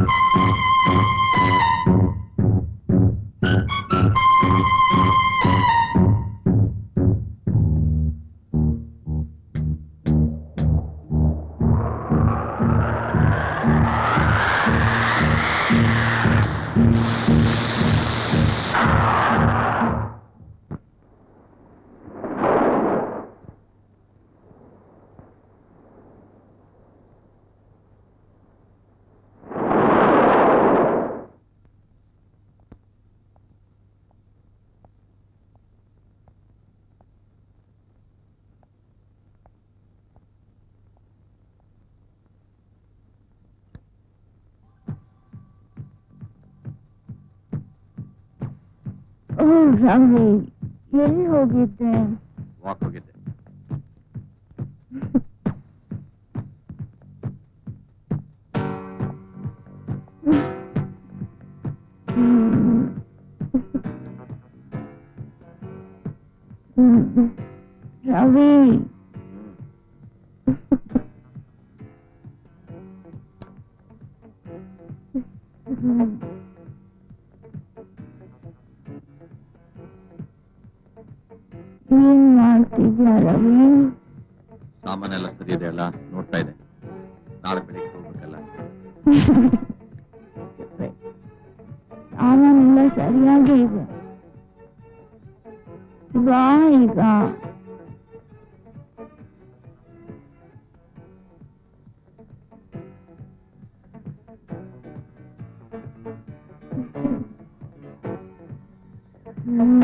ಓ ರವಿ ಎಲ್ಲಿ ಹೋಗಿದ್ದೆ ವಾಕ್ ಹೋಗಿದ್ದೆ ಹ್ಮ್. ಹ್ಮ್. ರವಿ ಹ್ಮ್. ಏನ್ ಮಾಡ್ತಿದ್ಯಾ ರವಿ ಸಾಮಾನೆಲ್ಲ ಸರಿ ಇದೆ ಅಲ್ಲ ನೋಡ್ತಾ ಇದೆ ನಾಳೆ ಬೆಳಿಗ್ಗೆ ಹೋಗ್ಬೇಕಲ್ಲ ಸಾಮಾನೆಲ್ಲ ಸರಿಯಾಗಿ ಇದೆ ಬಾ ಈಗ ಹ್ಮ್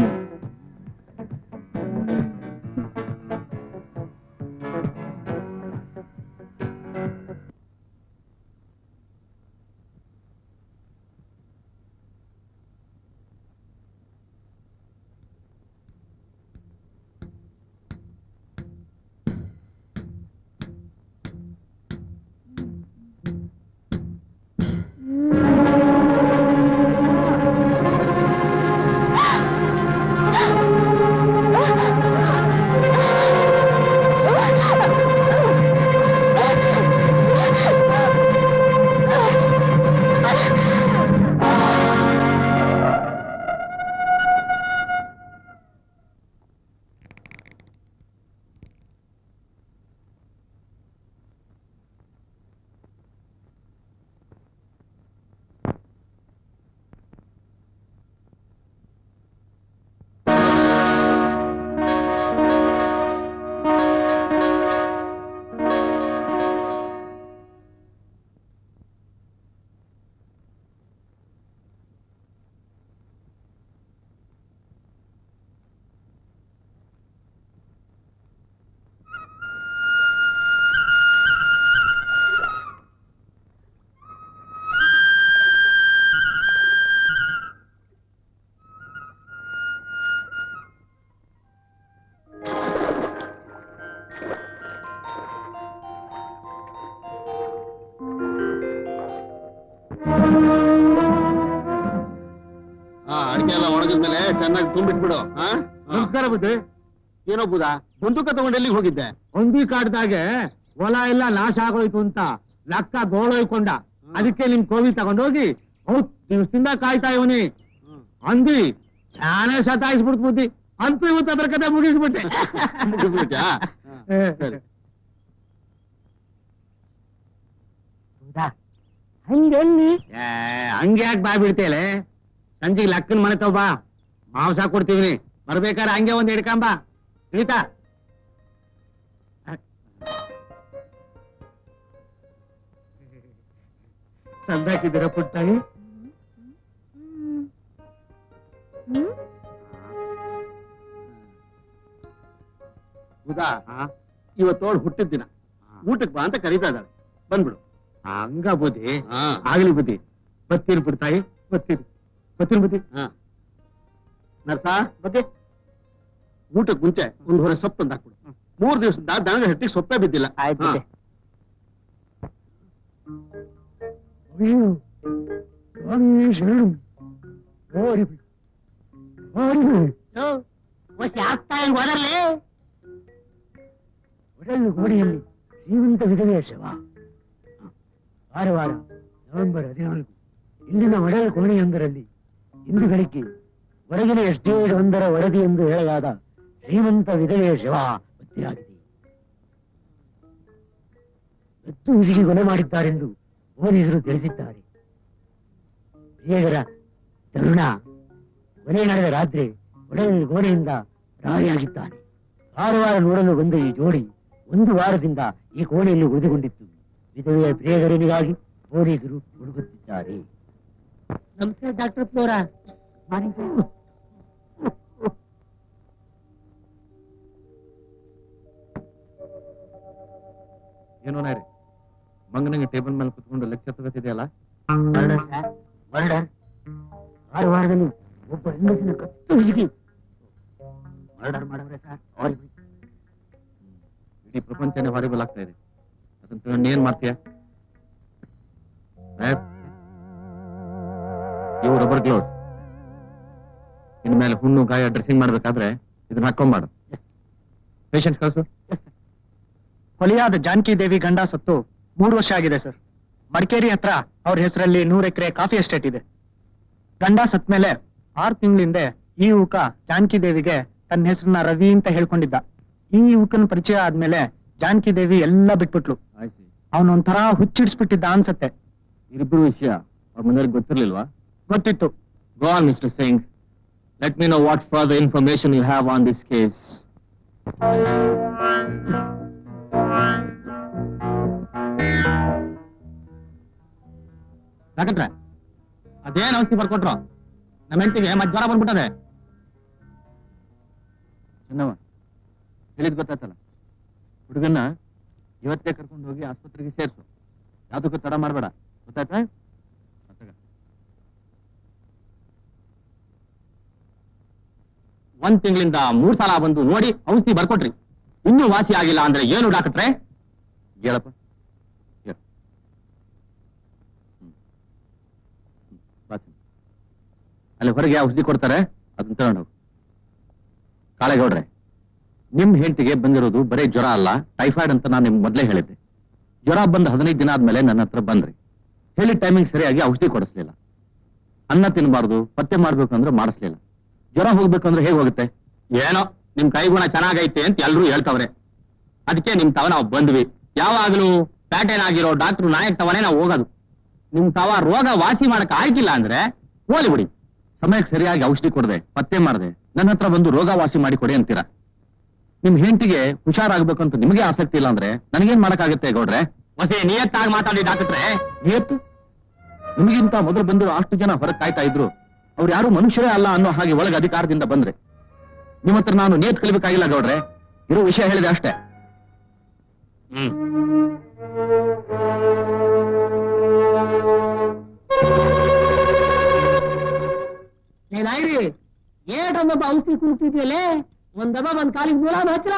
ಹಾ ಅಡಿಕೆ ಎಲ್ಲ ಒಣಗಿದ್ಮೇಲೆ ಚೆನ್ನಾಗಿ ತುಂಬಿಟ್ಬಿಡು ಹಾ ನಮಸ್ಕಾರ ಬುದ್ಧಿ ಏನೋ ಬುಧ ಬಂದೂಕ ತಗೊಂಡು ಎಲ್ಲಿಗೆ ಹೋಗಿದ್ದೆ ಹೊಂದಿ ಕಾಡ್ದಾಗೆ ಹೊಲ ಎಲ್ಲ ನಾಶ ಆಗೋಯ್ತು ಅಂತ ಲಕ್ಕ ಗೋಳೊಯ್ಕೊಂಡ ಅದಕ್ಕೆ ನಿಮ್ ಕೋವಿ ತಗೊಂಡೋಗಿ ಹೌದ್ ದಿವಸದಿಂದ ಕಾಯ್ತಾ ಇವನಿ ಅಂದಿ ನಾನೇ ಸತಾಯಿಸ್ಬಿಡ್ತು ಬುದ್ಧಿ ಅಂತೂ ಇವತ್ತು ಅದ್ರ ಕತೆ ಮುಗಿಸ್ಬಿಟ್ಟೆ ಮುಗಿಸ್ಬಿಟ್ಯಾ? ಏ, ಸರಿ. ಹಂಗೆಲ್ಲಿ ಏ, ಹಂಗೆ ಯಾಕೆ ಬಾ ಬಿಡ್ತೇಲೆ ಸಂಜೆಗೆ ಲಕ್ಕನ್ ಮನೆ ತಗೋ ಬಾ ಮಾಂಸ ಕೊಡ್ತೀವಿ ಬರ್ಬೇಕಾದ್ರೆ ಹಂಗೆ ಒಂದ್ ಹಿಡ್ಕಂಬ ಇಳಿತಾ ಸಂದಾಕಿದ್ದೀರ ಪುಟ್ಟಾಗಿ ಹ್ಮ್ ಬುಧ ಇವತ್ತೋಳು ಹುಟ್ಟಿದ ದಿನ ಊಟಕ್ಕೆ ಬಾ ಅಂತ ಕರೀತಾ ಇದ್ದಾಳೆ ಬಂದ್ಬಿಡು ಹಂಗ ಬುದ್ಧಿ ಹಾ ಆಗ್ಲಿ ಬುದ್ಧಿ ಬತ್ತೀರಿ ಪುಟ್ಟಾಗಿ ಬತ್ತೀರಿ ಬತ್ತೀರಿ ಬುದ್ಧಿ ಹಾ ನರ್ಸ ಬಗ್ಗೆ ಊಟಕ್ಕೆ ಮುಂಚೆ ಒಂದು ಹೊರೆ ಸೊಪ್ಪು ತಂದು ಹಾಕ್ಬಿಡು ಮೂರ್ ದಿವಸದಿಂದ ದನದ ಹಟ್ಟಿಗೆ ಸೊಪ್ಪೇ ಬಿದ್ದಿಲ್ಲ ಆಯ್ತು ಹಾ. ಬಿಡಿ. ಅಯ್ಯೋ ಸ್ವಾಮಿ ಶರಣು ಓಡಿ ಬಿಡು. ಓಡಿ ಬಿಡು. ಒಡಲು ಗೋಡೆಯಲ್ಲಿ ಶ್ರೀಮಂತ ವಿಧವೆಯ ಶವ ವಾರ ವಾರ ನವೆಂಬರ್ ಹದಿನಾಲ್ಕು ಇಲ್ಲಿನ ಒಡಲ ಕೋಣೆಯೊಂದರಲ್ಲಿ ಇಂದು ಬೆಳಿಗ್ಗೆ ಹೊರಗಿನ ಎಸ್ಟೇಟ್ ಒಂದರ ವರದಿ ಎಂದು ಹೇಳಲಾದ ಶ್ರೀಮಂತ ವಿಧವೆಯ ಶವ ಪತ್ತೆಯಾಗಿದೆ ಎತ್ತು ಉಸಿರಿ ಕೊಲೆ ಮಾಡಿದ್ದಾರೆಂದು ಪೊಲೀಸರು ತಿಳಿಸಿದ್ದಾರೆ ಬೇಗರ ತರುಣ ಕೊಲೆ ನಡೆದ ರಾತ್ರಿ ಒಡಲ ಗೋಡೆಯಿಂದ ರಾರಿಯಾಗಿದ್ದಾನೆ ಕಾರವಾರ ನೋಡಲು ಬಂದ ಈ ಜೋಡಿ ಒಂದು ವಾರದಿಂದ ಈ ಕೋಣೆಯಲ್ಲಿ ಉಳಿದುಕೊಂಡಿತ್ತು ವಿಧವೆಯ ಪ್ರಿಯಗರನಿಗಾಗಿ ಪೊಲೀಸರು ಹುಡುಕುತ್ತಿದ್ದಾರೆ ನಮಸ್ತೆ ಡಾಕ್ಟರ್ ಫ್ಲೋರಾ ಏನೋ ನಾರಿ ಮಂಗನಿಗೆ ಟೇಬಲ್ ಮೇಲೆ ಕುತ್ಕೊಂಡು ಲೆಕ್ಚರ್ ತಗೋತಿದೆಯಲ್ಲ ಮರ್ಡರ್ ಸರ್ ಮರ್ಡರ್ ಕಾರವಾರದಲ್ಲಿ ಒಬ್ಬ ಹೆಂಗಸಿನ ಕತ್ತು ಹಿಡಿದು ಮರ್ಡರ್ ಮಾಡವ್ರೆ ಸರ್ ಅವ್ರಿಗೆ ಇಡೀ ಪ್ರಪಂಚನೇ ಹಾರಿಬಲ್ ಆಗ್ತಾ ಇದೆ ಅದನ್ನ ತಗೊಂಡು ಏನ್ ಮಾಡ್ತೀಯ ಇವು ರಬ್ಬರ್ ಗ್ಲೌಸ್ ಇನ್ಮೇಲೆ ಹುಣ್ಣು ಗಾಯ ಡ್ರೆಸ್ಸಿಂಗ್ ಮಾಡ್ಬೇಕಾದ್ರೆ ಇದನ್ನ ಹಾಕೊಂಬಾಡು ಪೇಷಂಟ್ ಕಳ್ಸು ಕೊಲೆಯಾದ ಜಾನಕಿ ದೇವಿ ಗಂಡ ಸತ್ತು ಮೂರು ವರ್ಷ ಆಗಿದೆ ಸರ್ ಮಡಿಕೇರಿ ಹತ್ರ ಅವ್ರ ಹೆಸರಲ್ಲಿ ನೂರ್ ಎಕರೆ ಕಾಫಿ ಎಸ್ಟೇಟ್ ಇದೆ ಗಂಡ ಸತ್ ಮೇಲೆ ಆರು ತಿಂಗಳಿಂದ ಈ ಯುವಕ ಜಾನಕಿ ದೇವಿಗೆ ತನ್ನ ಹೆಸರನ್ನ ರವಿ ಅಂತ ಹೇಳ್ಕೊಂಡಿದ್ದ ಈ ಯುವಕನ ಪರಿಚಯ ಆದ್ಮೇಲೆ ಜಾನಕಿ ದೇವಿ ಎಲ್ಲ ಬಿಟ್ಬಿಟ್ಲು ಆಯ್ತು ಅವನೊಂಥರ ಹುಚ್ಚಿಡ್ಸ್ಬಿಟ್ಟಿದ್ದ ಅನ್ಸತ್ತೆ ಇರಿಬ್ರು ವಿಷಯ ಅವ್ರ ಮನೆಯವ್ರಿಗೆ ಗೊತ್ತಿರ್ಲಿಲ್ವಾ ಗೊತ್ತಿತ್ತು Go on, Mr. Singh. Let me know what further information you have on this case. ಯಾಕಂದ್ರೆ ಅದೇನ್ ಔಷಧಿ ಬರ್ಕೊಟ್ರು ನಮ್ಮ ಹೆಂಡತಿಗೆ ಮತ್ ಜ್ವರ ಬಂದ್ಬಿಟ್ಟದೆ ಚೆನ್ನವ ಹೇಳಿದ್ ಗೊತ್ತಾಯ್ತಲ್ಲ ಹುಡುಗನ್ನ ಇವತ್ತೇ ಕರ್ಕೊಂಡು ಹೋಗಿ ಆಸ್ಪತ್ರೆಗೆ ಸೇರ್ಸು ಯಾವ್ದಕ್ಕೂ ತಡ ಮಾಡಬೇಡ ಗೊತ್ತಾಯ್ತಾ ಅತ್ತಗ. ಒಂದ್ ತಿಂಗಳಿಂದ ಮೂರ್ ಸಲ ಬಂದು ನೋಡಿ ಔಷಧಿ ಬರ್ಕೊಟ್ರಿ ಇನ್ನೂ ವಾಸಿ ಆಗಿಲ್ಲ ಅಂದ್ರೆ ಏನು ಡಾಕ್ಟ್ರೆ ಹೇಳಪ್ಪ ಹೇಳು. ಹ್ಮ್. ಹ್ಮ್. ಬಾ ಚೆನ್ನ. ಅಲ್ಲಿ ಹೊರಗೆ ಔಷಧಿ ಕೊಡ್ತಾರೆ ಅದನ್ನ ತಗೊಂಡು ಹೋಗು ಕಾಳೆಗೌಡ್ರೆ ನಿಮ್ ಹೆಂಡತಿಗೆ ಬಂದಿರೋದು ಬರೀ ಜ್ವರ ಅಲ್ಲ ಟೈಫಾಯ್ಡ್ ಅಂತ ನಾನು ನಿಮ್ಗೆ ಮೊದಲೇ ಹೇಳಿದ್ದೆ ಜ್ವರ ಬಂದ ಹದಿನೈದು ದಿನ ಆದ್ಮೇಲೆ ನನ್ನ ಹತ್ರ ಬಂದ್ರಿ ಹೇಳಿದ ಟೈಮಿಂಗ್ ಸರಿಯಾಗಿ ಔಷಧಿ ಕೊಡಿಸ್ಲಿಲ್ಲ ಅನ್ನ ತಿನ್ನಬಾರ್ದು ಪತ್ತೆ ಮಾಡ್ಬೇಕು ಅಂದ್ರೆ ಮಾಡಿಸ್ಲಿಲ್ಲ ಜ್ವರ ಹೋಗ್ಬೇಕಂದ್ರೆ ಹೇಗೆ ಹೋಗುತ್ತೆ ಏನೋ ನಿಮ್ ಕೈಗುಣ ಚೆನ್ನಾಗೈತೆ ಅಂತ ಎಲ್ರೂ ಹೇಳ್ತವ್ರೆ ಅದಕ್ಕೆ ನಿಮ್ ತವ ನಾವು ಬಂದ್ವಿ ಯಾವಾಗ್ಲೂ ಪ್ಯಾಟರ್ನ್ ಡಾಕ್ಟ್ರು ನಾಯಕ್ ತವನೇ ನಾವು ಹೋಗೋದು ನಿಮ್ ತವ ರೋಗ ವಾಸಿ ಮಾಡಕ್ ಆಯ್ತಿಲ್ಲ ಅಂದ್ರೆ ಹೋಲಿ ಬಿಡಿ ಸಮಯಕ್ಕೆ ಸರಿಯಾಗಿ ಔಷಧಿ ಕೊಡದೆ ಪತ್ತೆ ಮಾಡದೆ ನನ್ನ ಹತ್ರ ಬಂದು ರೋಗ ವಾಸಿ ಮಾಡಿ ಕೊಡಿ ಅಂತೀರಾ ನಿಮ್ ಹೆಂಡತಿಗೆ ಹುಷಾರಾಗ್ಬೇಕು ಅಂತ ನಿಮಗೆ ಆಸಕ್ತಿ ಇಲ್ಲ ಅಂದ್ರೆ ನನಗೇನ್ ಮಾಡಕ್ಕಾಗತ್ತೆ ಗೌಡ್ರೆ ಹೊಸೆ ನಿಯತ್ತಾಗಿ ಮಾತಾಡಿ ಡಾಕ್ಟ್ರೆ ನಿಯತ್ತು ನಿಮಗಿಂತ ಮೊದಲು ಬಂದು ಅಷ್ಟು ಜನ ಹೊರಗೆ ಕಾಯ್ತಾ ಇದ್ರು ಅವ್ರು ಯಾರು ಮನುಷ್ಯರೇ ಅಲ್ಲ ಅನ್ನೋ ಹಾಗೆ ಒಳಗೆ ಅಧಿಕಾರದಿಂದ ಬಂದ್ರೆ ನಿಮ್ಮ ಹತ್ರ ನಾನು ನಿಯತ್ ಕಲಿಬೇಕಾಗಿಲ್ಲ ಗೌಡ್ರೆ ಇರೋ ವಿಷಯ ಹೇಳಿದೆ ಅಷ್ಟೇ ಹ್ಮ್ ಏನಾಯ್ರಿ ಏಟೊಂದೊಬ್ಬ ಔಷಧಿ ಕುಂತಿದ್ಯಲ್ಲೇ ಒಂದಬ್ಬ ಒಂದ್ ಕಾಲಿಗೆ ಮೂಲ ಹಚ್ಚಲ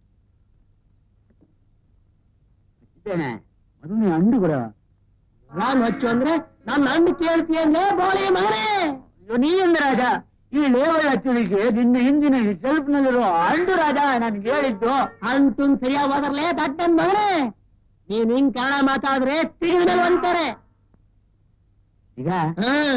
ಮೊದಲನೇ ಅಂಡು ಕೂಡ ನಾನು ಹಚ್ಚು ಅಂದ್ರೆ ನನ್ನ ಹಣ್ಣು ಕೇಳ್ತೀಯಲ್ಲೇ ಬೋಳಿ ಮಗನೇ ನೀನು ರಾಜ ಈ ಲೇವಲ್ ಹಚ್ಚಲಿಕ್ಕೆ ನಿನ್ನ ಹಿಂದಿನ ಸೆಲ್ಫ್ನಲ್ಲಿರೋ ಅಂಡು ರಾಜ ನನ್ಗೆ ಹೇಳಿದ್ದು ಅಂಟುನ್ ಸರಿಯಾಗಿ ಹೋದರ್ಲೇ ದಟ್ಟನ್ ಮಗನೇ ನೀನ್ ಹಿಂಗ್ ಕನ್ನಡ ಮಾತಾಡಿದ್ರೆ ತಿರುಗಿದ ಮೇಲೆ ಅಂತಾರೆ ಈಗ ಹ್ಮ್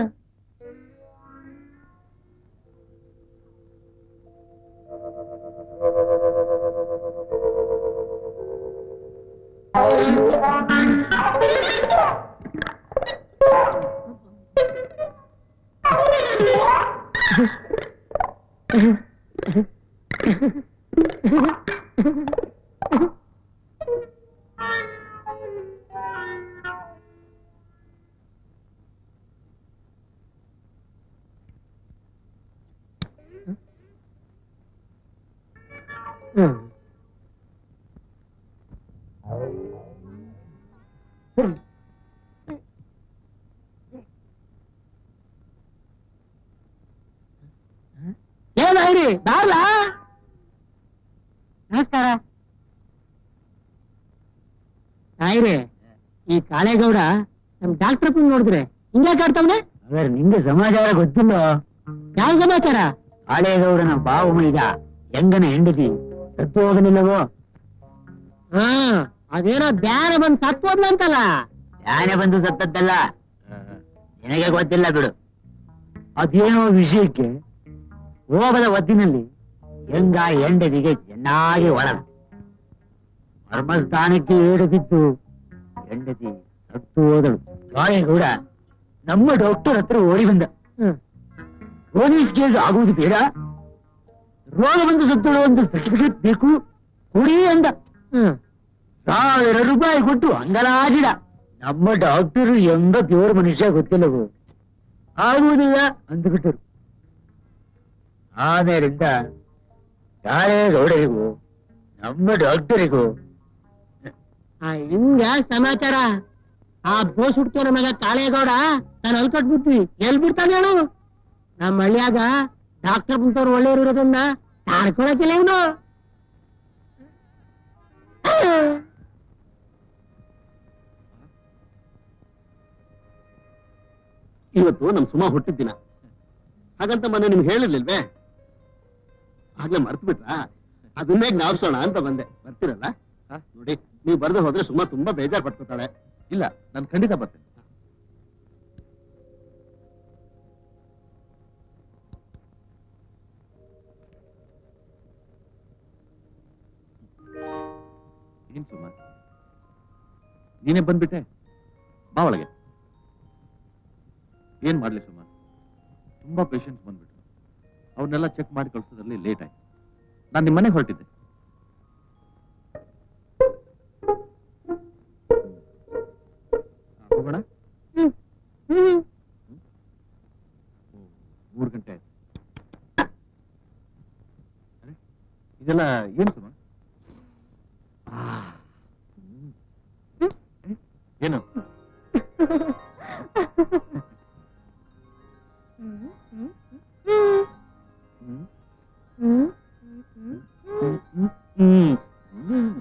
ಏನಾಯ್ರಿ ಬಾರ್ಲಾ ನಮಸ್ಕಾರ ನಾಯ್ರಿ ಈ ಕಾಳೇಗೌಡ ನಮ್ ಡಾಕ್ಟರ್ ನೋಡಿದ್ರೆ ಹಿಂಗ್ಯಾಕ್ ಆಡ್ತಾವ್ನೆ ಹಾಗಾದ್ರೆ ನಿಂಗೆ ಸಮಾಚಾರ ಗೊತ್ತಿಲ್ಲ ಯಾವ ಸಮಾಚಾರ ಕಾಳೇಗೌಡನ ಬಾವು ಮೈದ ಹೆಂಗನ ಹೆಂಡತಿ ಸತ್ತು ಹೋಗಲಿಲ್ಲವೋ ಹಾ ಅದೇನೋ ಧ್ಯಾನ ಬಂದ್ ಸತ್ತೋದ್ಲಂತಲ್ಲ ಯಾನೆ ಬಂದು ಸತ್ತದ್ದಲ್ಲ ನಿನಗೆ ಗೊತ್ತಿಲ್ಲ ಬಿಡು ಅದೇನೋ ವಿಷಯಕ್ಕೆ ಹೋಗದ ಒದ್ದಿನಲ್ಲಿ ಹೆಂಗ ಹೆಂಡದಿಗೆ ಚೆನ್ನಾಗಿ ಒಳಗ ಮರ್ಮಸ್ಥಾನಕ್ಕೆ ಏಡು ಬಿದ್ದು ಹೆಂಡತಿ ಸತ್ತು ಹೋದಳು ಗಾಯಗೌಡ ನಮ್ಮ ಡಾಕ್ಟರ್ ಹತ್ರ ಓಡಿ ಬಂದ ಪೊಲೀಸ್ ಕೇಸ್ ಆಗುವುದು ಬೇಡ ರೋಗ ಬಂದು ಸತ್ತಳು ಒಂದು ಸರ್ಟಿಫಿಕೇಟ್ ಬೇಕು ಕೊಡಿ ಅಂದ ಸಾವಿರ ರೂಪಾಯಿ ಕೊಟ್ಟು ಅಂಗಲಾಜಿಡ ನಮ್ಮ ಡಾಕ್ಟರ್ ಎಂಬ ದೇವರ ಮನುಷ್ಯ ಗೊತ್ತಿಲ್ಲವು ಆಗುವುದಿಲ್ಲ ಅಂದುಬಿಟ್ಟರು ಆಮೇಲಿಂದ ಗೌಡರಿಗೂ ನಮ್ಮ ಡಾಕ್ಟರಿಗೂ ಆ, ಹಿಂಗ ಸಮಾಚಾರ ಆ ಬೋಸ್ ಹುಡ್ತೇನ ಮಗ ಕಾಳೇಗೌಡ ನಾನು ಅಲ್ಕಟ್ಬಿಡ್ತೀವಿ ಎಲ್ ಬಿಡ್ತಾನೆ ಹೇಳು ನಮ್ಮ ಹಳ್ಳಿಯಾಗ ಡಾಕ್ಟರ್ ಬಂತವ್ರು ಒಳ್ಳೆಯವ್ರು ಇರೋದನ್ನ ತಾಡ್ಕೊಳಕಿಲ್ಲ ಇವನು ಇವತ್ತು ನಮ್ ಸುಮಾ ಹುಟ್ಟಿದ ದಿನ ಹಾಗಂತ ಮೊನ್ನೆ ನಿಮ್ಗೆ ಹೇಳಿರ್ಲಿಲ್ವೇ ಆಗ್ಲೇ ಮರ್ತು ಬಿಟ್ರಾ ಅದನ್ನೇ ಜ್ಞಾಪಿಸೋಣ ಅಂತ ಬಂದೆ ಬರ್ತೀರಲ್ಲ ಹ? ನೋಡಿ ನೀವು ಬರ್ದೆ ಹೋದ್ರೆ ಸುಮಾ ತುಂಬಾ ಬೇಜಾರ್ ಪಡ್ಕೊತಾಳೆ ಇಲ್ಲ ನಾನು ಖಂಡಿತ ಬರ್ತೇನೆ ಏನ್ ಸುಮಾ ನೀನೇ ಬಂದ್ಬಿಟ್ಟೆ ಬಾ ಒಳಗೆ ಏನ್ ಮಾಡ್ಲಿ ಸುಮ್ಮ ತುಂಬಾ ಪೇಷಂಟ್ಸ್ ಬಂದ್ಬಿಟ್ರು ಅವ್ರನ್ನೆಲ್ಲ ಚೆಕ್ ಮಾಡಿ ಕಳ್ಸೋದ್ರಲ್ಲಿ ಲೇಟ್ ಆಯ್ತು ನಾನು ನಿಮ್ಮ ಮನೆಗೆ ಹೊರಟಿದ್ದೆ ಆ, ಹೋಗೋಣ ಓ, ಮೂರು ಗಂಟೆ ಆಯ್ತು ಅರೆ, ಇದೆಲ್ಲ ಏನು ಸುಮ್ಮ ಆ, ಹ್ಮ್. ಏ, ಏನು ಹ್ಮ್ ಹ್ಮ್ ಹ್ಮ್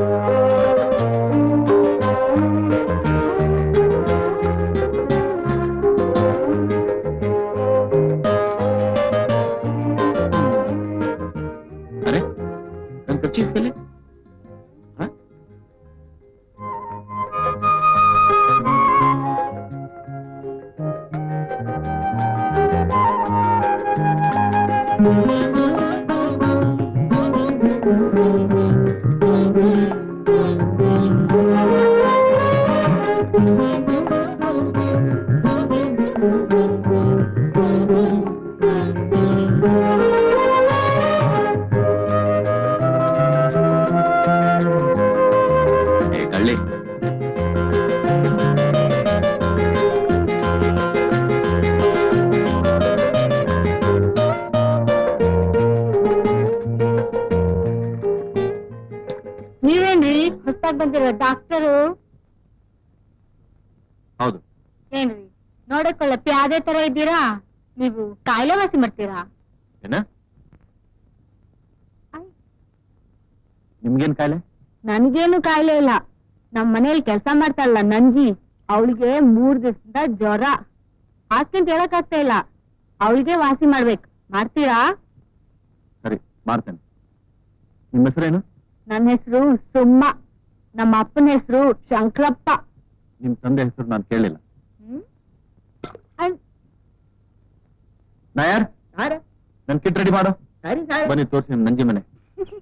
ಅರೆ ನನ್ ಖರ್ಚೀಫ್ ಎಲ್ಲಿ ಹ? ಏ ಕಳ್ಳಿ ನೀವೇನ್ರಿ ಹೊಸ್ದಾಗ್ ಬಂದಿರೋ ಡಾಕ್ಟರು ಹೌದು ಏನ್ರಿ ನೋಡಕೊಳ್ಳ ಪ್ಯಾದೆ ತರ ಇದ್ದೀರಾ ನೀವು ಕಾಯಿಲೆ ವಾಸಿ ಮಾಡ್ತೀರಾ ಏನ ನಿಮ್ಗೇನ್ ಕಾಯಿಲೆ ನನ್ಗೇನು ಕಾಯಿಲೆ ಇಲ್ಲ ನಮ್ ಮನೇಲಿ ಕೆಲಸ ಮಾಡ್ತಾಳಲ್ಲ ನಂಜಿ ಅವಳಿಗೆ ಮೂರ್ ದಿವಸದಿಂದ ಜ್ವರ ಆಸ್ತಿ ಹೇಳಕ್ ಆಗ್ತಾ ಇಲ್ಲ ಅವಳಿಗೆ ವಾಸಿ ಮಾಡ್ಬೇಕು ಮಾಡ್ತೀರಾ ಸರಿ ಮಾಡ್ತೇನೆ ನಿಮ್ಮ ಹೆಸರೇನು ನನ್ನ ಹೆಸರು ಸುಮ್ಮ ನಮ್ಮ ಅಪ್ಪನ ಹೆಸರು ಶಂಕರಪ್ಪ ನಿಮ್ ತಂದೆ ಹೆಸರು ನಾನು ಕೇಳಿಲ್ಲ ಹ್ಮ್? ಅಯ್- ನಾಯರ್ ಸಾರೆ ನನ್ ಕಿಟ್ ರೆಡಿ ಮಾಡು ಸರಿ ಸಾರೆ ಬನ್ನಿ ತೋರಿಸಿ ನಿಮ್ ನಂಜಿ ಮನೆ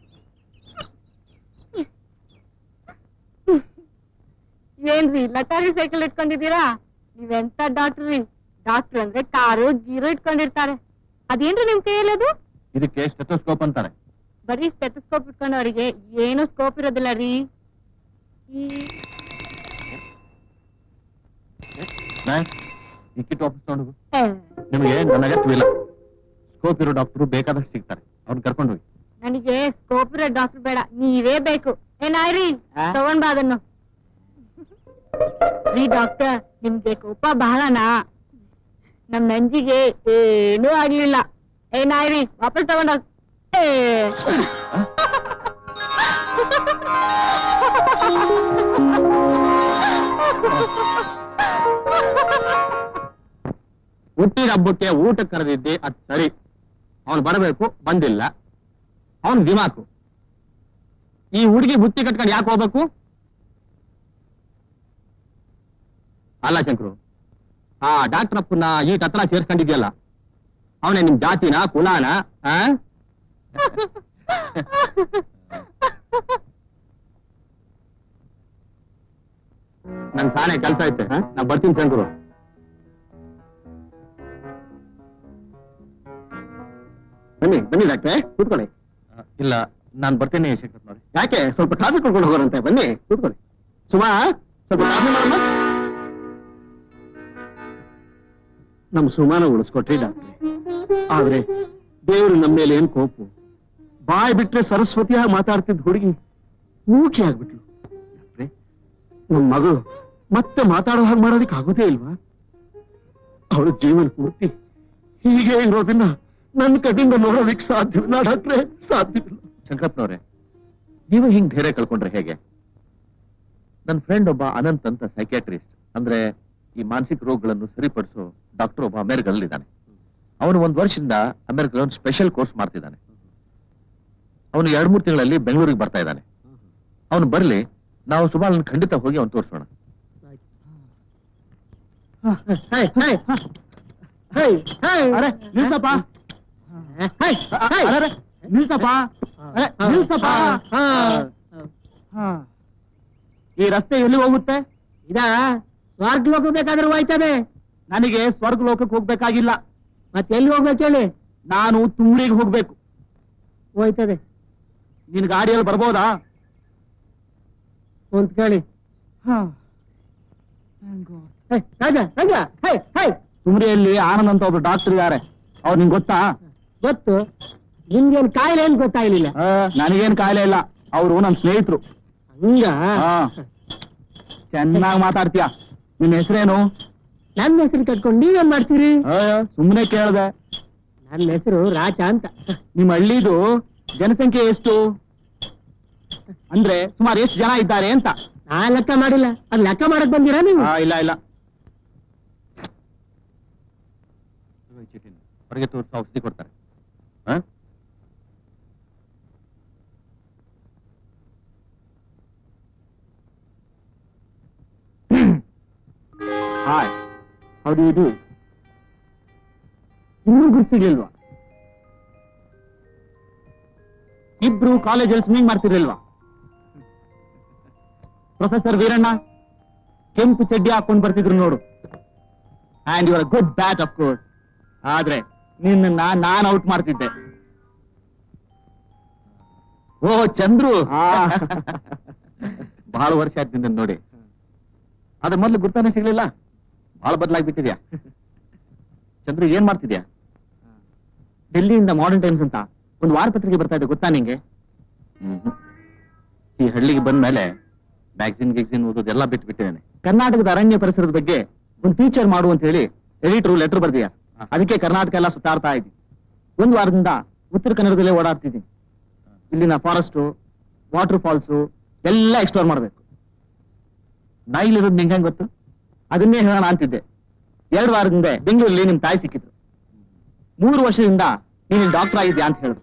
ಏನ್ರಿ ಲಟಾರಿ ಸೈಕಲ್ ಇಟ್ಕೊಂಡಿದ್ದೀರಾ ನೀವೆಂತ ಡಾಕ್ಟ್ರಿ ಡಾಕ್ಟರ್ ಅಂದ್ರೆ ಕಾರು ಗೀರು ಇಟ್ಕೊಂಡಿರ್ತಾರೆ ಅದೇನ್ರಿ ನಿಮ್ ಕೈಯಲ್ಲಿ ಅದು ಇದಕ್ಕೆ ಸ್ಟೆಥೋಸ್ಕೋಪ್ ಅಂತಾರೆ ಬರೀ ಸ್ಟೆಥೋಸ್ಕೋಪ್ ಇಟ್ಕೊಂಡವರಿಗೆ ಏನು ಸ್ಕೋಪ್ ಇರೋದಿಲ್ಲ ರೀ ಈ ನಾಯರ್ ಈ ಕಿಟ್ ವಾಪಸ್ ತಗೊಂಡು ಏ, ನಿಮಗೆ ನನ್ನ ಅಗತ್ಯವಿಲ್ಲ ಸ್ಕೋಪ್ ಇರೋ ಡಾಕ್ಟರ್ ಬೇಕಾದಷ್ಟು ಸಿಗ್ತಾರೆ ಅವ್ರನ್ನ ಕರ್ಕೊಂಡು ಹೋಗಿ ನನಗೆ ಸ್ಕೋಪ್ ಇರೋ ಡಾಕ್ಟರ್ ಬೇಡ ನೀವೇ ಬೇಕು ಏನಾಯ್ರಿ ಆ? ತಗೊಂಡ್ ಬಾ ಅದನ್ನು ರೀ ಡಾಕ್ಟರ್ ನಿಮ್ಗೆ ಕೋಪ ಬಹಳನಾ ನಮ್ ನಂಜಿಗೆ ಏನೂ ಆಗ್ಲಿಲ್ಲ ಏನಾಯ್ರಿ ವಾಪಸ್ ತಗೊಂಡೋಗ್ ಏ. ಹುಟ್ಟಿದ ಹಬ್ಬಕ್ಕೆ ಊಟ ಕರೆದಿದ್ದೆ ಅದ್ ಸರಿ ಅವನು ಬರಬೇಕು ಬಂದಿಲ್ಲ ಅವನ್ ದಿಮಾಕು ಈ ಹುಡುಗಿ ಬುತ್ತಿ ಕಟ್ಕೊಂಡು ಯಾಕೆ ಹೋಗ್ಬೇಕು ಅಲ್ಲ ಶಂಕರು ಆ ಡಾಕ್ಟರ್ ಅಪ್ಪನ ಈ ಹತ್ರ ಸೇರ್ಸ್ಕೊಂಡಿದ್ಯಲ್ಲ ಅವನೇ ನಿಮ್ ಜಾತಿನ ಕುಲಾನ ಆ? ನನ್ ಸಾನೆ ಕೆಲ್ಸ ಐತೆ ನಾ ಬರ್ತೀನಿ ಶಂಕರು ಬನ್ನಿ ಬನ್ನಿ ಡಾಕ್ಟ್ರೆ ಕೂತ್ಕೊಳ್ಳಿ ಇಲ್ಲ ನಾನ್ ಬರ್ತೀನಿ ಶಂಕರ್ ನೋಡಿ ಯಾಕೆ ಸ್ವಲ್ಪ ಕಾಫಿ ಕೊಡ್ಕೊಂಡು ಹೋಗೋರಂತೆ ಬನ್ನಿ ಕೂತ್ಕೊಳ್ಳಿ ಸುಮಾ ಸ್ವಲ್ಪ ಕಾಫಿ ಮಾಡಮ್ಮ ನಮ್ ಸುಮಾನ ಉಳಿಸ್ಕೊಟ್ರಿ ಡಾಕ್ಟ್ರೆ ಆದ್ರೆ ದೇವರು ನಮ್ಮ ಮೇಲೆ ಏನ್ ಕೋಪು ಬಾಯ್ ಬಿಟ್ರೆ ಸರಸ್ವತಿಯಾಗಿ ಮಾತಾಡ್ತಿದ್ದ ಹುಡುಗಿ ಮೂಕ್ಷಿ ಆಗ್ಬಿಟ್ಲು ಡಾಕ್ಟ್ರೆ ನಮ್ ಮಗಳು ಮತ್ತೆ ಮಾತಾಡೋ ಹಾಗೆ ಮಾಡೋದಕ್ಕೆ ಆಗೋದೇ ಇಲ್ವಾ ಅವಳ ಜೀವನ ಪೂರ್ತಿ ಹೀಗೆ ಇರೋದನ್ನ ನನ್ನ ಕಡೆಯಿಂದ ನೋಡೋದಕ್ಕೆ ಸಾಧ್ಯವಿಲ್ಲ ಡಾಕ್ಟ್ರೆ ಸಾಧ್ಯವಿಲ್ಲ ಶಂಕರಪ್ಪನವ್ರೆ ನೀವು ಹಿಂಗ್ ಧೈರ್ಯ ಕಳ್ಕೊಂಡ್ರೆ ಹೇಗೆ ನನ್ನ ಫ್ರೆಂಡ್ ಒಬ್ಬ ಅನಂತ್ ಅಂತ ಸೈಕ್ಯಾಟ್ರಿಸ್ಟ್ ಅಂದ್ರೆ ಈ ಮಾನಸಿಕ ರೋಗಗಳನ್ನು ಸರಿಪಡಿಸೋ ಡಾಕ್ಟರ್ ಒಬ್ಬ ಅಮೆರಿಕದಲ್ಲಿದ್ದಾನೆ ಅವನು ಒಂದ್ ವರ್ಷದಿಂದ ಅಮೆರಿಕದ ಒಂದು ಸ್ಪೆಷಲ್ ಕೋರ್ಸ್ ಮಾಡ್ತಿದ್ದಾನೆ ಅವನು ಎರಡ್ ಮೂರು ತಿಂಗಳಲ್ಲಿ ಬೆಂಗಳೂರಿಗೆ ಬರ್ತಾ ಇದ್ದಾನೆ ಅವನು ಬರ್ಲಿ ನಾವು ಸುಮಾರು ಖಂಡಿತ ಹೋಗಿ ಅವ್ನು ತೋರಿಸೋಣ ಹೇ, ಹೇ, ಹೇ, ಹೇ. ಅರೆ, ನಿಲ್ಸಪ್ಪ. ಹೇ, ಹೇ. ಅರೆ, ನಿಲ್ಸಪ್ಪ ಅರೆ, ನಿಲ್ಸಪ್ಪ. ಹಾ. ಈ ರಸ್ತೆ ಎಲ್ಲಿ ಹೋಗುತ್ತೆ ಇದ ಸ್ವರ್ಗ ಲೋಕ ಬೇಕಾದ್ರೂ ಹೋಯ್ತದೆ ನನಗೆ ಸ್ವರ್ಗ ಲೋಕಕ್ಕೆ ಹೋಗ್ಬೇಕಾಗಿಲ್ಲ ಮತ್ತೆ ಎಲ್ಲಿ ಹೋಗ್ಬೇಕು ಹೇಳಿ ನಾನು ತುಮ್ರಿಗೆ ಹೋಗ್ಬೇಕು ಹೋಯ್ತದೆ ನಿನ್ ಗಾಡಿಯಲ್ಲಿ ಬರ್ಬೋದಾ ಕುಂತ್ ಕೇಳಿ ಹೇ, ರಾಜ ರಾಜ ಹೇ ಹೇ ತುಮ್ರಿಯಲ್ಲಿ ಆನಂದ್ ಅಂತ ಒಬ್ರು ಡಾಕ್ಟರ್ ಇದಾರೆ ಅವ್ರು ನಿಂಗೆ ಗೊತ್ತಾ ಗೊತ್ತು ನಿಮ್ಗೇನ್ ಕಾಯಿಲೆ ಏನ್ ಗೊತ್ತಾಗ್ಲಿಲ್ಲ ಆ, ನನಗೇನ್ ಕಾಯಿಲೆ ಇಲ್ಲ ಅವರು ನನ್ನ ಸ್ನೇಹಿತರು ಹಂಗ ಚೆನ್ನಾಗಿ ಮಾತಾಡ್ತೀಯ ನಿನ್ನ ಹೆಸರೇನು ನನ್ನ ಹೆಸರು ಕಟ್ಕೊಂಡು ನೀವೇನ್ ಮಾಡ್ತೀರಿ ಸುಮ್ಮನೆ ಕೇಳ್ದೆ ನನ್ನ ಹೆಸರು ರಾಜ ಅಂತ ನಿಮ್ಮ ಹಳ್ಳಿದು ಜನಸಂಖ್ಯೆ ಎಷ್ಟು ಅಂದ್ರೆ ಸುಮಾರು ಎಷ್ಟು ಜನ ಇದ್ದಾರೆ ಅಂತ ನಾ ಲೆಕ್ಕ ಮಾಡಿಲ್ಲ ಅದ್ ಲೆಕ್ಕ ಮಾಡಕ್ ಬಂದಿರಾ ನೀವು ಆ, ಇಲ್ಲ ಇಲ್ಲ ಹೊರಗೆ ತೋರಿಸಿ ಔಷಧಿ ಕೊಡ್ತಾರೆ ಆ? ಹಾಯ್ ಹೌದು ಇದು ಇನ್ನೂ ಗುರ್ತಿರ್ಲಿಲ್ವಾ ಇಬ್ರು ಕಾಲೇಜಲ್ಲಿ ಸ್ವಿಮ್ಮಿಂಗ್ ಮಾಡ್ತಿರ್ಲಿಲ್ವಾ ಪ್ರೊಫೆಸರ್ ವೀರಣ್ಣ ಕೆಂಪು ಚಡ್ಡಿ ಹಾಕೊಂಡು ಬರ್ತಿದ್ರು ನೋಡು and you're good but of course ಆದ್ರೆ ನಿನ್ನ ನಾನ್ ಔಟ್ ಮಾಡ್ತಿದ್ದೆ ಓ ಚಂದ್ರು ಬಹಳ ವರ್ಷ ಆಯ್ತು ನಿನ್ನ ನೋಡಿ ಅದ್ರ ಮೊದ್ಲು ಗುರ್ತಾನೆ ಸಿಗ್ಲಿಲ್ಲ ಬಹಳ ಬದಲಾಗ್ಬಿಟ್ಟಿದ್ಯಾ ಚಂದ್ರು ಏನ್ ಮಾಡ್ತಿದ್ಯಾ ಡೆಲ್ಲಿಯಿಂದ ಮಾಡರ್ನ್ ಟೈಮ್ಸ್ ಅಂತ ಒಂದು ವಾರಪತ್ರಿಕೆ ಬರ್ತಾ ಇದೆ ಗೊತ್ತಾ ನಿಂಗೆ ಈ ಹಳ್ಳಿಗೆ ಬಂದ್ಮೇಲೆ ಮ್ಯಾಗ್ಸಿನ್ ಗಿಗ್ಸಿನ್ ಓದೋದೆಲ್ಲ ಬಿಟ್ಬಿಟ್ಟಿದ್ದೇನೆ ಕರ್ನಾಟಕದ ಅರಣ್ಯ ಪರಿಸರದ ಬಗ್ಗೆ ಒಂದು ಫೀಚರ್ ಮಾಡು ಅಂತ ಹೇಳಿ ಎಡಿಟರ್ ಲೆಟರ್ ಬರ್ದಿಯಾ ಅದಕ್ಕೆ ಕರ್ನಾಟಕ ಎಲ್ಲ ಸುತ್ತಾಡ್ತಾ ಇದ್ದೀನಿ ಒಂದು ವಾರದಿಂದ ಉತ್ತರ ಕನ್ನಡದಲ್ಲೇ ಓಡಾಡ್ತಿದ್ದೀನಿ ಇಲ್ಲಿನ ಫಾರೆಸ್ಟ್ ವಾಟರ್ ಫಾಲ್ಸ್ ಎಲ್ಲ ಎಕ್ಸ್ಪ್ಲೋರ್ ಮಾಡ್ಬೇಕು ನಾ ಇಲ್ಲಿರೋದು ನಿಂಗೆ ಹೆಂಗ್ ಗೊತ್ತು ಅದನ್ನೇ ಹೇಳೋಣ ಅಂತಿದ್ದೆ ಎರಡು ವಾರದಿಂದ ಬೆಂಗಳೂರಲ್ಲಿ ನಿಮ್ ತಾಯಿ ಸಿಕ್ಕಿದ್ರು ಮೂರು ವರ್ಷದಿಂದ ನೀನು ಡಾಕ್ಟರ್ ಆಗಿದ್ಯಾ ಅಂತ ಹೇಳಿದ್ರು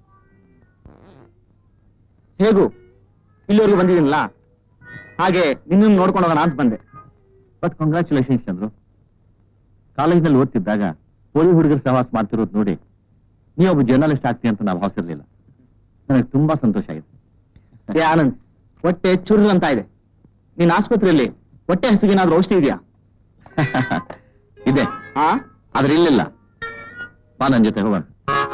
ಹೇಗೂ ಇಲ್ಲಿವರೆಗೂ ಬಂದಿದ್ದೀನಲ್ಲ ಹಾಗೆ ನಿನ್ನನ್ನು ನೋಡ್ಕೊಂಡು ಹೋಗೋಣ ಅಂತ ಬಂದೆ ಬಟ್ ಕಂಗ್ರ್ಯಾಚುಲೇಷನ್ಸ್ ಚಂದ್ರು ಕಾಲೇಜ್ನಲ್ಲಿ ಓದ್ತಿದ್ದಾಗ ಪೋಲಿ ಹುಡುಗರು ಸಹವಾಸ ಮಾಡ್ತಿರೋದು ನೋಡಿ ನೀ ಒಬ್ಬ ಜರ್ನಲಿಸ್ಟ್ ಆಗ್ತಿ ಅಂತ ನಾವು ಭಾವಿಸಿರ್ಲಿಲ್ಲ ನನಗೆ ತುಂಬಾ ಸಂತೋಷ ಆಗಿದೆ ಏ ಆನಂದ್ ಹೊಟ್ಟೆ ಚುರ್ರ್ ಅಂತ ಇದೆ ನಿನ್ನ ಆಸ್ಪತ್ರೆಯಲ್ಲಿ ಹೊಟ್ಟೆ ಹಸುಗೇನಾದ್ರೂ ಔಷಧಿ ಇದೆಯಾ ಇದೆ ಆ ಆದ್ರೆ ಇಲ್ಲಿಲ್ಲ ಬಾ ನನ್ ಜೊತೆ ಹೋಗೋಣ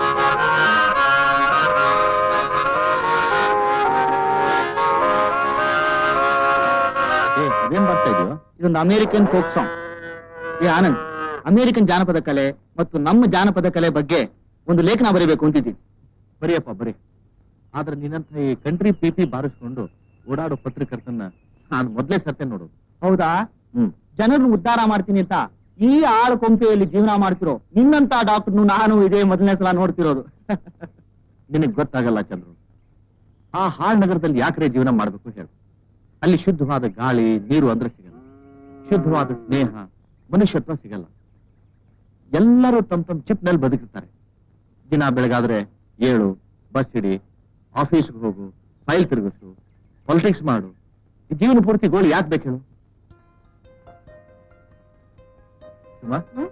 ಏ, ಇದೇನ್ ಬರ್ತಾ ಇದೆಯೋ ಇದೊಂದು ಅಮೇರಿಕನ್ ಫೋಕ್ ಸಾಂಗ್ ಏ ಆನಂದ್ ಅಮೇರಿಕನ್ ಜಾನಪದ ಕಲೆ ಮತ್ತು ನಮ್ಮ ಜಾನಪದ ಕಲೆ ಬಗ್ಗೆ ಒಂದು ಲೇಖನ ಬರೀಬೇಕು ಅಂತಿದ್ದೀನಿ ಬರಿಯಪ್ಪ ಬರಿ ಆದ್ರೆ ನಿನ್ನಂತ ಈ ಕಂಟ್ರಿ ಪಿಪಿ ಬಾರಿಸ್ಕೊಂಡು ಓಡಾಡೋ ಪತ್ರಕರ್ತನ ನಾನು ಮೊದ್ಲೇ ಸತ್ಯ ನೋಡೋದು ಹೌದಾ ಹ್ಮ್ ಜನರನ್ನು ಉದ್ಧಾರ ಮಾಡ್ತೀನಿ ಅಂತ ಈ ಆಳು ಕೊಂಪೆಯಲ್ಲಿ ಜೀವನ ಮಾಡ್ತಿರೋ ನಿನ್ನಂತ ಡಾಕ್ಟರ್ನು ನಾನು ಇದೇ ಮೊದಲನೇ ಸಲ ನೋಡ್ತಿರೋದು ನಿನಗ್ ಗೊತ್ತಾಗಲ್ಲ ಚಂದ್ರು ಆ ಹಾಳ್ ನಗರದಲ್ಲಿ ಯಾಕ್ರೆ ಜೀವನ ಮಾಡ್ಬೇಕು ಹೇಳು ಅಲ್ಲಿ ಶುದ್ಧವಾದ ಗಾಳಿ ನೀರು ಅಂದ್ರೆ ಸಿಗಲ್ಲ ಶುದ್ಧವಾದ ಸ್ನೇಹ ಮನುಷ್ಯತ್ವ ಸಿಗಲ್ಲ ಎಲ್ಲರೂ ತಮ್ಮ ತಮ್ಮ ಚಿಪ್ನಲ್ಲಿ ಬದುಕಿರ್ತಾರೆ ದಿನ ಬೆಳಗಾದ್ರೆ ಏಳು ಬಸ್ ಇಡಿ ಆಫೀಸ್ಗೆ ಹೋಗು ಫೈಲ್ ತಿರುಗಿಸು ಪಾಲಿಟಿಕ್ಸ್ ಮಾಡು ಈ ಜೀವನ ಪೂರ್ತಿ ಗೋಳು ಯಾಕೆ ಬೇಕು ಹೇಳು ಸುಮಾ ಹ್ಮ್?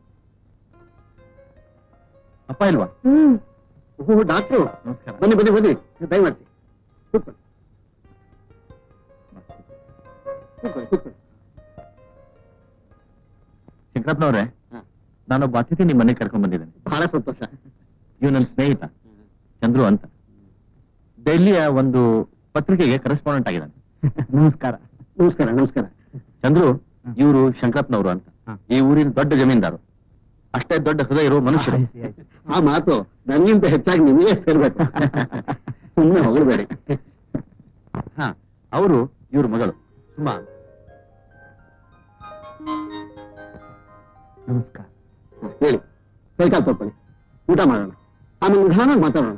ಅಪ್ಪ ಇಲ್ವಾ ಹ್ಮ್ ಓ ಡಾಕ್ಟ್ರು ನಮಸ್ಕಾರ ಬನ್ನಿ ಬನ್ನಿ ಬನ್ನಿ ದಯಮಾಡಿಸಿ ಕೂತ್ಕೊಳ್ಳಿ ಕೂತ್ಕೊಳ್ಳಿ ಕೂತ್ಕೊಳ್ಳಿ ಶಂಕರಪ್ಪನವ್ರೆ ಹಾ. ನಾನೊಬ್ಬ ಅತಿಥಿ ನಿಮ್ಮ ಮನೆಗೆ ಕರ್ಕೊಂಡ್ ಬಂದಿದ್ದೇನೆ ಬಹಳ ಸಂತೋಷ ಇವ್ ನನ್ನ ಸ್ನೇಹಿತ ಚಂದ್ರು ಅಂತ ಡೆಲ್ಲಿಯ ಒಂದು ಪತ್ರಿಕೆಗೆ ಕರೆಸ್ಪಾಂಡೆಂಟ್ ಆಗಿದ್ದಾನೆ ನಮಸ್ಕಾರ ನಮಸ್ಕಾರ ನಮಸ್ಕಾರ ಚಂದ್ರು ಇವರು ಶಂಕರಪ್ಪನವರು ಅಂತ ಹಾ. ಈ ಊರಿನ ದೊಡ್ಡ ಜಮೀನ್ದಾರು ಅಷ್ಟೇ ದೊಡ್ಡ ಹೃದಯ ಇರೋ ಮನುಷ್ಯರು ಆ ಮಾತು ನನಗಿಂತ ಹೆಚ್ಚಾಗಿ ನಿಮಗೆ ಸೇರ್ಬೇಕು ಸುಮ್ಮನೆ ಹೊಗಳಬೇಡಿ ಹಾ ಅವರು ಇವ್ರ ಮಗಳು ಸುಮಾ ನಮಸ್ಕಾರ ಹೇಳಿ ಕೈಕಾಲು ತಗೊಳ್ಳಿ ಊಟ ಮಾಡೋಣ ಆಮೇಲೆ ನಿಧಾನವಾಗಿ ಮಾತಾಡೋಣ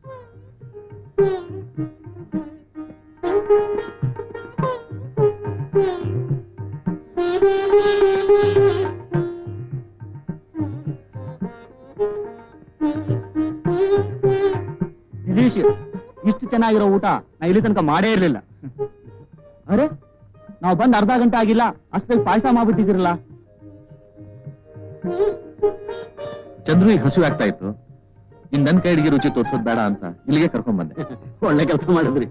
ಡಿಲೀಶಿಯಸ್ ಇಷ್ಟು ಚೆನ್ನಾಗಿರೋ ಊಟ ನಾ ಇಲ್ಲಿ ತನಕ ಮಾಡೇ ಇರ್ಲಿಲ್ಲ ಅರೆ ನಾವು ಬಂದ್ ಅರ್ಧ ಗಂಟೆ ಆಗಿಲ್ಲ ಅಷ್ಟೇ ಪಾಯಸ ಮಾಡ್ಬಿಟ್ಟಿದಿರಲ್ಲ ಚಂದ್ರುಗೆ ಹಸು ಆಗ್ತಾ ಇತ್ತು ಇನ್ ನನ್ ಕೈ ಅಡಿಗೆ ರುಚಿ ತೋರ್ಸೋದ್ ಬೇಡ ಅಂತ ಇಲ್ಲಿಗೆ ಕರ್ಕೊಂಡ್ ಬಂದೆ ಒಳ್ಳೆ ಕೆಲಸ ಮಾಡಿದ್ರಿ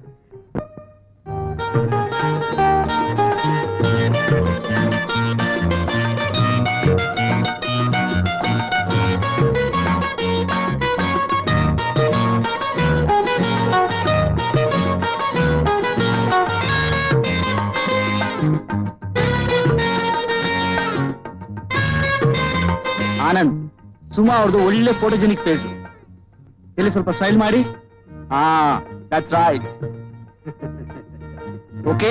ಆನಂದ್ ಸುಮಾ ಅವ್ರದ್ದು ಒಳ್ಳೆ ಫೋಟೋಜೆನಿಕ್ ಫೇಸ್ ಇಲ್ಲಿ ಸ್ವಲ್ಪ ಸ್ಟೈಲ್ ಮಾಡಿ ಹಾ ದಟ್ಸ್ ರೈಟ್ ಓಕೆ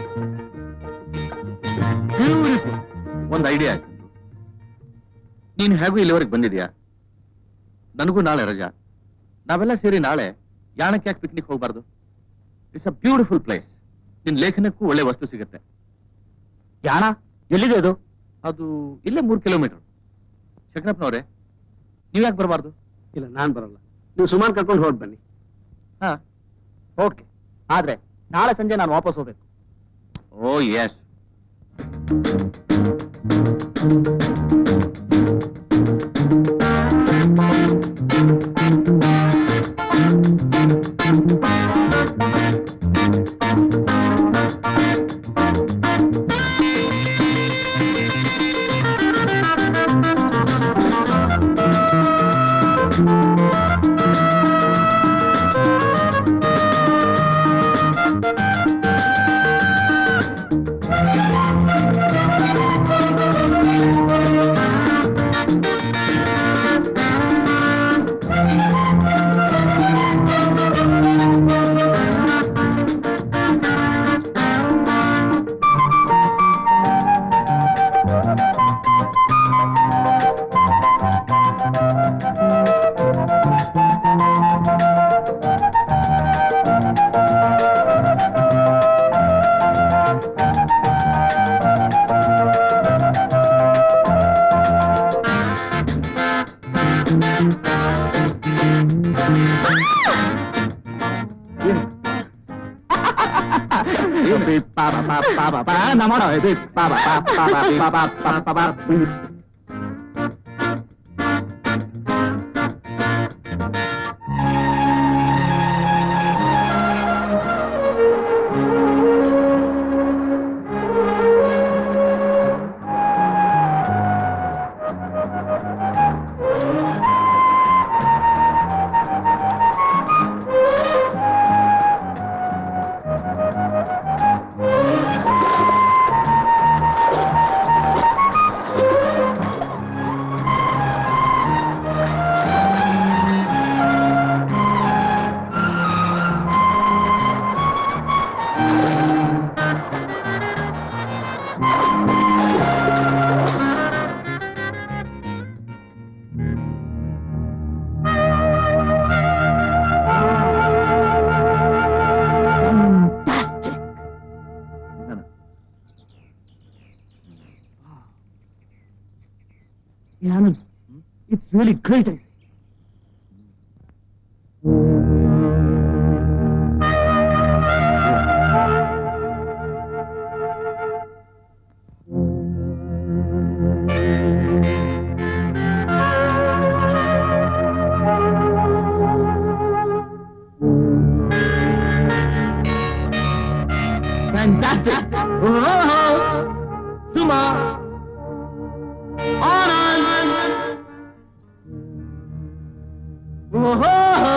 ಬ್ಯೂಟಿಫುಲ್ ಒಂದ್ ಐಡಿಯಾ ಆಯ್ತು ನೀನ್ ಹೇಗೂ ಇಲ್ಲಿವರೆಗೆ ಬಂದಿದ್ಯಾ ನನಗೂ ನಾಳೆ ರಜಾ ನಾವೆಲ್ಲ ಸೇರಿ ನಾಳೆ ಯಾಣಕ್ಕೆ ಯಾಕೆ ಪಿಕ್ನಿಕ್ ಹೋಗ್ಬಾರ್ದು ಇಟ್ಸ್ ಅ ಬ್ಯೂಟಿಫುಲ್ ಪ್ಲೇಸ್ ನಿನ್ ಲೇಖನಕ್ಕೂ ಒಳ್ಳೆ ವಸ್ತು ಸಿಗುತ್ತೆ ಯಾಣ ಎಲ್ಲಿದೆ ಅದು ಅದು ಇಲ್ಲೇ ಮೂರ್ ಕಿಲೋಮೀಟರ್ ಶಂಕರಪ್ಪನವ್ರೆ ನೀವ್ ಯಾಕೆ ಬರಬಾರ್ದು ಇಲ್ಲ ನಾನ್ ಬರಲ್ಲ ನೀವು ಸುಮಾರು ಕರ್ಕೊಂಡು ಹೊರಟ್ ಬನ್ನಿ ಹಾ ಓಕೆ ಆದ್ರೆ ನಾಳೆ ಸಂಜೆ ನಾನು ವಾಪಸ್ ಹೋಗ್ಬೇಕು ಓ ಎಸ್ ನಾ ಮಾಡೋ ಇದು ಪಾ ಪಾ ಪಾ ಪಾ ಪಾ ಪಾ ಪಾ ಪಾ ಪಾ ಪಾ. Yeah, Anand, it's really great. I say. Suma Anand ಓಹೋ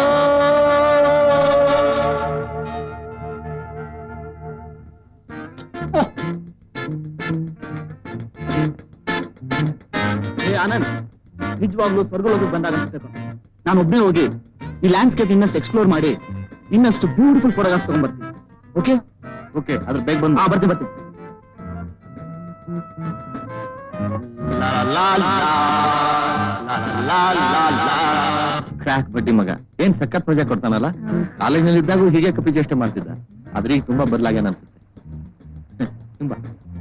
ಏ ಆನಂದ್ ನಿಜವಾಗ್ಲೂ ಸ್ವರ್ಗಲೋಕ ಬಂದಾಗ ಅನ್ಸ್ತೇನೆ ನಾನು ಒಬ್ಬನೇ ಹೋಗಿ ಈ ಲ್ಯಾಂಡ್ಸ್ಕೇಪ್ ಇನ್ನಷ್ಟು ಎಕ್ಸ್ಪ್ಲೋರ್ ಮಾಡಿ ಇನ್ನಷ್ಟು ಬ್ಯೂಟಿಫುಲ್ ಫೋಟೋಗ್ರಾಫ್ ತಗೊಂಡ್ಬರ್ತೀನಿ ಓಕೆ ಓಕೆ ಅದ್ರ ಬೇಗ ಬಂದು ಹಾ ಬರ್ತೀನಿ ಬರ್ತೀನಿ ಕ್ರ್ಯಾಕ್ ಬಡ್ಡಿ ಮಗ ಏನ್ ಸಖತ್ ಮಜಾ ಕೊಡ್ತಾನಲ್ಲ ಕಾಲೇಜ್ನಲ್ಲಿ ಇದ್ದಾಗೂ ಹೀಗೆ ಕಪಿ ಚೇಷ್ಟೆ ಮಾಡ್ತಿದ್ದ ಆದ್ರೆ ಈಗ ತುಂಬಾ ಬದಲಾಗ್ಯಾನ ಅನ್ಸುತ್ತೆ ತುಂಬಾ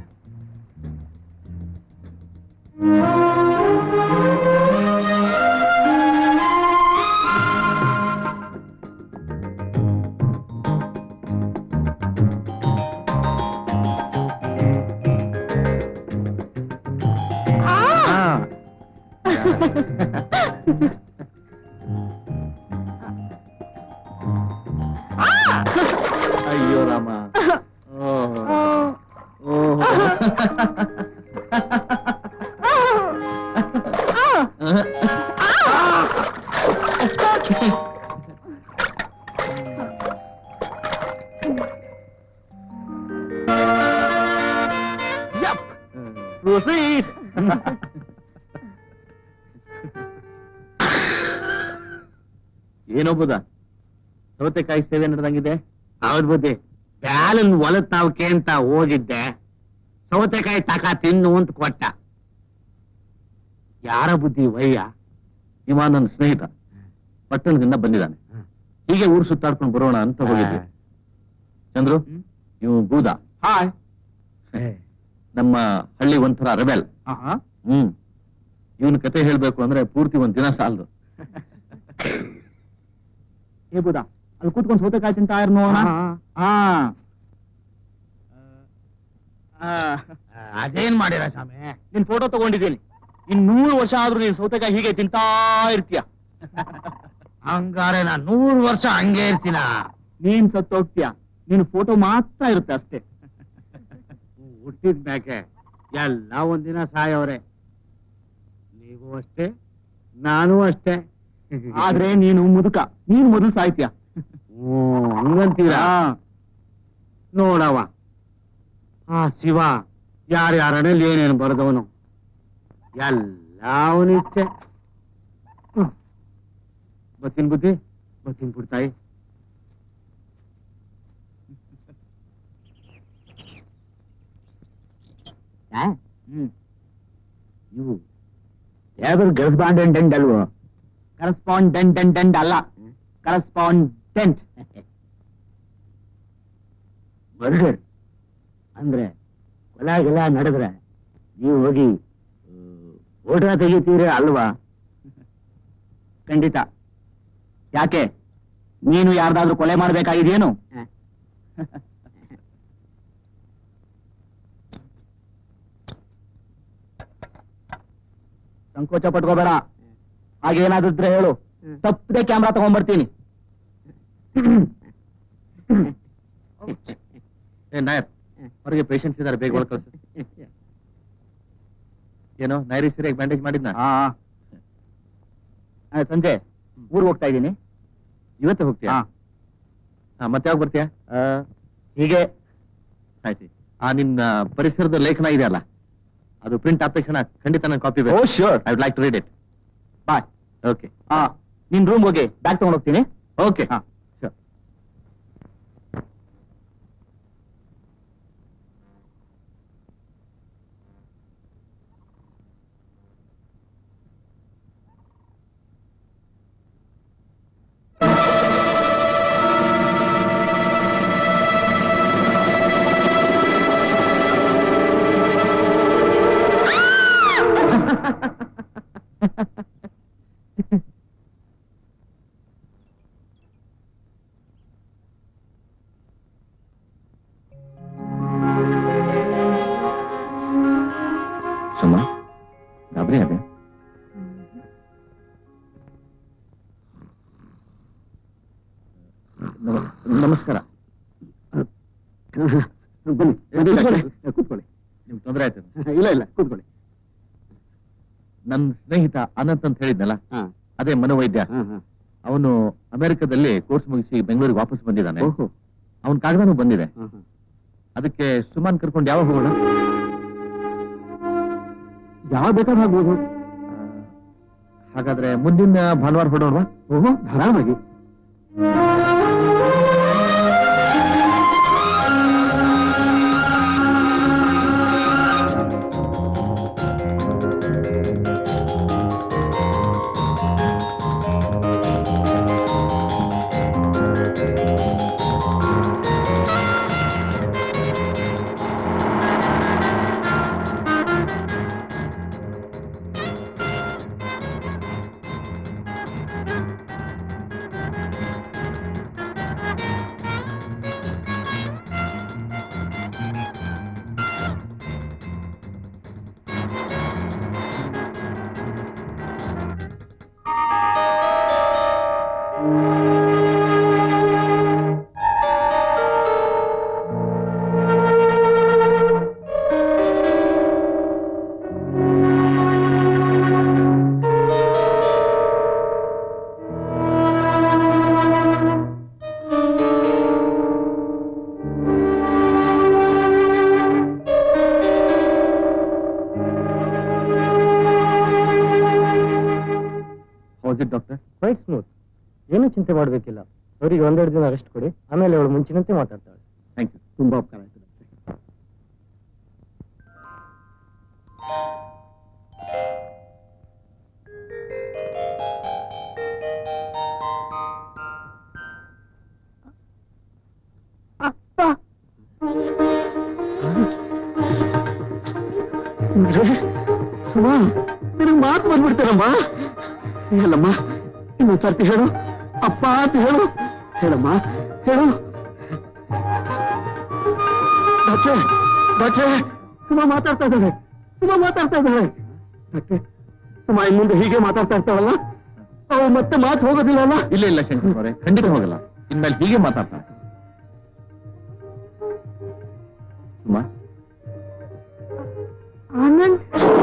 ಅಯ್ಯೋ ರಾಮ ಓಹೋ ಓಹೋ Proceed. ಏನೋ ಬುದ ಸೌತೆಕಾಯಿ ಸೇವೆ ನಡೆದಂಗಿದೆ ಹೌದ್ ಬುದ್ಧಿ ಬ್ಯಾಲನ್ ಹೊಲದ್ ತಾವಕ್ಕೆ ಅಂತ ಹೋಗಿದ್ದೆ ಸೌತೆಕಾಯಿ ತಕ ತಿನ್ನು ಅಂತ ಕೊಟ್ಟ ಯಾರ ಬುದ್ಧಿ ವಯ್ಯ ಇವ ನನ್ನ ಸ್ನೇಹಿತ ಪಟ್ಟಣದಿಂದ ಬಂದಿದ್ದಾನೆ ಹೀಗೆ ಊರು ಸುತ್ತಾಡ್ಕೊಂಡು ಬರೋಣ ಅಂತ ಹೋಗಿದ್ವಿ ಚಂದ್ರು ಇವು ಬೂದ ಹಾಯ್ ನಮ್ಮ ಹಳ್ಳಿ ಒಂಥರ ರೆಬೆಲ್ ಹ್ಮ್ ಇವನ್ ಕತೆ ಹೇಳ್ಬೇಕು ಅಂದ್ರೆ ಪೂರ್ತಿ ಒಂದ್ ದಿನ ಸಾಲದು ಏ ಬುದ ಅಲ್ಲಿ ಕೂತ್ಕೊಂಡು ಸೌತೆಕಾಯಿ ತಿಂತಾ ಇರ್ ನೋಡೋಣ ಅದೇನ್ ಮಾಡಿರ ಸ್ವಾಮಿ ನಿನ್ ಫೋಟೋ ತಗೊಂಡಿದ್ದೀನಿ ಇನ್ ನೂರು ವರ್ಷ ಆದ್ರೂ ನೀನ್ ಸೌತೆಕಾಯಿ ಹೀಗೆ ತಿಂತಾ ಇರ್ತೀಯ ಹಂಗಾರೆ ನಾ ನೂರು ವರ್ಷ ಹಂಗೆ ಇರ್ತೀನ ನೀನ್ ಸತ್ತೋಗ್ತೀಯ ನಿನ್ ಫೋಟೋ ಮಾತ್ರ ಇರುತ್ತೆ ಅಷ್ಟೇ ಹುಟ್ಟಿದ ಮ್ಯಾಕೆ ಎಲ್ಲ ಒಂದಿನ ಸಾಯವ್ರೆ ನೀವು ಅಷ್ಟೇ ನಾನು ಅಷ್ಟೇ ಆದ್ರೆ ನೀನು ಮುದುಕ ನೀನು ಮೊದಲು ಸಾಯ್ತೀಯ ಹ್ಮ್, ಹಂಗಂತೀರಾ ನೋಡವ ಆ ಶಿವ ಯಾರ್ಯಾರನಲ್ಲಿ ಏನೇನು ಬರೆದವನು ಎಲ್ಲ ಅವನಿಚ್ಛೆ ಹ್ಮ್. ಬತ್ತೀನಿ ಬುದ್ಧಿ ಬತ್ತೀನಿ ಬಿಡ್ತಾಯಿ ಇವು ಯಾವ್ದಾದ್ರು ಕರೆಸ್ಪಾಂಡೆಂಟ್ ಅಲ್ವೋ ಕರೆಸ್ಪಾಂಡೆಂಟ್ ಅಲ್ಲ ಕರೆಸ್ಪಾಂಡೆಂಟ್ ಮರ್ಡರ್ ಅಂದ್ರೆ ಕೊಲ ಗಿಲ ನಡೆದ್ರೆ ನೀವು ಹೋಗಿ ಫೋಟೋ ತೆಗಿತೀರ ಅಲ್ವಾ ಖಂಡಿತ ಯಾಕೆ ನೀನು ಯಾರ್ದಾದ್ರೂ ಕೊಲೆ ಮಾಡ್ಬೇಕಾಗಿದೆಯೇನು ಸಂಕೋಚ ಪಟ್ಕೋಬೇಡ ಹಾಗೇನಾದಿದ್ರೆ ಹೇಳು ತಪ್ಪದೆ ಕ್ಯಾಮ್ರಾ ತಗೊಂಡ್ಬರ್ತೀನಿ ನಾಯರ್ ಹೊರಗೆ ಪೇಷಂಟ್ಸ್ ಇದಾರೆ ಬೇಗ ಒಳಗೆ ಕಳ್ಸು ಏನೋ ನೈರಿ ಸರಿಯಾಗಿ ಬ್ಯಾಂಡೇಜ್ ಮಾಡಿದ್ನ ಸಂಜೆ ಊರಿಗೆ ಹೋಗ್ತಾ ಇದ್ದೀನಿ ಇವತ್ತೇ ಹೋಗ್ತೀಯಾ ಹಾ ಮತ್ತೆ ಯಾವಾಗ ಬರ್ತೀಯಾ ಹೀಗೆ ಆಯ್ತು ಆ ನಿನ್ನ ಪರಿಸರದ ಲೇಖನ ಇದೆಯಲ್ಲ ಅದು ಪ್ರಿಂಟ್ ಆದ ತಕ್ಷಣ ಖಂಡಿತ ನಾನು ಕಾಪಿ ಬೇಕು sure I would like to read it bye okay ಹಾ ನಿನ್ ರೂಮ್ ಹೋಗಿ ಬ್ಯಾಗ್ ತಗೊಂಡು ಹೋಗ್ತೀನಿ ಓಕೆ ಹಾ ಶೋರ್ ಸುಮ್ಮ ಗಾಬರಿ ಅದೇ ನಮಸ್ಕಾರ ಬನ್ನಿ ಬನ್ನಿ, ಡಾಕ್ಟ್ರೆ. ತೊಂದರೆ ಆಯ್ತು ಇಲ್ಲ ಇಲ್ಲ ಕೂತ್ಕೊಳ್ಳಿ ನನ್ನ ಸ್ನೇಹಿತ ಅನಂತ್ ಅಂತ ಹೇಳಿದ್ನಲ್ಲ ಹಾ ಅದೇ ಮನೋವೈದ್ಯ ಹಾ ಹಾ ಅವನು ಅಮೆರಿಕದಲ್ಲಿ ಕೋರ್ಸ್ ಮುಗಿಸಿ ಬೆಂಗಳೂರಿಗೆ ವಾಪಸ್ ಬಂದಿದ್ದಾನೆ ಓಹೋ ಅವನ ಕಾಗದನೂ ಬಂದಿದೆ ಹಾ ಹಾ ಅದಕ್ಕೆ ಸುಮಾನ್ ಕರ್ಕೊಂಡು ಯಾವಾಗ ಹೋಗೋಣ ಯಾವ ಬೇಕಾದ್ರೂ ಆಗ್ಬೋದು ಆ, ಹಾಗಾದ್ರೆ ಮುಂದಿನ ಭಾನುವಾರ ಹೊಡೋಣವಾ ಓಹೋ ಧಾರಾಳವಾಗಿ ಹೌದು ಡಾಕ್ಟರ್ ಕ್ವೈಟ್ ಸ್ಮೂತ್ ಏನು ಚಿಂತೆ ಮಾಡಬೇಕಿಲ್ಲ ಅವರಿಗೆ ಒಂದೆರಡು ದಿನ ರೆಸ್ಟ್ ಕೊಡಿ ಆಮೇಲೆ ಅವಳು ಮುಂಚಿನಂತೆ ಮಾತಾಡ್ತಾಳೆ ಥ್ಯಾಂಕ್ ಯು ತುಂಬಾ ಉಪಕಾರ ಆಯ್ತು ಡಾಕ್ಟ್ರೆ. ಅಪ್ಪ ಸುಮಾ ನಿನಗೆ ಮಾತು ಬಂದ್ಬಿಡ್ತೇನಮ್ಮ ಹೇಳಮ್ಮ ಇನ್ನೊಂದ್ ಸರ್ತಿ ಹೇಳು ಅಪ್ಪ ಅಂತ ಹೇಳು ಹೇಳಮ್ಮ ಹೇಳು ಡಾಕ್ಟ್ರೆ ಡಾಕ್ಟ್ರೆ ಸುಮಾ ಮಾತಾಡ್ತಾ ಇದ್ದಾಳೆ ಸುಮಾ ಮಾತಾಡ್ತಾ ಇದ್ದಾಳೆ ಡಾಕ್ಟ್ರೆ ಸುಮಾ ಇನ್ ಮುಂದೆ ಹೀಗೆ ಮಾತಾಡ್ತಾ ಇರ್ತಾಳಲ್ಲ ಅವಳು ಮತ್ತೆ ಮಾತು ಹೋಗೋದಿಲ್ಲ ಅಲ್ಲ ಇಲ್ಲ ಇಲ್ಲ ಶಂಕರ್ ಅವರೇ ಖಂಡಿತ ಹೋಗಲ್ಲ ಇನ್ಮೇಲೆ ಹೀಗೆ ಮಾತಾಡ್ತಾನೆ ಸುಮಾ ಆನಂದ್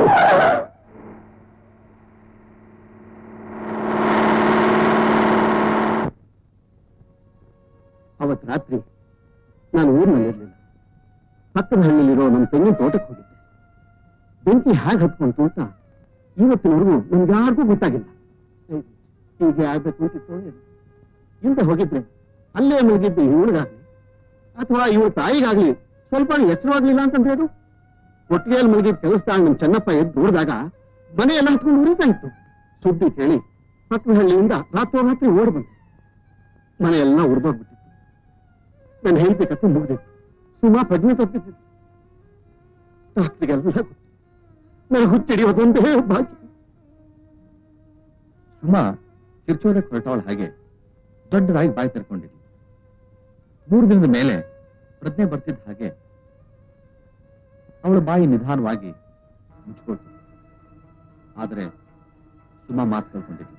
ಅವತ್ ರಾತ್ರಿ ನಾನು ಊರಿನಲ್ಲಿರ್ಲಿಲ್ಲ ಪಕ್ಕದ ಹಳ್ಳಿಲಿರೋ ನಮ್ಮ ತೆಂಗಿನ ತೋಟಕ್ಕೆ ಹೋಗಿದ್ದೆ ಬೆಂಕಿ ಹೇಗೆ ಹತ್ಕೊಂತು ಅಂತ ಇವತ್ತಿನವರೆಗೂ ನಮ್ಗೆ ಯಾರಿಗೂ ಗೊತ್ತಾಗಿಲ್ಲ ಏ, ಹೀಗೆ ಆಗ್ಬೇಕು ಅಂತಿತ್ತು ಏನೋ. ಹಿಂದೆ ಹೋಗಿದ್ರೆ ಅಲ್ಲೇ ಮುಳುಗಿದ್ದು ಇವಳಿಗಾಗ್ಲಿ ಅಥವಾ ಇವಳ ತಾಯಿಗಾಗ್ಲಿ ಸ್ವಲ್ಪ ಎಚ್ಚರವಾಗ್ಲಿಲ್ಲ ಅಂತ ಹೇಳು ಒಟ್ಟಿಗೆಯಲ್ಲಿ ಮುಳುಗಿದ ಕೆಲಸದಾಗ ನಮ್ ಚೆನ್ನಪ್ಪ ಎದ್ದು ನೋಡಿದಾಗ ಮನೆ ಎಲ್ಲ ಹತ್ಕೊಂಡು ಉರಿತಾ ಇತ್ತು ಸುದ್ದಿ ಕೇಳಿ ಪಕ್ಕದ ಹಳ್ಳಿಯಿಂದ ರಾತ್ರೋರಾತ್ರಿ ಓಡಿ ಬಂದೆ ಮನೆ ಎಲ್ಲ ಉರಿದೋಗ್ಬಿಟ್ಟಿತ್ತು ನನ್ನ ಹೆಂಡತಿ ಕಥೆ ಮುಗಿದಿತ್ತು ಸುಮಾ ಪ್ರಜ್ಞೆ ತಪ್ಪಿತ್ತು ರಾತ್ರಿಗೆಲ್ಲ ಗೊತ್ತು ನನಗೆ ಹುಚ್ಚಿಡಿಯೋದೊಂದೇ ಬಾಕಿ ಸುಮಾ ಕಿರ್ಚೋದಕ್ಕೆ ಹೊರಟವಳ ಹಾಗೆ ದೊಡ್ಡದಾಗಿ ಬಾಯಿ ತೆರ್ಕೊಂಡಿದ್ಲು ಮೂರು ದಿನದ ಮೇಲೆ ಪ್ರಜ್ಞೆ ಬರ್ತಿದ್ದ ಹಾಗೆ ಅವಳ ಬಾಯಿ ನಿಧಾನವಾಗಿ ಮುಚ್ಕೊಳ್ತು ಆದ್ರೆ ಸುಮಾ ಮಾತು ಕಳ್ಕೊಂಡಿದ್ಲು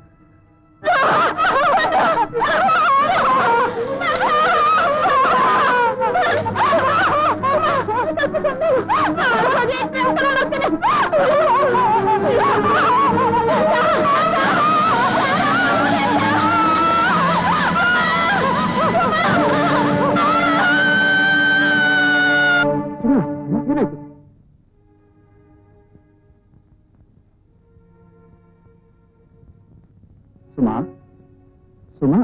ಸುಮಾ ಏನಾಯ್ತು ಸುಮಾ ಸುಮಾ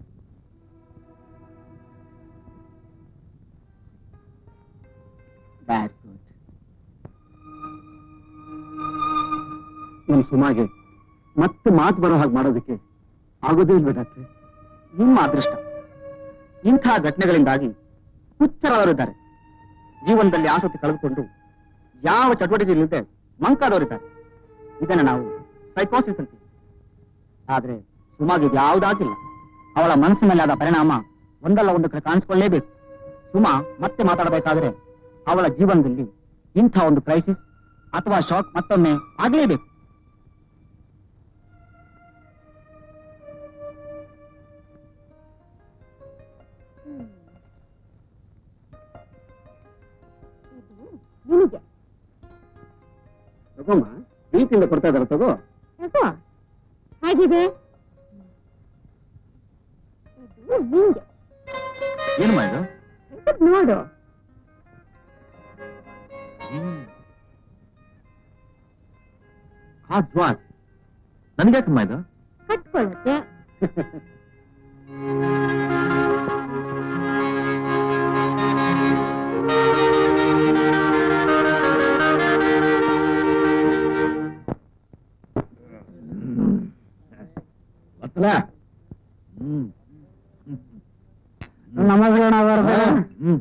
That's good. ನಮ್ ಸುಮಾಗೆ ಮತ್ತೆ ಮಾತು ಬರೋ ಹಾಗೆ ಮಾಡೋದಕ್ಕೆ ಆಗೋದೇ ಇಲ್ವೇ ಡಾಕ್ಟ್ರೆ ನಿಮ್ಮ ಅದೃಷ್ಟ ಇಂಥ ಘಟನೆಗಳಿಂದಾಗಿ ಹುಚ್ಚರಾದವರಿದ್ದಾರೆ ಜೀವನದಲ್ಲಿ ಆಸಕ್ತಿ ಕಳೆದುಕೊಂಡು ಯಾವ ಚಟುವಟಿಕೆ ಇಲ್ಲದೆ ಮಂಕಾದವರಿದ್ದಾರೆ ಇದನ್ನು ನಾವು ಸೈಕೋಸಿಸ್ ಅಂತೀವಿ ಆದ್ರೆ ಸುಮಾಗೆ ಯಾವುದಾಗಿಲ್ಲ ಅವಳ ಮನಸ್ಸಿನಲ್ಲಿ ಆದ ಪರಿಣಾಮ ಒಂದಲ್ಲ ಒಂದು ಕಡೆ ಕಾಣಿಸ್ಕೊಳ್ಳೇಬೇಕು ಸುಮಾ ಮತ್ತೆ ಮಾತಾಡಬೇಕಾದ್ರೆ ಅವಳ ಜೀವನದಲ್ಲಿ ಇಂಥ ಒಂದು ಕ್ರೈಸಿಸ್ ಅಥವಾ ಶಾಕ್ ಮತ್ತೊಮ್ಮೆ ಆಗಲೇಬೇಕು ನಿನಗೆ ತಗೋಮ್ಮ ಪ್ರೀತಿಯಿಂದ ಕೊಡ್ತಾ ಇದಾರೆ ತಗೋ ಯಾಕೋ ಹೇಗಿದೆ ಇದು ನಿಂಗೆ ಏನು ಮಾಡಿದ್ರು ಇದು ನೋಡು ಹಾಟ್ ವಾಚ್ ನನ್ಗೆ ತುಂಬ ಇದು ಕಟ್ಕೊಳ್ಳುತ್ತೆ ಗೊತ್ತಲ್ಲ ಹ್ಮ್ ನಮಸ್ಕಾರ ಹ್ಮ್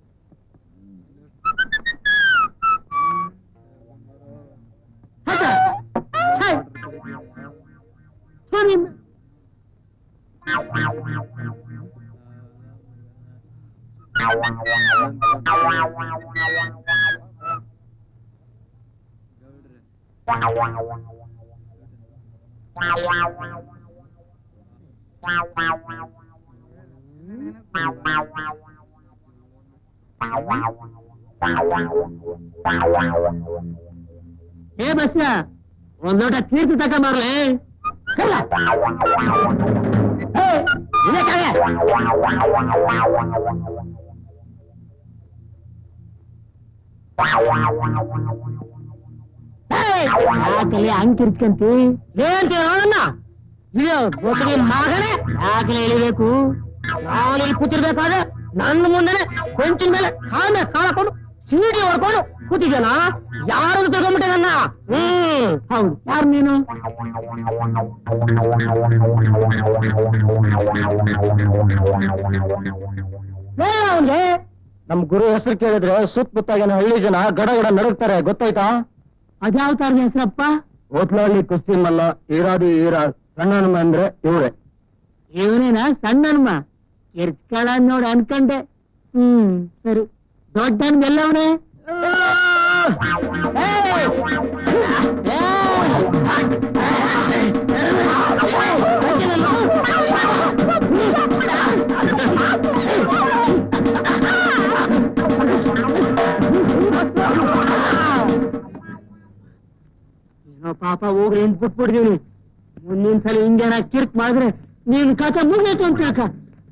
ಏ ಬಸ್ಯ ಒಂದ್ ಲೋಟ ತೀರ್ಥ ತಗೊಂಬರ್ಲಿ ಯಾಕಲೆ ಹಂಗ್ ಕಿರ್ಚ್ಕಂತಿ ಏನ್ ನೋಡಣ್ಣ ಇದು ಗೊತ್ತಿಗೆ ಮಗನೇ ಯಾಕಲೆ ಎಳಿಬೇಕು ನಾನು ಇಲ್ಲಿ ಕೂತಿರ್ಬೇಕಾದ್ರೆ ನನ್ನ ಮುಂದೆನೆ ಬೆಂಚಿನ ಮೇಲೆ ಕಾಲ ಕಾಳಕೊಂಡು ಸೀಡಿ ಹೊಡ್ಕೊಂಡು ಕೂತಿದ್ಯಾನ ಯಾರು ತಗೊಂಡ್ಬಿಟ್ಟೆ ನನ್ನ ಹ್ಮ್ ಹೌದು ಯಾರು ನೀನು ಅವನ್ಗೆ ನಮ್ ಗುರು ಹೆಸರು ಕೇಳಿದ್ರೆ ಸುತ್ತಮುತ್ತಾಗಿನ ಹಳ್ಳಿ ಜನ ಗಡಗಡ ನಡುಗ್ತಾರೆ ಗೊತ್ತಾಯ್ತಾ ಅದ್ಯಾವ ತಾರ ಹೆಸರಪ್ಪ ಓತ್ಲಹಳ್ಳಿ ಕುಸ್ತಿ ಮಲ್ಲ ಈರಾದಿ ಈರ ಸಣ್ಣ ಅಂದ್ರೆ ಇವ್ರೆ ಇವನೇನ ಸಣ್ಣನ್ಮ ಎರ್ಚ್ಕಳ ನೋಡಿ ಅನ್ಕಂಡೆ ಹ್ಮ್ ಸರಿ ದೊಡ್ಡನ್ ಗೆಲ್ಲವನೇ ಏನೋ ಪಾಪ ಹೋಗ್ರಿ ಹಿಂದ್ ಬಿಟ್ಬಿಡ್ದೀನಿ ಮುಂದಿನ ಸಲ ಹಿಂಗೇನ ಕಿರ್ಕ್ ಮಾಡಿದ್ರೆ ನೀನ್ ಕಥೆ ಮುಗಿತು ಅಂತ ತಿಳ್ಕ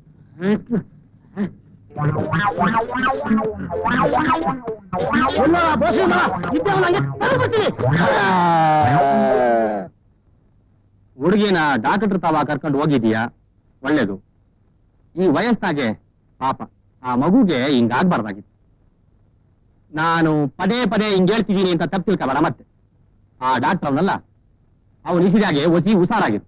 ಹುಡುಗಿನ ಡಾಕ್ಟರ್ ತಾವ ಕರ್ಕೊಂಡು ಹೋಗಿದೀಯಾ ಒಳ್ಳೇದು ಈ ವಯಸ್ಸಾಗೆ ಪಾಪ ಆ ಮಗುಗೆ ಹಿಂಗಾಗ್ಬಾರ್ದಾಗಿತ್ತು ನಾನು ಪದೇ ಪದೇ ಹಿಂಗ್ ಹೇಳ್ತಿದ್ದೀನಿ ಅಂತ ತಪ್ಪು ತಿಳ್ಕೊಬೇಡ ಮತ್ತೆ ಆ ಡಾಕ್ಟರ್ ಅವನಲ್ಲ ಅವನು ಇಸಿದಾಗೆ ಒಸಿ ಹುಷಾರಾಗಿತ್ತು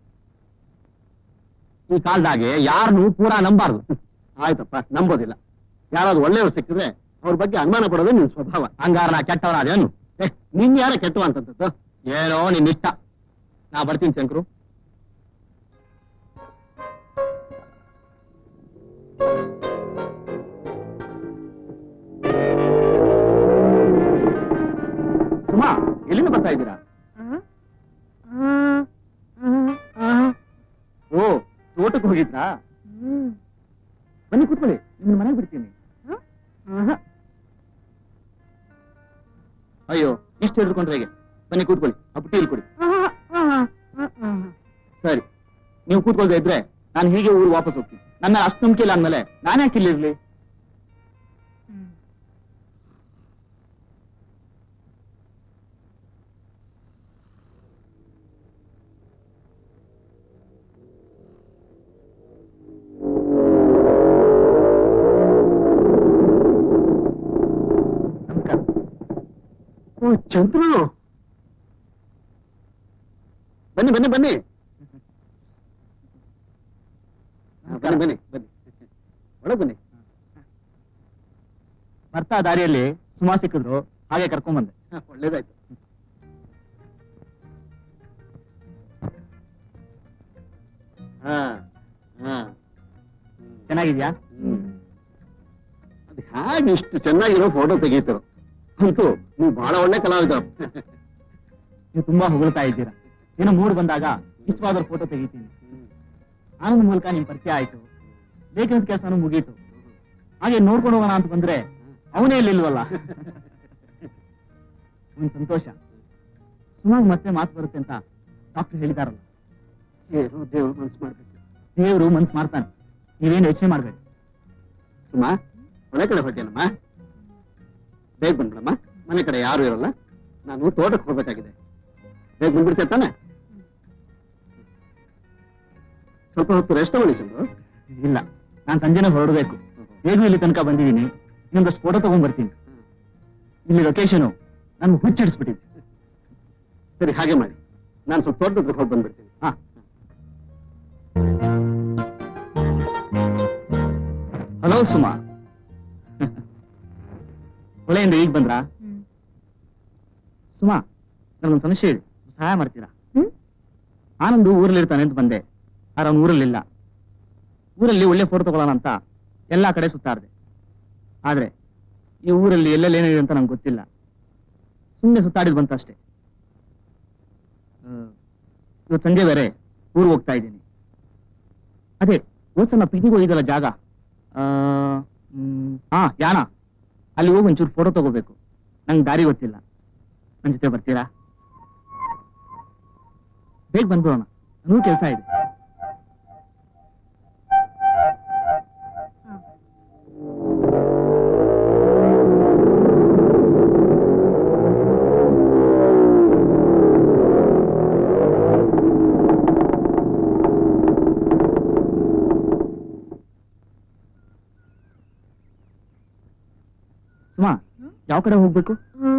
ಈ ಕಾಲದಾಗೆ ಯಾರನ್ನು ಪೂರಾ ನಂಬಾರ್ದು ಆಯ್ತಪ್ಪ ನಂಬೋದಿಲ್ಲ ಯಾರಾದ್ರು ಒಳ್ಳೆಯವ್ರು ಸಿಕ್ಕಿದ್ರೆ ಅವ್ರ ಬಗ್ಗೆ ಅನುಮಾನ ಪಡೋದು ನಿನ್ ಸ್ವಭಾವ ಹಂಗಾರ ನಾ ಕೆಟ್ಟವನ ಅದೇನು ಏ ನಿನ್ ಯಾರ ಕೆಟ್ಟವ ಅಂತದ್ದು ಏನೋ ನಿನ್ ಇಷ್ಟ ನಾ ಬರ್ತೀನಿ ಶಂಕರು ಸುಮಾ ಎಲ್ಲಿಂದ ಬರ್ತಾ ಇದ್ದೀರಾ ಓ ತೋಟಕ್ಕೆ ಹೋಗಿದ್ರಾ ಬನ್ನಿ ಕೂತ್ಕೊಳ್ಳಿ ನಿಮ್ಮನ್ನ ಮನೆಗೆ ಬಿಡ್ತೀನಿ ಅಯ್ಯೋ ಇಷ್ಟು ಹಿಡ್ಕೊಂಡ್ರೆ ಹೇಗೆ ಬನ್ನಿ ಕೂತ್ಕೊಳ್ಳಿ ಆ ಬುಟ್ಟಿಯಲ್ಲಿ ಕೊಡಿ ಸರಿ ನೀವು ಕೂತ್ಕೊಳ್ತಾ ಇದ್ರೆ ನಾನು ಹೀಗೆ ಊರು ವಾಪಸ್ ಹೋಗ್ತೀನಿ ನನ್ನ ಅಷ್ಟು ನಂಬಿಕೆ ಇಲ್ಲ ಅಂದ್ಮೇಲೆ ನಾನೇ ಯಾಕೆ ಇಲ್ಲಿರ್ಲಿ ನಮಸ್ಕಾರ ಓ ಚಂದ್ರು ಬನ್ನಿ ಬನ್ನಿ ಬನ್ನಿ ಬನ್ನಿ ಬನ್ನಿ ಬನ್ನಿ ಒಳಗೆ ಬನ್ನಿ ಬರ್ತಾ ದಾರಿಯಲ್ಲಿ ಸುಮಾ ಸಿಕ್ಕಿದ್ರು ಹಾಗೆ ಕರ್ಕೊಂಡ್ ಬಂದೆ ಒಳ್ಳೇದಾಯ್ತು ಹಾ ಹಾ ಚೆನ್ನಾಗಿದ್ಯಾ ಅದು ಹೇಗೆ ಇಷ್ಟು ಚೆನ್ನಾಗಿರೋ ಫೋಟೋ ತೆಗೀತರು ಅಂತೂ ನೀವು ಬಹಳ ಒಳ್ಳೆ ಕಲಾವಿದ ನೀವು ತುಂಬಾ ಹೊಗಳ್ತಾ ಇದ್ದೀರಾ ಏನೋ ಮೂಡ್ ಬಂದಾಗ ಇಷ್ಟವಾದ ಫೋಟೋ ತೆಗಿತೀನಿ ಆನಂದ್ ಮೂಲಕ ನಿಮ್ ಪರಿಚಯ ಆಯ್ತು ಲೇಖನದ ಕೆಲಸನೂ ಮುಗೀತು ಹಾಗೆ ನೋಡ್ಕೊಂಡು ಹೋಗೋಣ ಅಂತ ಬಂದ್ರೆ ಅವನೇ ಇಲ್ಲಿಲ್ವಲ್ಲ ಒಂದ್ ಸಂತೋಷ ಸುಮಾರು ಮತ್ತೆ ಮಾತು ಬರುತ್ತೆ ಅಂತ ಡಾಕ್ಟರ್ ಹೇಳಿದಾರಲ್ಲ ಏನೋ ದೇವ್ರು ಮನ್ಸು ಮಾಡ್ಬೇಕು ದೇವರು ಮನ್ಸು ಮಾಡ್ತಾನೆ ನೀವೇನು ಯೋಚನೆ ಮಾಡ್ಬೇಡಿ ಸುಮಾ ಒಳ್ಳೆ ಕಡೆ ಹೊಟ್ಟೆನಮ್ಮ ಬೇಗ ಬಂದ್ಬಿಡಮ್ಮ ಮನೆ ಕಡೆ ಯಾರು ಇರಲ್ಲ ನಾನು ತೋಟಕ್ಕೆ ಹೋಗ್ಬೇಕಾಗಿದೆ ಬೇಗ ಬಂದ್ಬಿಡ್ತೇವೆ ತಾನೆ ಸ್ವಲ್ಪ ಹೊತ್ತು ರೆಸ್ಟ್ ತಗೊಳ್ಳಿ ಚಂದ್ರು ಇಲ್ಲ ನಾನು ಸಂಜೆನೆ ಹೊರಡಬೇಕು ಹೇಗೂ ಇಲ್ಲಿ ತನಕ ಬಂದಿದ್ದೀನಿ ಇನ್ನೊಂದಷ್ಟು ಫೋಟೋ ತಗೊಂಡ್ ಬರ್ತೀನಿ ಇಲ್ಲಿ ಲೊಕೇಶನ್ ನನ್ಗೆ ಹುಚ್ಚಿಡಿಸ್ಬಿಟ್ಟಿದೆ ಸರಿ ಹಾಗೆ ಮಾಡಿ ನಾನು ಸ್ವಲ್ಪ ತೋಟದ ಹತ್ರ ಹೋಗಿ ಬಂದ್ಬಿಡ್ತೀನಿ ಹಾ ಹಲೋ ಸುಮಾ ಹೊಳೆಯಿಂದ ಈಗ ಬಂದ್ರಾ ಸುಮಾ ನನಗೊಂದು ಸಮಸ್ಯೆ ಇದೆ ಸ್ವಲ್ಪ ಸಹಾಯ ಮಾಡ್ತೀರಾ ಹ್ಮ್? ಆನಂದು ಊರಲ್ಲಿರ್ತಾನೆ ಅಂತ ಬಂದೆ ಆದ್ರೆ ಅವ್ನು ಊರಲ್ಲಿಲ್ಲ ಊರಲ್ಲಿ ಒಳ್ಳೆ ಫೋಟೋ ತಗೊಳ್ಳೋಣ ಅಂತ ಎಲ್ಲಾ ಕಡೆ ಸುತ್ತಾಡ್ದೆ ಆದ್ರೆ ಈ ಊರಲ್ಲಿ ಎಲ್ಲೆಲ್ಲಿ ಏನಿದೆ ಅಂತ ನಂಗೆ ಗೊತ್ತಿಲ್ಲ ಸುಮ್ಮನೆ ಸುತ್ತಾಡಿದ್ ಬಂತ ಅಷ್ಟೇ ಆ, ಇವತ್ತು ಸಂಜೆ ಬೇರೆ ಊರಿಗೆ ಹೋಗ್ತಾ ಇದ್ದೀನಿ ಅದೇ ಹೋದ್ಸಲ ಪಿಕ್ನಿಕ್ ಹೋಗಿದ್ದಲ್ಲ ಜಾಗ ಆ, ಮ್, ಹಾ ಯಾಣ ಅಲ್ಲಿ ಹೋಗಿ ಒಂಚೂರು ಫೋಟೋ ತಗೋಬೇಕು ನಂಗೆ ದಾರಿ ಗೊತ್ತಿಲ್ಲ ನನ್ನ ಜೊತೆ ಬರ್ತೀರಾ ಬೇಗ ಬಂದ್ಬಿಡೋಣ ನನಗೂ ಕೆಲಸ ಇದೆ ಸುಮಾ ಯಾವ ಕಡೆ ಹೋಗ್ಬೇಕು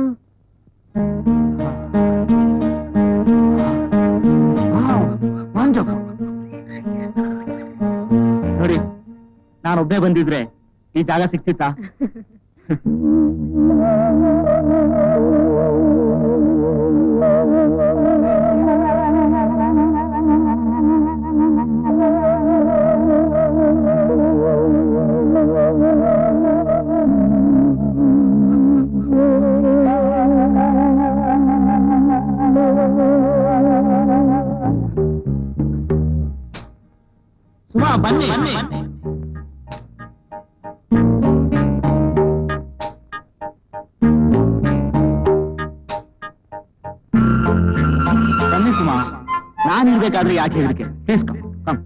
ನೋಡಿ ನಾನೊಬ್ಬನೇ ಬಂದಿದ್ರೆ ಈ ಜಾಗ ಸಿಕ್ತಿತ್ತಾ ಸುಮಾ ಬನ್ನಿ ಬನ್ನಿ ಬನ್ನಿ ಸುಮಾ ನಾನು ಇರ್ಬೇಕಾದ್ರೆ ಯಾಕೆ ಹೆದರಿಕೆ ಪ್ಲೀಸ್ ಕಮ್ ಕಮ್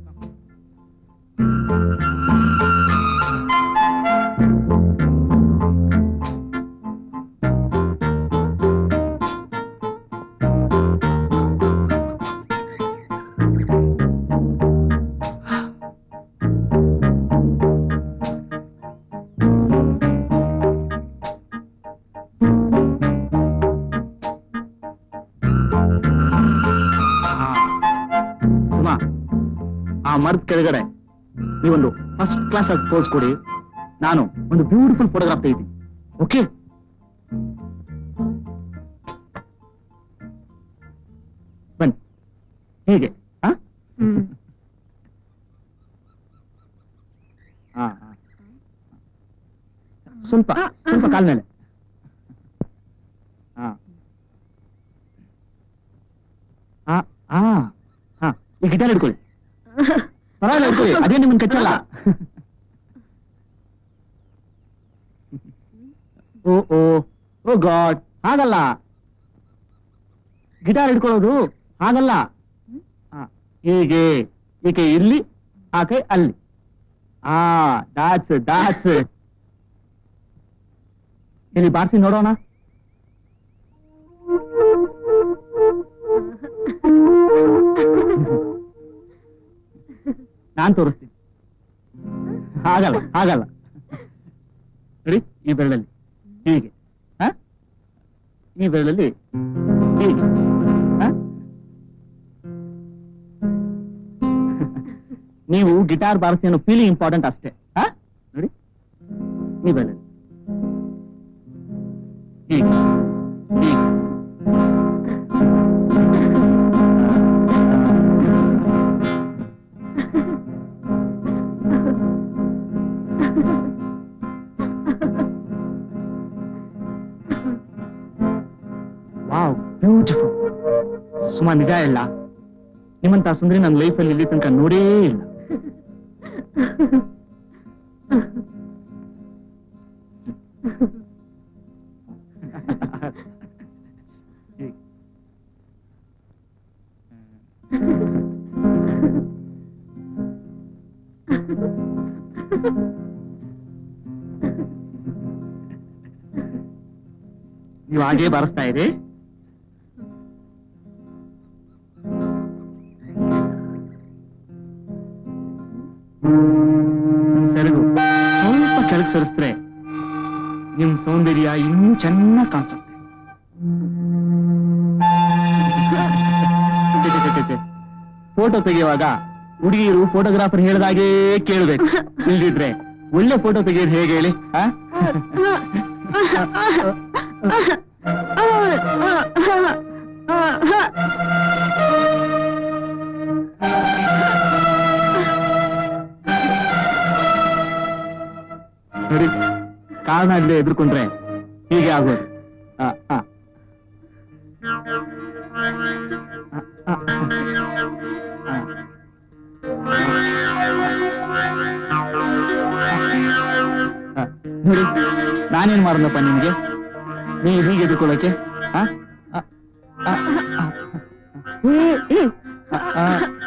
ಸುಮಾ ಆ ಮರದ ಕೆಳಗಡೆ ನೀವೊಂದು ಫಸ್ಟ್ ಕ್ಲಾಸ್ ಆಗಿ ಪೋಸ್ ಕೊಡಿ ನಾನು ಒಂದು ಬ್ಯೂಟಿಫುಲ್ ಫೋಟೋಗ್ರಾಫ್ ತೆಗಿತೀನಿ ಓಕೆ ಬನ್ನಿ ಹೀಗೆ ಹಾ ಹ್ಮ್ ಹಾ ಹಾ. ಸ್ವಲ್ಪ ಸ್ವಲ್ಪ ಕಾಲ್ ಮೇಲೆ ಹಾ ಹಾ ಹಾ ಹಾ ಈ ಗಿಟಾರ್ ಹಿಡ್ಕೊಳ್ಳಿ ಪರವಾಗಿಲ್ಲ ಹಿಡ್ಕೊಳ್ಳಿ ಅದೇ ನಿಮ್ಮನ್ನ ಕಚ್ಚಲ್ಲ ಓ ಓ ಓ ಗಾಡ್ ಹಾಗಲ್ಲ ಗಿಟಾರ್ ಹಿಡ್ಕೊಳ್ಳೋದು ಹಾಗಲ್ಲ ಹಾ, ಹೀಗೆ ಈಕೆ ಇಲ್ಲಿ ಆಕೆ ಅಲ್ಲಿ ಆ ಡಾಟ್ಸ್ ಡಾಟ್ಸ್ ಇಲ್ಲಿ ಬಾರಿಸಿ ನೋಡೋಣ ನಾನ್ ತೋರಿಸ್ತೀನಿ ಹಾಗಲ್ಲ ಹಾಗಲ್ಲ ನೋಡಿ ಈ ಬೆರಳಲ್ಲಿ ಹೀಗೆ ಹ? ಈ ಬೆರಳಲ್ಲಿ ಹೀಗೆ ಹ? ನೀವು ಗಿಟಾರ್ ಬಾರಿಸಿ ಅನ್ನೋ ಫೀಲಿಂಗ್ ಇಂಪಾರ್ಟೆಂಟ್ ಅಷ್ಟೇ ಹ? ನೋಡಿ ಈ ಬೆರಳಲ್ಲಿ ಹೀಗೆ ಹೀಗೆ ವಾವ್ ಬ್ಯೂಟಿಫುಲ್ ಸುಮಾ ನಿಜ ಇಲ್ಲ ನಿಮ್ಮಂತ ಸುಂದರಿ ನನ್ನ ಲೈಫಲ್ಲಿ ಇಲ್ಲಿ ತನಕ ನೋಡೇ ಇಲ್ಲ ನೀವು ಹಾಗೇ ಬಾರಿಸ್ತಾ ಇರಿ ನಿಮ್ ಸೆರಗು ಸ್ವಲ್ಪ ಕೆಳಗೆ ಸರಿಸಿದ್ರೆ ನಿಮ್ ಸೌಂದರ್ಯ ಇನ್ನೂ ಚೆನ್ನಾಗಿ ಕಾಣಿಸುತ್ತೆ ಫೋಟೋ ತೆಗೆಯುವಾಗ ಹುಡುಗಿಯರು ಫೋಟೋಗ್ರಾಫರ್ ಹೇಳ್ದಾಗೇ ಕೇಳ್ಬೇಕು ಇಲ್ದಿದ್ರೆ ಒಳ್ಳೆ ಫೋಟೋ ತೆಗೆಯೋದು ಹೇಗೆ ಹೇಳಿ ಆ? ನೋಡಿ ಕಾರಣ ಆಗದೆ ಎದುರ್ಕೊಂಡ್ರೆ ಹೀಗೆ ಆಗೋದು ಆ, ಆ. ಆ, ಆ, ಆ. ಆ, ನೋಡಿ ನಾನೇನ್ ಮಾಡಿದ್ನಪ್ಪ ನಿಮ್ಗೆ ನೀವು ಹೀಗೆ ಎದುರ್ಕೊಳ್ಳೋಕೆ ಆ? ಆ, ಆ, ಆ. ಆ, ಆ.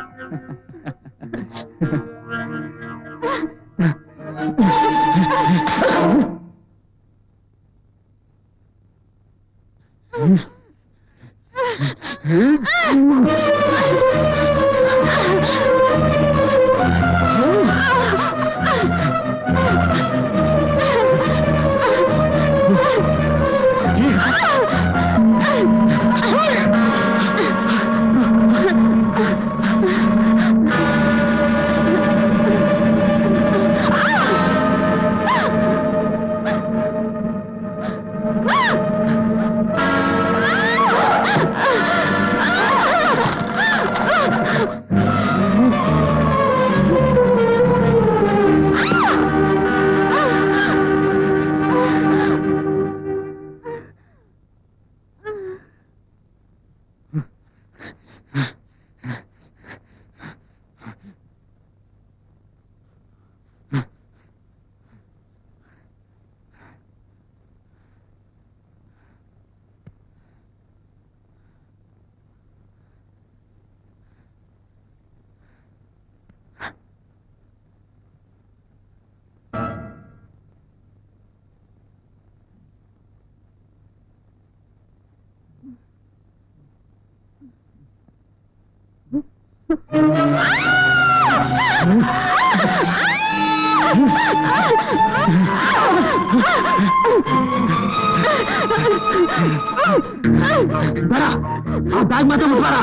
ಬೇಡ ಆ ಬ್ಯಾಗ್ ಮಾತ್ರ ಮುಟ್ಬೇಡ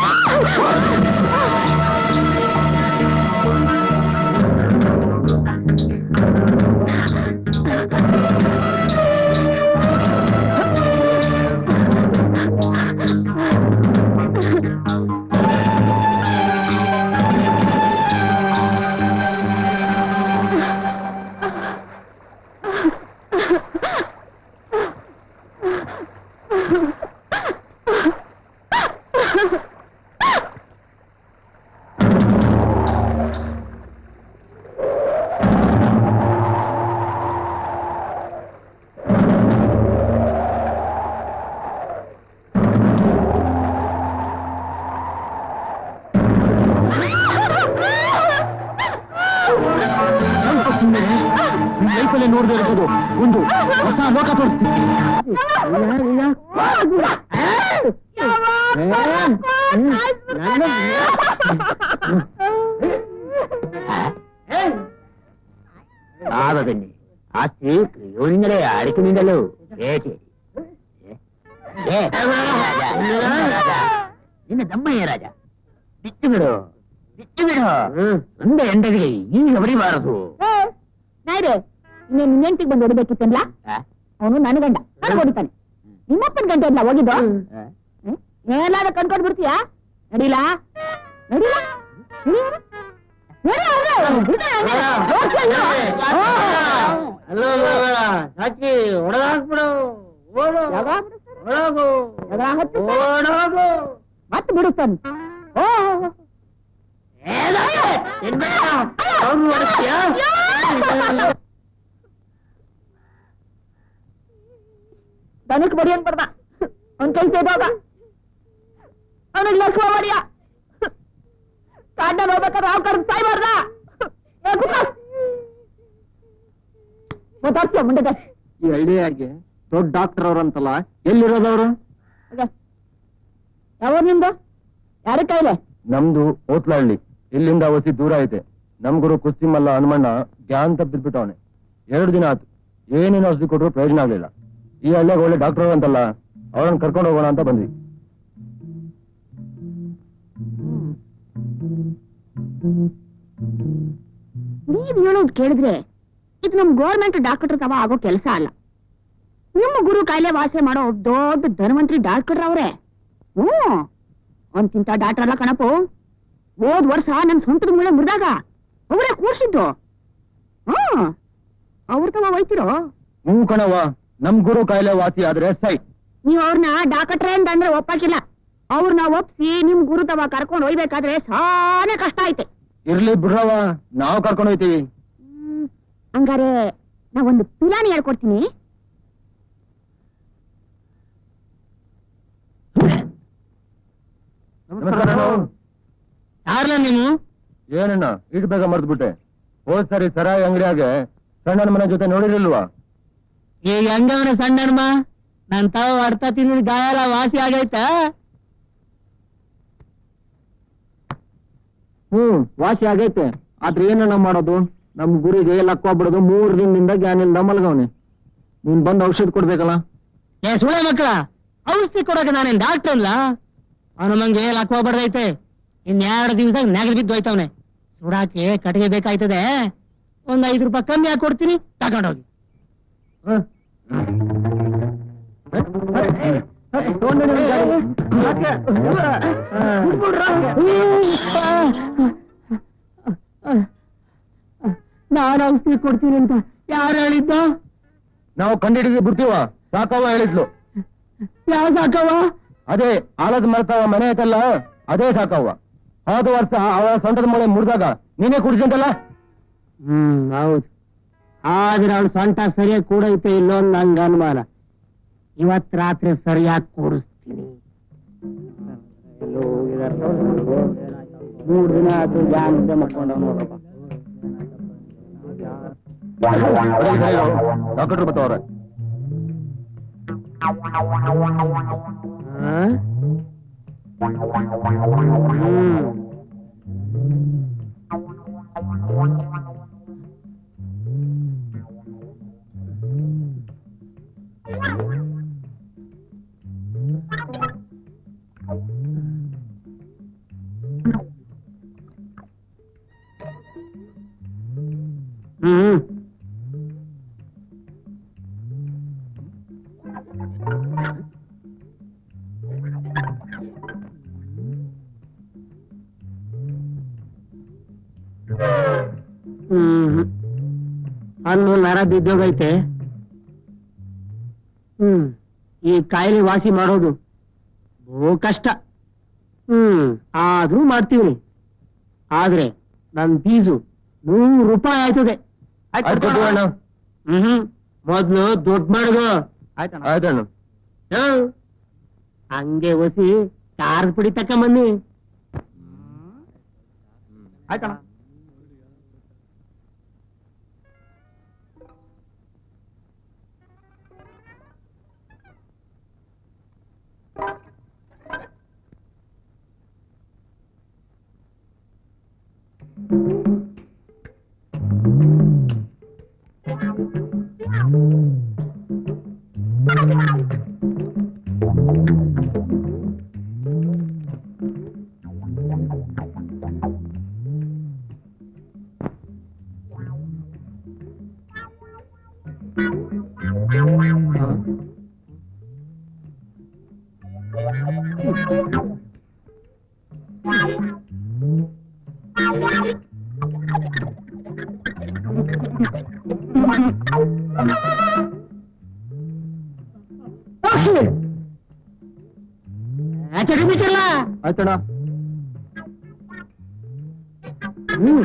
ಸ್ವಲ್ಪ ಸುಮ್ಮನೆ ನಿಮ್ ಲೈಫಲ್ಲಿ ನೋಡದೆ ಇರ್ಬೋದು ಒಂದು ಹೊಸ ಲೋಕ ತೋರಿಸ್ತೀನಿ ఆగదండి ఆ స్త్రీ యోనిందలే అడికినిందలు ఏచి ఏ రాజా, రాజా, ನಿನ್ನ ದಮ್ಮಯ್ಯ ರಾಜ ಬಿಟ್ಟು ಬಿಡು ಬಿಟ್ಟು ಬಿಡು ಒಂದ ಎಂಡರಿಗೆ ಈಗ ಹೊಡಿಬಾರದು ನಾಯ್ರೆ ಇನ್ನೇನ್ ನಿನ್ನೆಂಟಿಗೆ ಬಂದು ಹೊಡಿಬೇಕಿತ್ತಲ್ಲ ಅವನು ನನ್ನ ಗಂಡ ನನಗ್ ಹೊಡಿತಾನೆ ನಿಮ್ಮಪ್ಪನ ಗಂಟೆ ಅಲ್ಲ ಹೋಗಿದ್ದು ಹ್ಮ್? ಏನಾದ್ರು ಕಣ್ಕೊಂಡ್ ಬಿಡ್ತೀಯಾ ನಡೀಲ ನಡೀಲ ಸಾಕಿ ಹೊಡೆದಾಕ್ಬಿಡು ಓಡು ಒಳಗು ಓಡೋಗು ಮತ್ತೆ ಬಿಡುತ್ತಾನೆ ಓ ಅವ್ನು ಹೊಡಿಸ್ತೀಯಾ? ದನಕ್ ಬಡಿ ಅನ್ಬಾರ್ದ ಅವ್ನ್ ಕೈ ಸೇದೋಗ ಅವನಿಗೆ ಲಕ್ಷ್ಮ ಬಡಿಯ ಕಾಡ್ನಲ್ಲಿ ಹೋಗ್ಬೇಕಾದ್ರೆ ರಾವ್ ಕರ್ದು ಸಾಯ್ಬಾರ್ದ ಮಾತಾಡ್ತೀಯ ಮುಂದೆ ಈ ಹಳ್ಳಿಯಾಗೆ ದೊಡ್ಡ ಡಾಕ್ಟರ್ ಅವ್ರಂತಲ್ಲ ಎಲ್ಲಿರೋದವ್ರು ಯಾವ ನಿಮ್ದು ಯಾರ ಕೈಲೆ ನಮ್ದು ಓತ್ಲಹಳ್ಳಿ ಇಲ್ಲಿಂದ ವಸಿ ದೂರ ಐತೆ ನಮ್ ಗುರು ಕುಸ್ತಿ ಮಲ್ಲ ಹನುಮಣ್ಣ ಗ್ಯಾನ್ ತಪ್ಪಿದ್ಬಿಟ್ಟವನೆ ಎರಡು ದಿನ ಆತು ಏನೇನು ಔಷಧಿ ಕೊಟ್ರು ಪ್ರಯೋಜನ ಆಗ್ಲಿಲ್ಲ ಈ ಹಳ್ಳಿಯಾಗ ಒಳ್ಳೆ ಡಾಕ್ಟರ್ ಅಂತಲ್ಲ ಅವ್ರನ್ನ ಕರ್ಕೊಂಡು ಹೋಗೋಣ ಅಂತ ಬಂದ್ವಿ ನೀವ್ ಹೇಳೋದ್ ಕೇಳಿದ್ರೆ ಇದು ನಮ್ ಗೋರ್ಮೆಂಟ್ ಡಾಕ್ಟರ್ ತವ ಆಗೋ ಕೆಲಸ ಅಲ್ಲ ನಿಮ್ಮ ಗುರು ಕಾಯಿಲೆ ವಾಸೆ ಮಾಡೋ ದೊಡ್ಡ ಧನ್ವಂತ್ರಿ ಡಾಕ್ಟರ್ ಅವ್ರೆ ಹ್ಮ್ ಅಂತಿಂತ ಡಾಕ್ಟರ್ ಅಲ್ಲ ಕಣಪ್ಪು ಹೋದ್ ವರ್ಷ ನನ್ ಸ್ವಂತದ ಮುಳ್ಳೆ ಮುರಿದಾಗ ಅವರೇ ಕೂರ್ಸಿದ್ದು ಹ್ಮ್ ಅವ್ರ ತವ ಹೋಯ್ತಿರೋ ಹ್ಞೂ ಕಣವ್ವ ನಮ್ ಗುರು ಕಾಯಿಲೆ ವಾಸಿ ಆದ್ರೆ ಸೈ ನೀವ್ ಅವ್ರನ್ನ ಡಾಕ್ಟ್ರೆ ಅಂತ ಅಂದ್ರೆ ಒಪ್ಪಾಕಿಲ್ಲ ಅವ್ರನ್ನ ಒಪ್ಸಿ ನಿಮ್ ಗುರು ತವ ಕರ್ಕೊಂಡು ಹೋಯ್ಬೇಕಾದ್ರೆ ಸಾನೆ ಕಷ್ಟ ಐತೆ ಇರ್ಲಿ ಬಿಡ್ರವ್ವ ನಾವು ಕರ್ಕೊಂಡು ಹೋಯ್ತೀವಿ ಹ್ಮ್, ಹಂಗಾರೆ ನಾ ಒಂದು ಪಿಲಾನಿ ಹೇಳ್ಕೊಡ್ತೀನಿ ಯಾರ್ಲ ನೀನು ಏನಣ್ಣ ಇಟ್ ಬೇಗ ಮರ್ದ್ಬಿಟ್ಟೆ ಹೋದ್ ಸರಿ ಸರಾಯಿ ಅಂಗಡಿಯಾಗೆ ಸಣ್ಣನ ಮನೆ ಜೊತೆ ನೋಡಿರ್ಲಿಲ್ವಾ ಈಗ ಹೆಂಗವನ ಸಣ್ಣಣ್ಣ ನನ್ ತಾವ ಅರ್ಥ ತಿಂದಿದ್ ಗಾಯ ಎಲ್ಲ ವಾಸಿ ಆಗೈತಾ ಹ್ಮ್ ವಾಸಿ ಆಗೈತೆ ಆದ್ರೆ ಏನಣ್ಣ ಮಾಡೋದು ನಮ್ ಗುರಿಗೆ ಲಕ್ಕೋಗ್ಬಿಡೋದು ಮೂರ್ ದಿನದಿಂದ ಗ್ಯಾನಿಲ್ದ ಮಲ್ಗವ್ನೆ ನೀನ್ ಬಂದ್ ಔಷಧ ಕೊಡ್ಬೇಕಲ್ಲ ಏ ಸುಳೆ ಮಕ್ಕಳ ಔಷಧಿ ಕೊಡೋಕೆ ನಾನೇನ್ ಡಾಕ್ಟರ್ ಅಲ್ಲ ಅವನು ಮಂಗೆ ಲಕ್ ಹೋಗ್ಬಾರ್ದೈತೆ ಇನ್ ಎರಡು ದಿವಸದಾಗ ನೆಗದ್ ಬಿದ್ದು ಹೋಯ್ತವನೆ ಸುಡಾಕೆ ಕಟ್ಟಿಗೆ ಬೇಕಾಯ್ತದೆ ಒಂದ್ ಐದು ರೂಪಾಯಿ ಕಮ್ಮಿ ಹಾಕಿ ಕೊಡ್ತೀನಿ ತಗೊಂಡೋಗಿ ನಾನು ಔಷಧಿ ಕೊಡ್ತೀನಿ ಅಂತ ಯಾರು ಹೇಳಿದ್ದ ನಾವು ಕಂಡಿಡಿಗೆ ಬಿಡ್ತೀವ ಸಾಕವ್ವ ಹೇಳಿದ್ಲು ಯಾವ ಸಾಕವ್ವ ಅದೇ ಆಲದ ಮರ್ತಾವ ಮನೆ ಐತಲ್ಲ ಅದೇ ಸಾಕವ್ವ ಹೋದ ವರ್ಷ ಅವಳ ಸೊಂಟದ ಮೊಳೆ ಮುರಿದಾಗ ನೀನೇ ಕುಡಿಸಂತಲ್ಲ ಹ್ಮ್ ಹೌದು ಆದ್ರೆ ಅವಳು ಸೊಂಟ ಸರಿಯಾಗಿ ಕೂಡೈತೆ ಇಲ್ಲೋ ಅಂತ ನಂಗೆ ಅನುಮಾನ ಇವತ್ ರಾತ್ರಿ ಸರಿಯಾಗಿ ಕೂಡಿಸ್ತೀನಿ ಎಲ್ಲೋ ಹೋಗಿದಾರೆ ನೋಡು. ಮೂರ್ ದಿನ ಆಯ್ತು ಯಾನ್ ನಿದ್ದೆ ಮಾಡ್ಕೊಂಡು ನೋಡಪ್ಪ ಡಾಕ್ಟರ್ ಬತ್ತವ್ರೆ ಹ್ಮ್ ಹ್ಮ್ ಹ್ಮ್ ಹಣ್ಣು ನರ ಬಿದ್ದೋಗೈತೆ ಹ್ಮ್ ಈ ಕಾಯಿಲೆ ವಾಸಿ ಮಾಡೋದು ಬಹು ಕಷ್ಟ ಹ್ಮ್ ಆದ್ರೂ ಮಾಡ್ತೀವಿ ಆದ್ರೆ ನನ್ ಫೀಸು ನೂರು ರೂಪಾಯಿ ಆಯ್ತದೆ ಆಯ್ತು ಕೊಟ್ಟು ಅಣ್ಣ ಹ್ಮ್ ಮೊದ್ಲು ದುಡ್ಡು ಮಾಡುದು ಆಯ್ತಣ್ಣ ಯೋ, ಹಂಗೆ ಒಸಿ ಖಾರದ ಪುಡಿ ತಕೊಂಬನ್ನಿ ಆಯ್ತಣ್ಣ ಚಟಿ ಬಿಟ್ಟಿಲ್ಲ ಆಯ್ತಣ್ಣ ಹ್ಮ್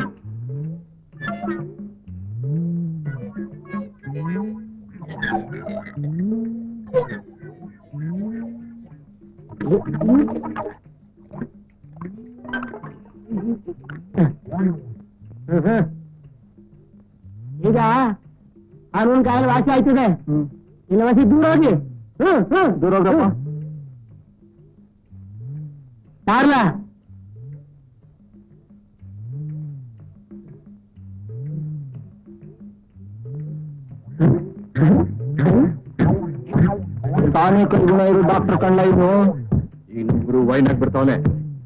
ಈಗ ಅವನ ಕಾಯಿಲೆ ವಾಸಿ ಆಯ್ತದೆ ಇಲ್ಲ ವಸಿ ದೂರ ಹೋಗಿ ಹ್ಮ್ ಹ್ಮ್ ದೂರ ಹೋಗ್ರಪ್ಪ ಯಾರ್ಲ ಸಾನೆ ಕೈಗುಣ ಇರು ಡಾಕ್ಟರ್ ಕಳ್ಳ ಇನ್ನು ಇನ್ನೊಬ್ರು ವೈನ್ ಆಗ್ಬಿಡ್ತಾವನೆ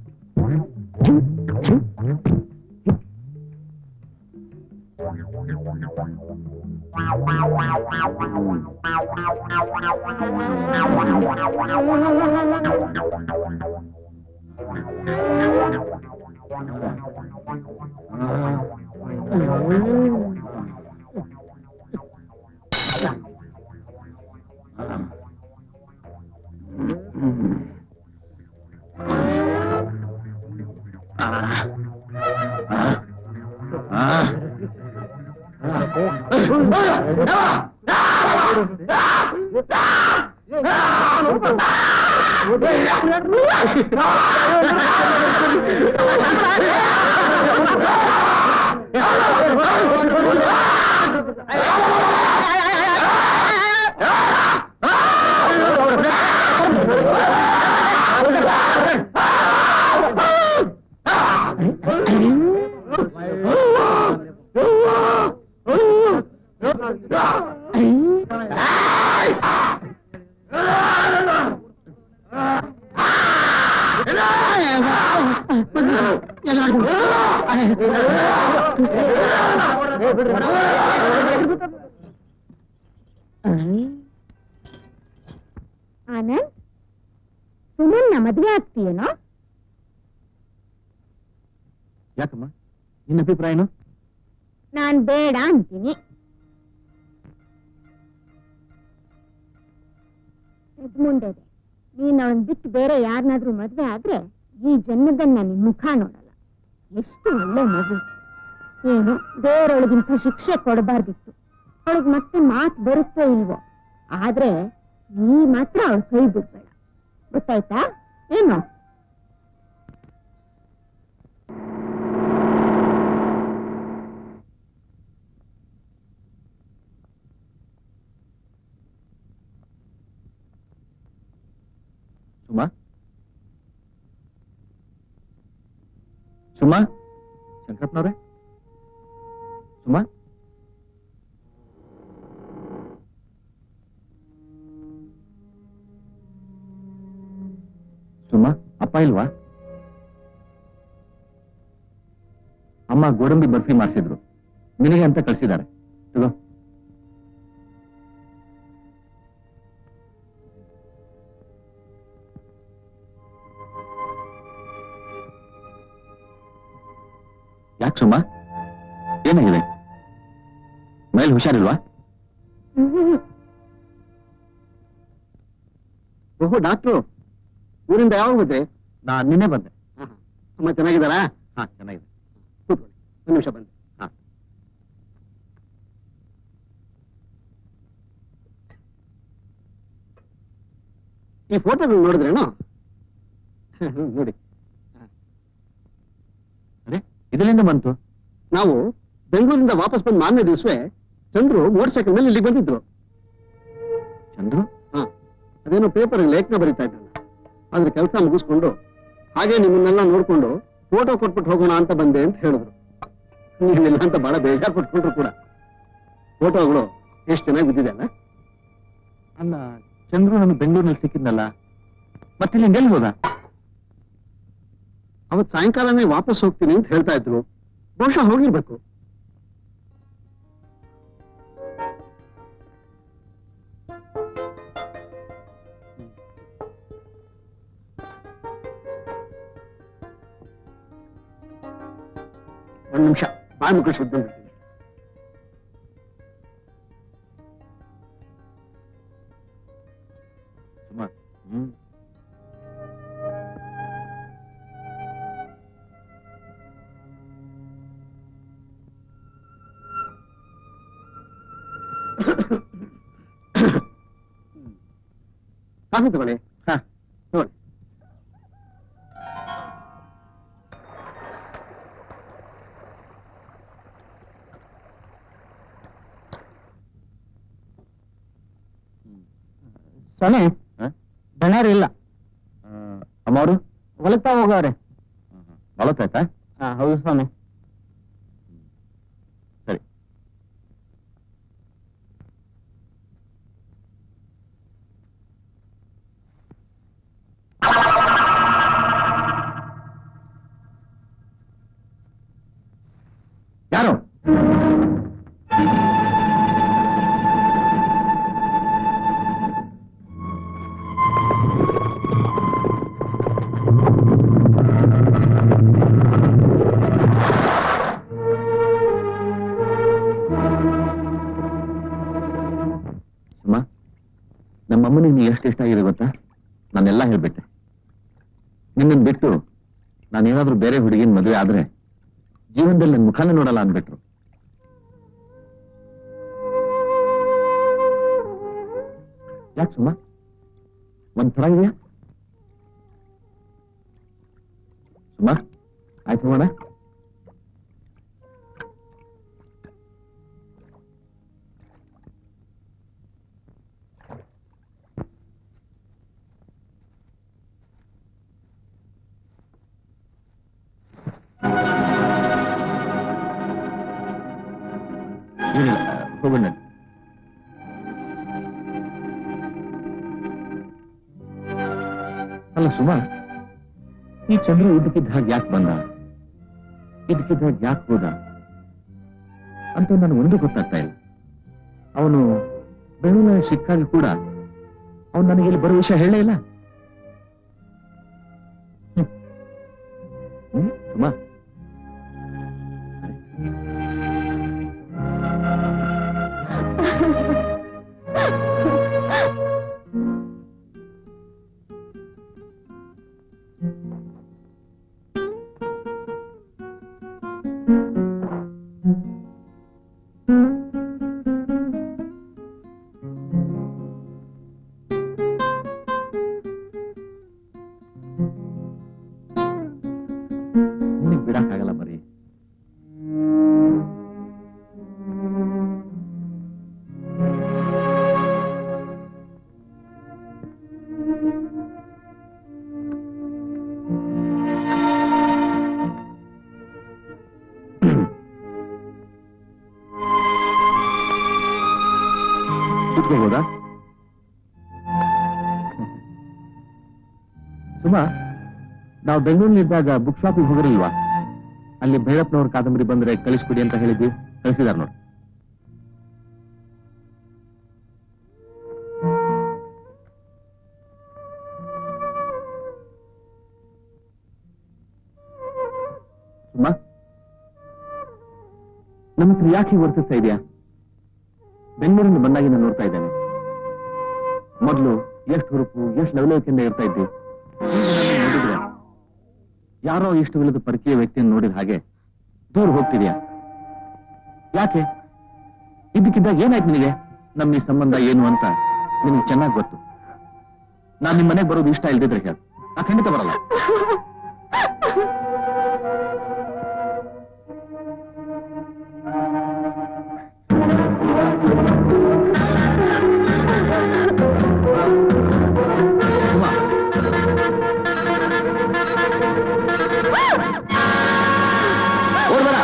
ಆನಂದ್ ಸುಮನ್ನ ಮದ್ವೆ ಆಗ್ತೀಯೇನೋ ಯಾಕಮ್ಮ ನಿನ್ನ ಅಭಿಪ್ರಾಯ ಏನು ನಾನ್ ಬೇಡ ಅಂತೀನಿ ಮುಂದೆದೆ ನೀನ್ ಅವನ್ ಬಿಟ್ಟು ಬೇರೆ ಯಾರನ್ನಾದ್ರೂ ಮದ್ವೆ ಆದ್ರೆ ಈ ಜನ್ಮದಲ್ಲಿ ನಾನು ನಿನ್ ಮುಖ ನೋಡಲ್ಲ ಎಷ್ಟು ಒಳ್ಳೆ ಮಗು ಏನು ಬೇರೆಯೊಳಗಿಂತ ಶಿಕ್ಷೆ ಕೊಡಬಾರ್ದಿತ್ತು ಅವಳಿಗೆ ಮತ್ತೆ ಮಾತು ಬರುತ್ತೋ ಇಲ್ವೋ ಆದ್ರೆ ನೀ ಮಾತ್ರ ಅವಳ ಕೈ ಬಿಡ್ಬೇಡ ಗೊತ್ತಾಯ್ತಾ ಏನು ಸುಮಾ ಸುಮಾ ಶಂಕರಪ್ಪನವ್ರೆ ಸುಮಾ ಸುಮಾ ಅಪ್ಪ ಇಲ್ವಾ ಅಮ್ಮ ಗೋಡಂಬಿ ಬರ್ಫಿ ಮಾಡಿಸಿದ್ರು ನಿನಗೆ ಅಂತ ಕಳ್ಸಿದ್ದಾರೆ ತಗೋ ಯಾಕೆ ಸುಮ್ಮ ಏನಾಗಿದೆ ಮೇಲೆ ಹುಷಾರಿಲ್ವಾ ಓಹೋ ಡಾಕ್ಟ್ರು ಊರಿಂದ ಯಾವಾಗ ಬಂದೆ ನಾನ್ ನಿನ್ನೆ ಬಂದೆ ಅಮ್ಮ ಚೆನ್ನಾಗಿದ್ದಾರಾ ಹಾ ಚೆನ್ನಾಗಿದೆ ಕೂತ್ಕೊಳ್ಳಿ ಒಂದು ನಿಮಿಷ ಬಂದೆ ಹಾ ಈ ಫೋಟೋಗಳು ನೋಡಿದ್ರೇನು ಹ್ಮ್, ನೋಡಿ ಅರೆ ಇದರಿಂದ ಬಂತು ನಾವು ಬೆಂಗಳೂರಿಂದ ವಾಪಸ್ ಬಂದು ಮಾರನೇ ದಿವಸವೇ ಚಂದ್ರು ಮೋಟರ್ ಸೈಕಲ್ ಮೇಲೆ ಇಲ್ಲಿಗೆ ಬಂದಿದ್ರು ಚಂದ್ರು ಹಾ ಅದೇನೋ ಪೇಪರ್ ಲೇಖನ ಬರೀತಾ ಇದ್ದಲ್ಲ ಆದ್ರೆ ಕೆಲಸ ಮುಗಿಸ್ಕೊಂಡು ಹಾಗೆ ನಿಮ್ಮನ್ನೆಲ್ಲ ನೋಡ್ಕೊಂಡು ಫೋಟೋ ಕೊಟ್ಬಿಟ್ಟು ಹೋಗೋಣ ಅಂತ ಬಂದೆ ಅಂತ ಹೇಳಿದ್ರು ನೀವಿಲ್ಲ ಅಂತ ಬಹಳ ಬೇಜಾರು ಪಟ್ಕೊಂಡ್ರು ಕೂಡ ಫೋಟೋಗಳು ಎಷ್ಟು ಚೆನ್ನಾಗಿ ಬಿದ್ದಿದೆ ಅಲ್ಲ ಅಲ್ಲ ಚಂದ್ರು ನಾನು ಬೆಂಗಳೂರಿನಲ್ಲಿ ಸಿಕ್ಕಿದ್ನಲ್ಲ ಮತ್ತೆ ಇಲ್ಲಿ ಎಲ್ಲಿ ಹೋದ ಅವತ್ ಸಾಯಂಕಾಲನೇ ವಾಪಸ್ ಹೋಗ್ತೀನಿ ಅಂತ ಹೇಳ್ತಾ ಇದ್ರು ಬಹುಶಃ ಹೋಗಿರ್ಬೇಕು ಒಂದ್ ನಿಮಿಷ ಬಾಯಿ ಮುಖ ಶುದ್ಧ ಬಿಡ್ತೀನಿ ಹ್ಮ್ ಕಾಫಿ ತಗೊಳ್ಳಿ ಹಾ ತಗೊಳ್ಳಿ ಸ್ವಾಮಿ ದಣ್ಯರು ಇಲ್ಲ ಅಮ್ಮವರು ಹೊಲಕ್ತಾ ಹೋಗವ್ರೆ ನಲವತ್ತಾಯ್ತಾ ಹಾ ಹೌದು ಸ್ವಾಮಿ ಸರಿ ಯಾರು ಸುಮ್ಮ ನಮ್ಮಮ್ಮನಿಗೆ ನೀ ಎಷ್ಟು ಇಷ್ಟ ಆಗಿದೆ ಗೊತ್ತಾ ನಾನೆಲ್ಲ ಹೇಳ್ಬಿಟ್ಟೆ ನಿನ್ನನ್ನು ಬಿಟ್ಟು ನಾನೇನಾದ್ರೂ ಬೇರೆ ಹುಡುಗಿನ ಮದುವೆ ಆದ್ರೆ ಜೀವನದಲ್ಲಿ ನನ್ನ ಮುಖಾನೇ ನೋಡಲ್ಲ ಅಂದ್ಬಿಟ್ರು ಯಾಕೆ ಸುಮ್ಮ ಒಂಥರ ಇದೆಯಾ ಸುಮ್ಮ ಆಯ್ತು ಹೋಗೋಣ ಏನಿಲ್ಲ ಹೋಗೋಣ ಅಲ್ಲ ಸುಮಾ ಈ ಚಂದ್ರು ಇದಕ್ಕಿದ್ದ ಹಾಗೆ ಯಾಕೆ ಬಂದ ಇದಕ್ಕಿದ್ದ ಹಾಗೆ ಯಾಕೆ ಹೋದ ಅಂತ ನನಗೆ ಒಂದು ಗೊತ್ತಾಗ್ತಾ ಇಲ್ಲ ಅವನು ಬೆಂಗಳೂರಿನ ಸಿಕ್ಕಾಗ ಕೂಡ ಅವನು ನನಗೆ ಇಲ್ಲಿ ಬರೋ ವಿಷಯ ಹೇಳೇ ಇಲ್ಲ ಹ್ಮ್. ಹ್ಮ್, ಸುಮಾ ನಿನಗೆ ಬಿಡಕ್ಕಾಗಲ್ಲ ಬರೀ ಕೂತ್ಕೋಬೋದಾ ಸುಮಾ ನಾವು ಬೆಂಗಳೂರಿನಿದ್ದಾಗ ಬುಕ್ ಶಾಪಿಗೆ ಹೋಗಿರಲ್ವಾ ಅಲ್ಲಿ ಭೈರಪ್ಪನವ್ರ ಕಾದಂಬರಿ ಬಂದ್ರೆ ಕಳಿಸ್ಕೊಡಿ ಅಂತ ಹೇಳಿದ್ವಿ ಕಳಿಸಿದಾರ ನೋಡಿ ಸುಮಾ ನಮ್ಮ ಹತ್ರ ಯಾಕೆ ಹೀಗ್ ವರ್ತಿಸ್ತಾ ಇದೆಯಾ ಬೆಂಗಳೂರಿಂದ ಬಂದಾಗಿ ನಾನು ನೋಡ್ತಾ ಇದ್ದೇನೆ ಮೊದಲು ಎಷ್ಟು ಹುರುಪು ಎಷ್ಟು ಲವಲವಿಕೆಯಿಂದ ಇರ್ತಾ ಇದ್ದಿ ಈಗ ನನ್ನನ್ನ ನೋಡಿದ್ರೆ ಯಾರೋ ಇಷ್ಟವಿಲ್ಲದ ಪರಿಚಯ ವ್ಯಕ್ತಿಯನ್ನು ನೋಡಿದ ಹಾಗೆ ದೂರ ಹೋಗ್ತಿದ್ಯಾ ಯಾಕೆ ಇದ್ದಕ್ಕಿದ್ದಾಗ ಏನಾಯ್ತು ನಿನಗೆ ನಮ್ಮ ಈ ಸಂಬಂಧ ಏನು ಅಂತ ನಿನಗೆ ಚೆನ್ನಾಗಿ ಗೊತ್ತು ನಾನ್ ನಿಮ್ ಮನೆಗೆ ಬರೋದು ಇಷ್ಟ ಇಲ್ದಿದ್ರೆ ಹೇಳು ನಾ ಖಂಡಿತ ಬರಲ್ಲ ಸುಮಾ, ಓಡ್ ಬರ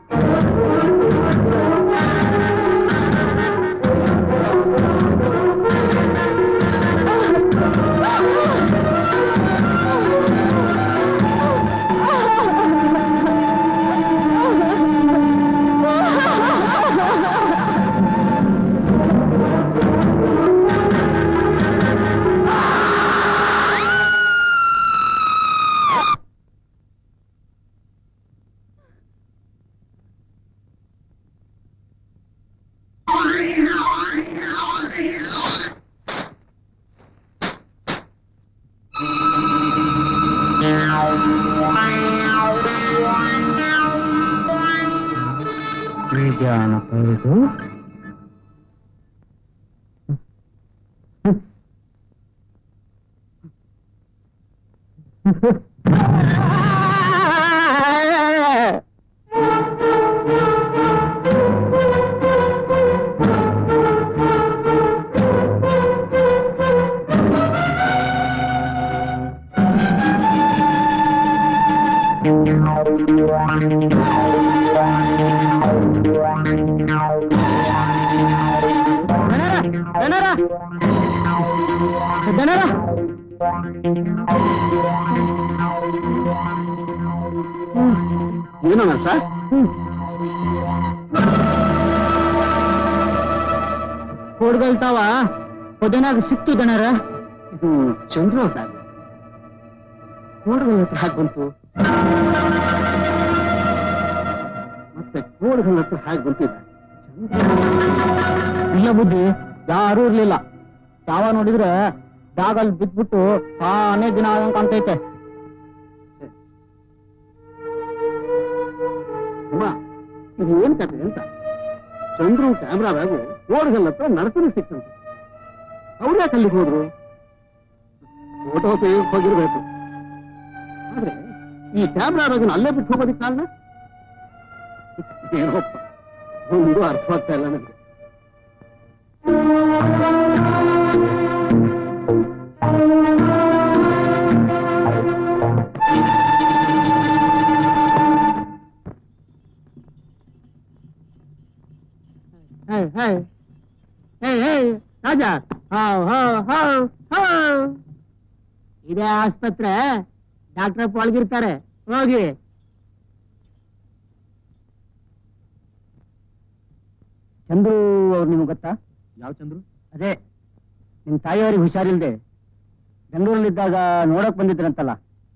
ನಿಜಾನಪ್ಪ ಇದು ಏನಣ್ಣ ಸರ್ ಹೊಡ್ಗಲ್ತಾವ ಹೊದನಾಗ ಸಿಕ್ತು ದಣರ ಇದು ಚಂದ್ರ ಬ್ಯಾಗ್ ಕೋಡ್ಗಳ ಹತ್ರ ಹಾಗೆ ಬಂತು ಮತ್ತೆ ಕೋಡ್ಗಳ ಹತ್ರ ಹಾಗೆ ಬಂತಿದೆ ಇಲ್ಲ ಬುದ್ಧಿ ಯಾರೂ ಇರ್ಲಿಲ್ಲ ಯಾವ ನೋಡಿದ್ರೆ ಬ್ಯಾಗಲ್ಲಿ ಬಿದ್ಬಿಟ್ಟು ತಾನೇ ದಿನ ಆದಂಗ್ ಕಾಣ್ತೈತೆ ಅಮ್ಮ ಇದು ಏನ್ ಕತೆ ಅಂತ ಚಂದ್ರು ಕ್ಯಾಮ್ರಾ ಬ್ಯಾಗು ಕೋಡ್ಗಳ ಹತ್ರ ನರಸನಿಗೆ ಸಿಕ್ತಂತೆ ಅವ್ರು ಯಾಕೆ ಅಲ್ಲಿಗೆ ಹೋದ್ರು ಫೋಟೋ ತೆಗೆಯಕ್ ಹೋಗಿರ್ಬೇಕು ಆದ್ರೆ ಈ ಕ್ಯಾಮ್ರಾ ಬ್ಯಾಗನ್ನು ಅಲ್ಲೇ ಬಿಟ್ಟು ಹೋಗೋದಕ್ಕೆ ಕಾರಣ ಏನೋಪ್ಪ ಒಂದು ಅರ್ಥವಾಗ್ತಾ ಇಲ್ಲ ನನಗೆ ಹೇ, ಹೇ. ಹೇ, ಹೇ, ರಾಜ ಹಾವ್, ಹಾವ್, ಹಾವ್, ಹಾವ್. ಇದೇ ಆಸ್ಪತ್ರೆ ಡಾಕ್ಟರ್ ಒಳಗಿರ್ತಾರೆ ಹೋಗಿ ಚಂದ್ರು ಅವ್ರು ನಿಮ್ಗೆ ಗೊತ್ತಾ ಯಾವ ಚಂದ್ರು ಅದೇ ನಿಮ್ ತಾಯಿಯವ್ರಿಗೆ ಹುಷಾರಿಲ್ದೆ ಬೆಂಗಳೂರಲ್ಲಿದ್ದಾಗ ನೋಡಕ್ ಬಂದಿದ್ರಂತಲ್ಲ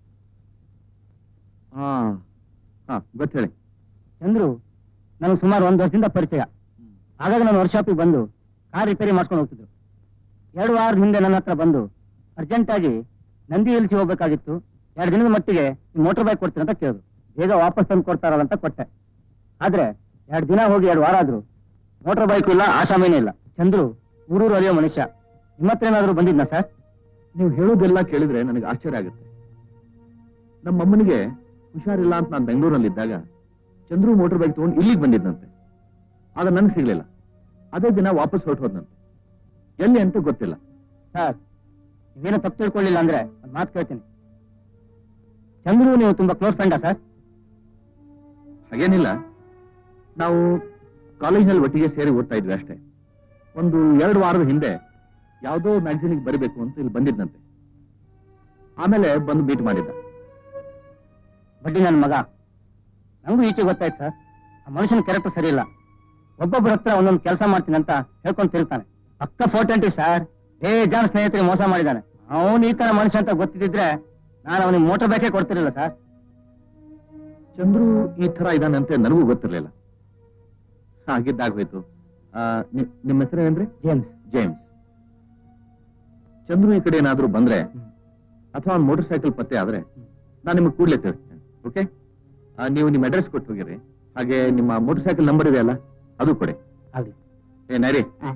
ಹಾ ಹಾ ಗೊತ್ತು ಹೇಳಿ ಚಂದ್ರು ನನಗೆ ಸುಮಾರು ಒಂದು ವರ್ಷದಿಂದ ಪರಿಚಯ ಆಗಾಗ ನಾನು ವರ್ಕ್ಶಾಪಿಗೆ ಬಂದು ಕಾರ್ ರಿಪೇರಿ ಮಾಡ್ಕೊಂಡು ಹೋಗ್ತಿದ್ರು ಎರಡು ವಾರದ ಹಿಂದೆ ನನ್ನ ಹತ್ರ ಬಂದು ಅರ್ಜೆಂಟ್ ಆಗಿ ನಂದಿ ಹಿಲ್ಸಿ ಹೋಗ್ಬೇಕಾಗಿತ್ತು ಎರಡು ದಿನದ ಮಟ್ಟಿಗೆ ಮೋಟರ್ ಬೈಕ್ ಕೊಡ್ತೀನಿ ಅಂತ ಕೇಳಿದ್ರು ಬೇಗ ವಾಪಸ್ ತಂದು ಕೊಡ್ತಾರಲ್ಲ ಅಂತ ಕೊಟ್ಟೆ ಆದ್ರೆ ಎರಡು ದಿನ ಹೋಗಿ ಎರಡು ವಾರ ಆದ್ರು ಮೋಟರ್ ಬೈಕ್ ಇಲ್ಲ ಆಸಾಮಿನೇ ಇಲ್ಲ ಚಂದ್ರು ಊರೂರು ಅರಿಯೋ ಮನುಷ್ಯ ನಿಮ್ಮ ಹತ್ರ ಏನಾದ್ರು ಬಂದಿದ್ನಾ ಸರ್ ನೀವು ಹೇಳೋದೆಲ್ಲ ಕೇಳಿದ್ರೆ ನನಗೆ ಆಶ್ಚರ್ಯ ಆಗುತ್ತೆ ನಮ್ಮ ಅಮ್ಮನಿಗೆ ಹುಷಾರಿಲ್ಲ ಅಂತ ನಾನು ಬೆಂಗಳೂರಲ್ಲಿದ್ದಾಗ ಚಂದ್ರು ಮೋಟರ್ ಬೈಕ್ ತಗೊಂಡು ಇಲ್ಲಿಗೆ ಬಂದಿದ್ನಂತೆ ಆಗ ನನ್ಗೆ ಸಿಗ್ಲಿಲ್ಲ ಅದೇ ದಿನ ವಾಪಸ್ ಹೊರಟು ಹೋದ್ನಂತೆ ಎಲ್ಲಿ ಅಂತ ಗೊತ್ತಿಲ್ಲ ಸರ್ ನೀವೇನು ತಪ್ಪು ತಿಳ್ಕೊಳ್ಳಿಲ್ಲ ಅಂದ್ರೆ ಒಂದು ಮಾತು ಕೇಳ್ತೀನಿ ಚಂದ್ರು ನೀವು ತುಂಬಾ ಕ್ಲೋಸ್ ಫ್ರೆಂಡಾ ಸರ್ ಹಾಗೇನಿಲ್ಲ ನಾವು ಕಾಲೇಜ್ನಲ್ಲಿ ಒಟ್ಟಿಗೆ ಸೇರಿ ಓದ್ತಾ ಇದ್ವಿ ಅಷ್ಟೇ ಒಂದು ಎರಡು ವಾರದ ಹಿಂದೆ ಯಾವುದೋ ಮ್ಯಾಗಝೀನಿಗೆ ಬರಿಬೇಕು ಅಂತ ಇಲ್ಲಿ ಬಂದಿದ್ನಂತೆ ಆಮೇಲೆ ಬಂದು ಮೀಟ್ ಮಾಡಿದ್ದ ಬಡ್ಡಿ ನನ್ನ ಮಗ ನಂಗೂ ಈಚೆ ಗೊತ್ತಾಯ್ತು ಸರ್ ಆ ಮನುಷ್ಯನ ಕ್ಯಾರೆಕ್ಟರ್ ಸರಿ ಇಲ್ಲ ಒಬ್ಬೊಬ್ಬರ ಹತ್ರ ಒಂದೊಂದು ಕೆಲಸ ಮಾಡ್ತೀನಿ ಅಂತ ಹೇಳ್ಕೊಂಡು ತಿರುಗ್ತಾನೆ ಪಕ್ಕ ಫೋರ್ಟೆಂಟಿ ಸರ್ ಬೇಜಾನ್ ಸ್ನೇಹಿತರಿಗೆ ಮೋಸ ಮಾಡಿದ್ದಾನೆ ಅವನು ಈ ತರ ಮನುಷ್ಯ ಅಂತ ಗೊತ್ತಿದ್ರೆ ನಾನು ಅವನಿಗೆ ಮೋಟರ್ ಬೈಕೇ ಕೊಡ್ತಿರ್ಲಿಲ್ಲ ಸರ್ ಚಂದ್ರು ಈ ತರ ಇದಾನಂತೆ ನನಗೂ ಗೊತ್ತಿರ್ಲಿಲ್ಲ ಹಾಗಿದ್ದಾಗೋಯ್ತು ಆ, ನಿ- ನಿಮ್ಮ ಹೆಸರು ಏನಂದ್ರೆ ಜೇಮ್ಸ್ ಜೇಮ್ಸ್ ಚಂದ್ರು ಈ ಕಡೆ ಏನಾದ್ರೂ ಬಂದ್ರೆ ಅಥವಾ ಒಂದು ಮೋಟರ್ ಸೈಕಲ್ ಪತ್ತೆ ಆದ್ರೆ ನಾನು ನಿಮಗೆ ಕೂಡಲೇ ತಿಳಿಸ್ತೇನೆ ಓಕೆ ನೀವು ನಿಮ್ಮ ಅಡ್ರೆಸ್ ಕೊಟ್ಟು ಹೋಗಿರಿ ಹಾಗೆ ನಿಮ್ಮ ಮೋಟರ್ ಸೈಕಲ್ ನಂಬರ್ ಇದೆಯಲ್ಲ ಅದು ಕೊಡಿ ಆಗ್ಲಿ ಏ ನರಿ ಹಾ.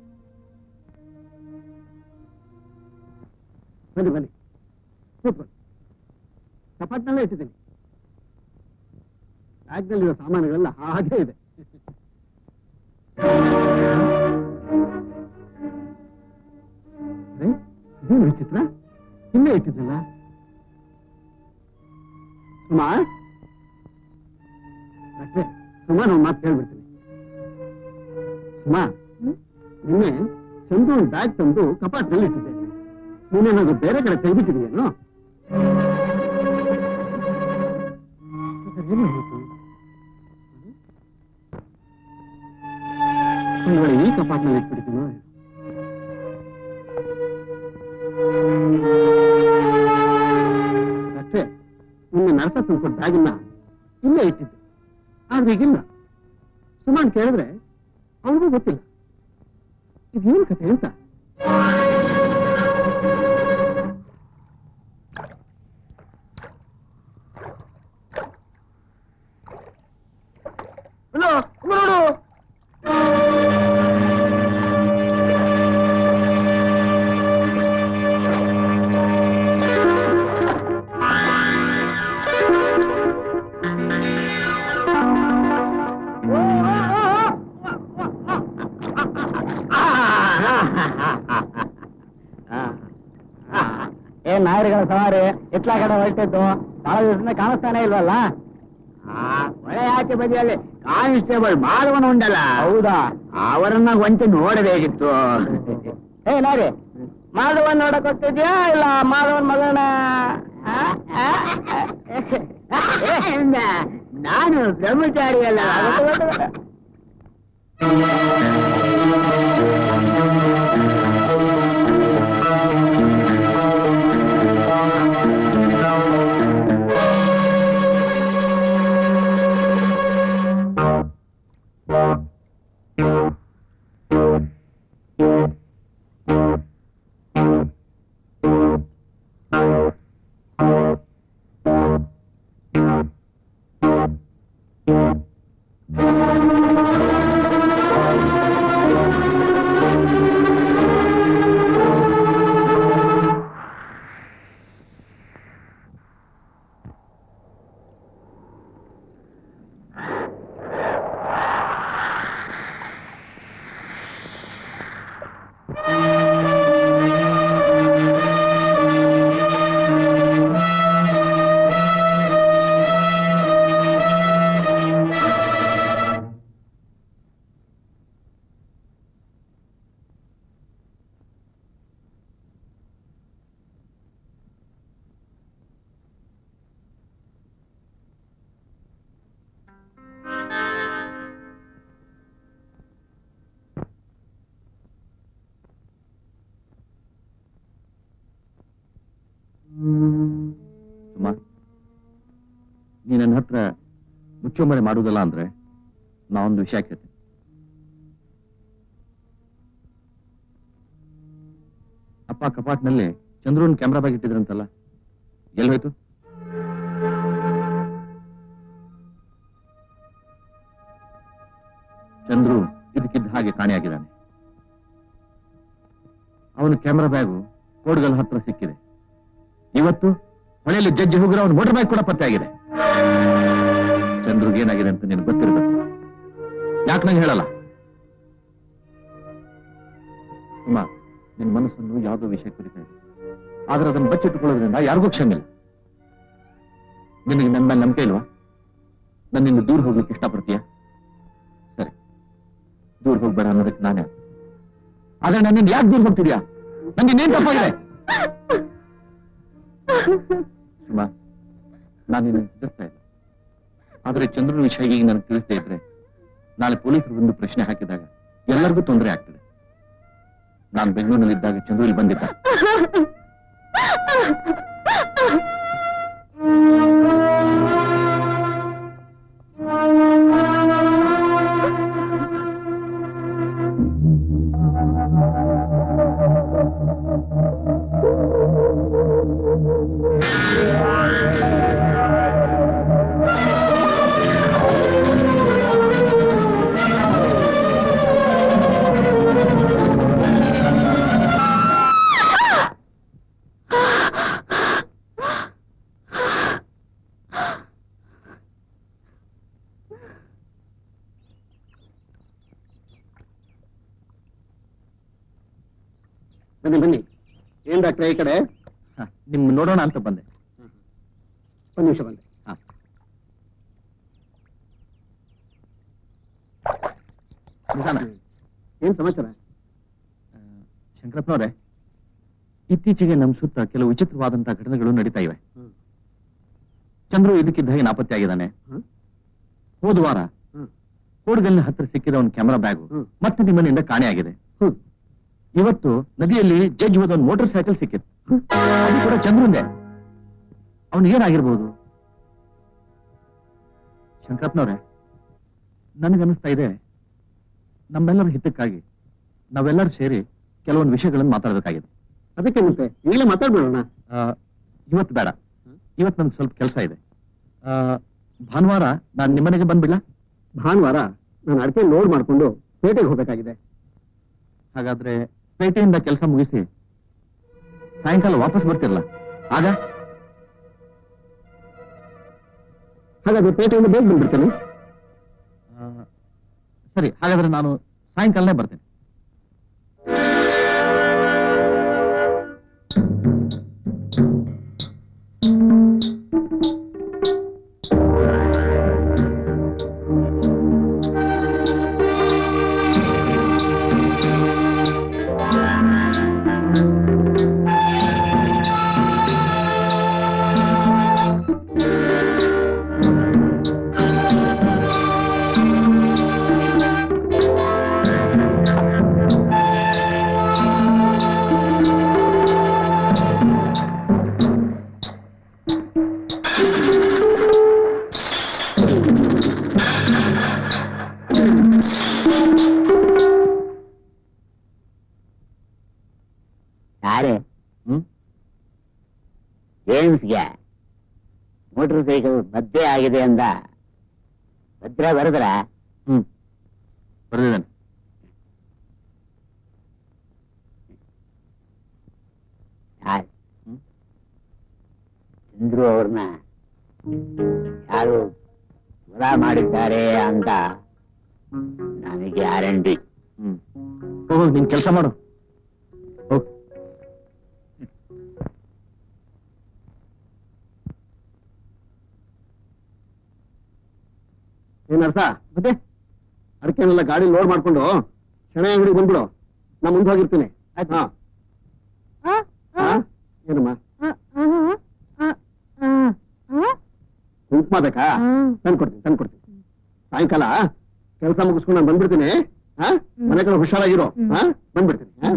ಬನ್ನಿ ಬನ್ನಿ ಕೂತ್ಕೊಳ್ಳಿ ಕಪಾಟ್ನಲ್ಲೇ ಇಟ್ಟಿದ್ದೀನಿ ಬ್ಯಾಗ್ನಲ್ಲಿರೋ ಸಾಮಾನುಗಳೆಲ್ಲ ಹಾಗೆ ಇದೆ ಅರೆ, ಇದೇನು ವಿಚಿತ್ರ ಇಲ್ಲೇ ಇಟ್ಟಿದ್ದಲ್ಲ ಸುಮಾ ಡಾಕ್ಟ್ರೆ ಸುಮಾ ನಾವು ಮಾತು ಕೇಳ್ಬಿಡ್ತೀನಿ ಸುಮಾ ನಿನ್ನೆ ಚಂದು ಬ್ಯಾಗ್ ತಂದು ಕಪಾಟ್ನಲ್ಲಿ ಇಟ್ಟಿದ್ದೆ ನೀನೇನಾದ್ರು ಬೇರೆ ಕಡೆ ತೆಗೆದಿಟ್ಟಿದೆಯೇನೋ ಒಂದು ವೇಳೆ ಈ ಕಪಾಟ್ನಲ್ಲಿ ಇಟ್ಬಿಡ್ತೀನೋ ಡಾಕ್ಟ್ರೆ ನಿನ್ನೆ ನರಸ ತಂದ್ಕೊಟ್ಟು ಬ್ಯಾಗಿನ ಇಲ್ಲೇ ಇಟ್ಟಿದ್ದೆ ಆದ್ರೆ ಈಗಿಲ್ಲ ಸುಮಾನ್ ಕೇಳಿದ್ರೆ ಅವನಿಗೂ ಗೊತ್ತಿಲ್ಲ ಇದೇನು ಕತೆ ಅಂತ ಏನ್ ನಾಯರಿಗಳ ಸವಾರಿ ಎತ್ಲಾ ಕಡೆ ಹೊರಟಿದ್ದು ಬಹಳ ದಿವಸದಿಂದ ಕಾಣಿಸ್ತಾನೆ ಇಲ್ವಲ್ಲ ಒಳ್ಳೆ ಆಚೆ ಬದಿಯಲ್ಲಿ ಕಾನ್ಸ್ಟೇಬಲ್ ಮಾಧವನ ಉಂಡಲ್ಲ ಹೌದಾ ಅವರನ್ನ ಒಂಚೆ ನೋಡಬೇಕಿತ್ತು ಏ ನಾರಿ ಮಾಧವನ್ ನೋಡಕ್ ಹೋಗ್ತಿದ್ಯಾ ಇಲ್ಲ ಮಾಧವನ್ ಮಗನ ನಾನು ಬ್ರಹ್ಮಚಾರಿ ಅಲ್ಲ ಸುಮಾ ನೀ ನನ್ನ ಹತ್ರ ಮುಚ್ಚುಮರೆ ಮಾಡುವುದಲ್ಲ ಅಂದ್ರೆ ನಾವೊಂದು ವಿಷಯ ಕೇಳ್ತೀನಿ ಅಪ್ಪ ಕಪಾಟ್ನಲ್ಲಿ ಚಂದ್ರನ್ ಕ್ಯಾಮ್ರಾ ಬ್ಯಾಗ್ ಇಟ್ಟಿದ್ರಂತಲ್ಲ ಎಲ್ಲಿ ಹೋಯ್ತು ಚಂದ್ರು ಇದಕ್ಕಿದ್ದ ಹಾಗೆ ಕಾಣೆಯಾಗಿದ್ದಾನೆ ಅವನ ಕ್ಯಾಮ್ರಾ ಬ್ಯಾಗು ಕೋಡ್ಗಲ್ ಹತ್ರ ಸಿಕ್ಕಿದೆ ಇವತ್ತು ಹೊಳೆಯಲ್ಲಿ ಜಡ್ಜಿ ಹೋಗಿರೋ ಅವನ ಮೋಟರ್ ಬೈಕ್ ಕೂಡ ಪತ್ತೆ ಆಗಿದೆ ಚಂದ್ರಿಗೆ ಏನಾಗಿದೆ ಅಂತ ನಿನಗೆ ಗೊತ್ತಿರಬೇಕು ಯಾಕೆ ನಂಗೆ ಹೇಳಲ್ಲ ಸುಮಾ ನಿನ್ನ ಮನಸ್ಸನ್ನು ಯಾವುದೋ ವಿಷಯ ಕುರಿತಾ ಇದೆ ಆದ್ರೆ ಅದನ್ನು ಬಚ್ಚಿಟ್ಟುಕೊಳ್ಳೋದ್ರಿಂದ ಯಾರಿಗೂ ಕ್ಷಮಿಲ್ಲ ನಿನಗೆ ನನ್ನ ಮೇಲೆ ನಂಬಿಕೆ ಇಲ್ವಾ ನನ್ನಿಂದ ದೂರ ಹೋಗ್ಲಿಕ್ಕೆ ಇಷ್ಟಪಡ್ತೀಯ ಸರಿ ದೂರ ಹೋಗ್ಬೇಡ ಅನ್ನೋದಕ್ಕೆ ನಾನೇ ಆದ್ರೆ ನನ್ನಿಂದ ಯಾಕೆ ದೂರ ಹೋಗ್ತಿದ್ಯಾ ನನ್ನಿಂದೇನ್ ತಪ್ಪಾಗಿದೆ ಸುಮಾ ನಾನು ನಿನ್ನ ತಿಳಿಸ್ತಾ ಇಲ್ಲ ಆದ್ರೆ ಚಂದ್ರನ ವಿಷಯ ಈಗ ನನಗೆ ತಿಳಿಸ್ತಾ ಇದ್ರೆ ನಾಳೆ ಪೊಲೀಸರು ಬಂದು ಪ್ರಶ್ನೆ ಹಾಕಿದಾಗ ಎಲ್ಲರಿಗೂ ತೊಂದರೆ ಆಗ್ತದೆ ನಾನು ಬೆಂಗಳೂರಿನಲ್ಲಿದ್ದಾಗ ಚಂದ್ರು ಇಲ್ಲಿ ಬಂದಿದ್ದ ಬನ್ನಿ ಬನ್ನಿ ಏನ್ ಡಾಕ್ಟ್ರೆ ಈ ಕಡೆ ಹ, ನಿಮ್ ನೋಡೋಣ ಅಂತ ಬಂದೆ ಒಂದ್ ನಿಮಿಷ ಬಂದೆ ಹ. ನಿಧಾನ. ಏನ್ ಸಮಾಚಾರ ಆ, ಶಂಕರಪ್ಪನವ್ರೆ ಇತ್ತೀಚೆಗೆ ನಮ್ಮ ಸುತ್ತ ಕೆಲವು ವಿಚಿತ್ರವಾದಂತಹ ಘಟನೆಗಳು ನಡೀತಾ ಇವೆ ಹ್ಮ್. ಚಂದ್ರು ಇದಕ್ಕಿದ್ದ ಹಾಗೆ ನಾಪತ್ತೆ ಆಗಿದ್ದಾನೆ ಹ್ಮ್. ಹೋದ ವಾರ ಹ್ಮ್. ಕೋಡ್ಗಲ್ನ ಹತ್ರ ಸಿಕ್ಕಿದ ಒಂದು ಕ್ಯಾಮೆರಾ ಬ್ಯಾಗು ಹ್ಮ್. ಮತ್ತೆ ನಿಮ್ಮನಿಂದ ಕಾಣೆಯಾಗಿದೆ ಹ್ಮ್. ಇವತ್ತು ನದಿಯಲ್ಲಿ ಜಡ್ಜ್ ಹೋದ ಒಂದು ಮೋಟಾರ್ ಸೈಕಲ್ ಸಿಕ್ಕಿತ್ತು ಅದು ಕೂಡ ಚಂದ್ರುಂದೆ ಅವನು ಏನಾಗಿರ್ಬೋದು ಶಂಕರಪ್ಪನವ್ರೆ ನನಗನ್ನಿಸ್ತಾ ಇದೆ ನಮ್ಮೆಲ್ಲರ ಹಿತಕ್ಕಾಗಿ ನಾವೆಲ್ಲರೂ ಸೇರಿ ಕೆಲವೊಂದು ವಿಷಯಗಳನ್ನು ಮಾತಾಡಬೇಕಾಗಿದೆ ಅದಕ್ಕೆ ಮತ್ತೆ ಈಗಲೇ ಮಾತಾಡ್ಬಿಡೋಣ ಆ, ಇವತ್ತು ಬೇಡ ಇವತ್ತು ನನ್ಗೆ ಸ್ವಲ್ಪ ಕೆಲಸ ಇದೆ ಆ, ಭಾನುವಾರ ನಾನು ನಿಮ್ಮನೆಗೆ ಬಂದ್ಬಿಡ್ಲಾ ಭಾನುವಾರ ನಾನು ಅಡಿಕೆ ಲೋಡ್ ಮಾಡ್ಕೊಂಡು ಪೇಟೆಗೆ ಹೋಗ್ಬೇಕಾಗಿದೆ ಹಾಗಾದ್ರೆ ಪೇಟೆಯಿಂದ ಕೆಲಸ ಮುಗಿಸಿ ಸಾಯಂಕಾಲ ವಾಪಸ್ ಬರ್ತಿರಲ್ಲ ಆಗ ಹಾಗಾದ್ರೆ ಪೇಟೆಯಿಂದ ಬೇಗ ಬಂದ್ಬಿಡ್ತೇನೆ ಆ, ಸರಿ ಹಾಗಾದ್ರೆ ನಾನು ಸಾಯಂಕಾಲನೇ ಬರ್ತೇನೆ ಯಾರೇ ಹ್ಮ್ ಜೇಮ್ಸ್ಗೆ ಮೋಟರ್ ಸೈಕಲ್ ಮದ್ದೆ ಆಗಿದೆ ಅಂದ ಭದ್ರ ಬರದ್ರ ಹ್ಮ್ ಬರ್ದಿದ್ದಾನೆ ಯಾರು ಹ್ಮ್? ಚಂದ್ರು ಅವ್ರನ್ನ ಯಾರು ಹೊಲ ಮಾಡಿದ್ದಾರೆ ಅಂತ ನನಗೆ ಗ್ಯಾರಂಟಿ ಹ್ಮ್ ಹೋಗು ನಿನ್ ಕೆಲಸ ಮಾಡು ಹೋಗ್ ಏನ್ ಅರ್ಥ ಮತ್ತೆ ಅದಕ್ಕೇನೆಲ್ಲ ಗಾಡಿ ಲೋಡ್ ಮಾಡ್ಕೊಂಡು ಶಣ ಅಂಗಡಿ ಬಂದ್ಬಿಡು ನಾ ಮುಂದೆ ಹೋಗಿರ್ತೀನಿ ಹಾ ಹಾ? ಏನಮ್ಮ ಕುಂಕುಮ ಬೇಕಾ ತಂದ್ಕೊಡ್ತೀನಿ ತಂದ್ಕೊಡ್ತೀನಿ ಸಾಯಂಕಾಲ ಕೆಲಸ ಮುಗಿಸ್ಕೊಂಡು ನಾನು ಬಂದ್ಬಿಡ್ತೀನಿ ಹಾ ಮನೆ ಕಡೆ ಹುಷಾರಾಗಿರೋ ಹಾ ಬಂದ್ಬಿಡ್ತೀನಿ ಹಾ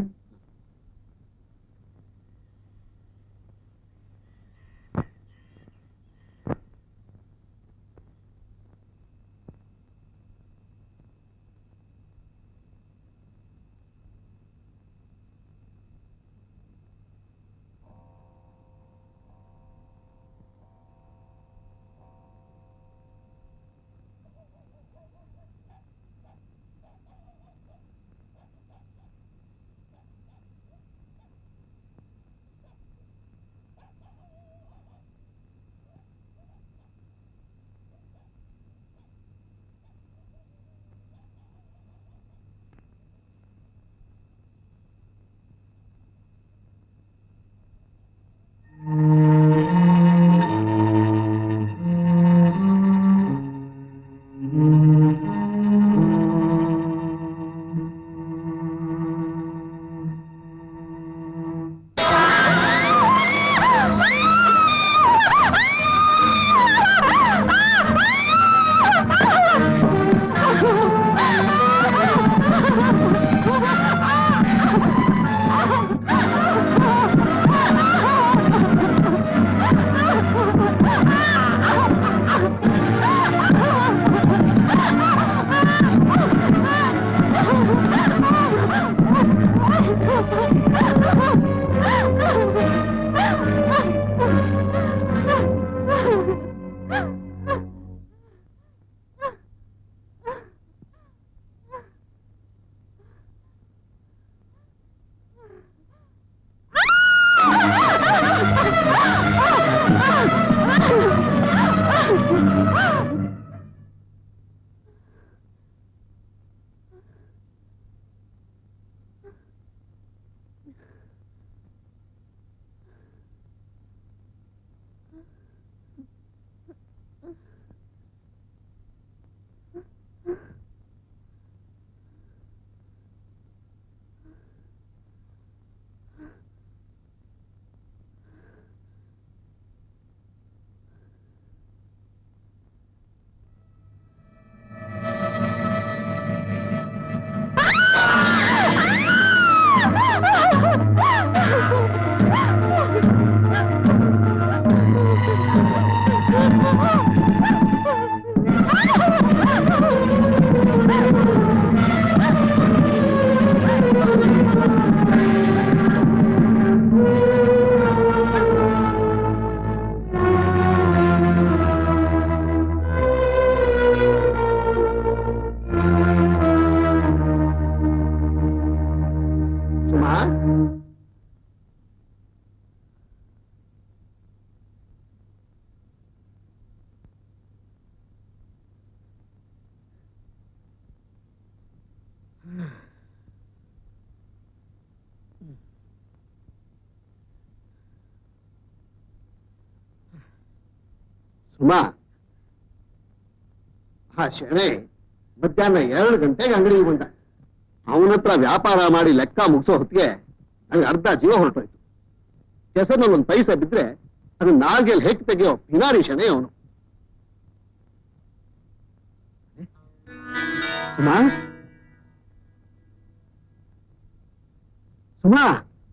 ಸುಮಾ ಆ ಶೆಣೆ ಮಧ್ಯಾಹ್ನ ಎರಡು ಗಂಟೆಗೆ ಅಂಗಡಿಗೆ ಬಂದ ಅವನ ಹತ್ರ ವ್ಯಾಪಾರ ಮಾಡಿ ಲೆಕ್ಕ ಮುಗಿಸೋ ಹೊತ್ತಿಗೆ ನನಗೆ ಅರ್ಧ ಜೀವ ಹೊರಟೋಯ್ತು ಕೆಸರಿನಲ್ಲಿ ಒಂದು ಪೈಸೆ ಬಿದ್ರೆ ಅದು ನಾಲ್ಗೆಲ್ ಹೆಕ್ ತೆಗೆಯೋ ಪಿನಾರಿ ಶೆಣೆ ಅವನು ಸುಮಾ ಸುಮಾ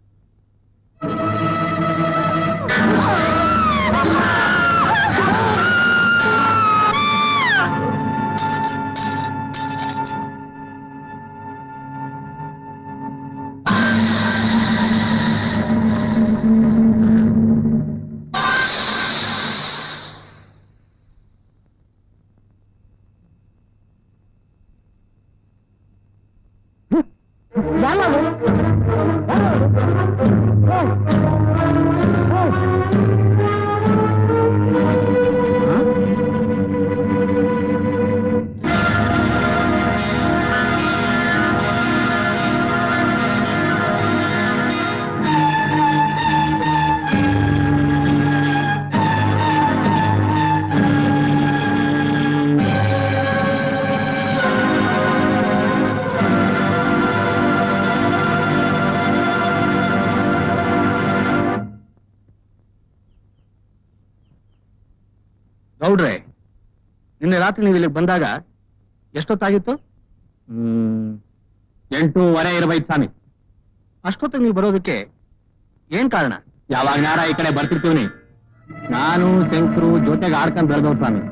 ಗೌಡ್ರೆ ನಿನ್ನೆ ರಾತ್ರಿ ನೀವು ಇಲ್ಲಿಗೆ ಬಂದಾಗ ಎಷ್ಟೊತ್ತಾಗಿತ್ತು ಹ್ಮ್ ಎಂಟೂವರೆ ಇರ್ಬೇಕು ಸ್ವಾಮಿ ಅಷ್ಟೊತ್ತಿಗೆ ನೀವು ಬರೋದಕ್ಕೆ ಏನ್ ಕಾರಣ ಯಾವಾಗ ನಾರ ಈ ಕಡೆ ಬರ್ತಿರ್ತೀವಿ ನಾನು ಶಂಕರು ಜೊತೆಗೆ ಆಡ್ಕೊಂಡ್ ಬೆಳೆದವ್ ಸ್ವಾಮಿ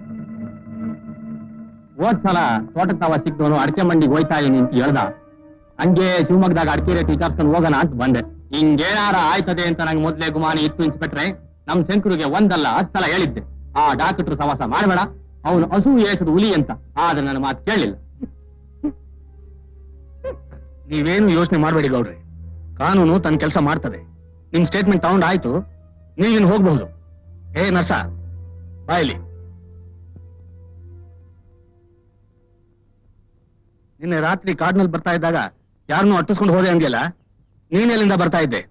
ಹೋದ್ ಸಲ ತೋಟಕ್ಕೆ ತಾವ ಸಿಕ್ತವನು ಅಡಕೆ ಮಂಡಿಗೆ ಹೋಯ್ತಾ ಇದೀನಿ ಅಂತ ಹೇಳ್ದ ಹಂಗೆ ಶಿವಮೊಗ್ಗದಾಗ ಅಡಕೆ ರೇಟ್ ವಿಚಾರಿಸ್ಕೊಂಡು ಹೋಗೋಣ ಅಂತ ಬಂದೆ ಹಿಂಗೇನಾರ ಆಯ್ತದೆ ಅಂತ ನಂಗೆ ಮೊದ್ಲೇ ಗುಮಾನಿ ಇತ್ತು ಇನ್ಸ್ಪೆಕ್ಟ್ರೆ ನಮ್ ಶಂಕರಿಗೆ ಒಂದಲ್ಲ ಹತ್ತು ಸಲ ಹೇಳಿದ್ದೆ ಆ ಡಾಕ್ಟರ್ ಸವಾಸ ಮಾಡಬೇಡ ಅವನು ಹಸು ಏಸದ ಹುಲಿ ಅಂತ ಆದ್ರೆ ನನ್ನ ಮಾತು ಕೇಳಲಿಲ್ಲ ನೀವೇನು ಯೋಚನೆ ಮಾಡಬೇಡಿ ಗೌಡ್ರೆ ಕಾನೂನು ತನ್ನ ಕೆಲಸ ಮಾಡ್ತದೆ ನಿಮ್ ಸ್ಟೇಟ್ಮೆಂಟ್ ತಗೊಂಡ್ ಆಯ್ತು ನೀವಿನ್ ಹೋಗ್ಬಹುದು ಏ ನರ್ಸ ಬಾಯ್ಲಿ ನಿನ್ನೆ ರಾತ್ರಿ ಕಾಡ್ನಲ್ಲಿ ಬರ್ತಾ ಇದ್ದಾಗ ಯಾರನ್ನೂ ಅಟ್ಟಿಸ್ಕೊಂಡು ಹೋದೆ ಹಂಗಿಲ್ಲ ನೀನ್ ಎಲ್ಲಿಂದ ಬರ್ತಾ ಇದ್ದೆ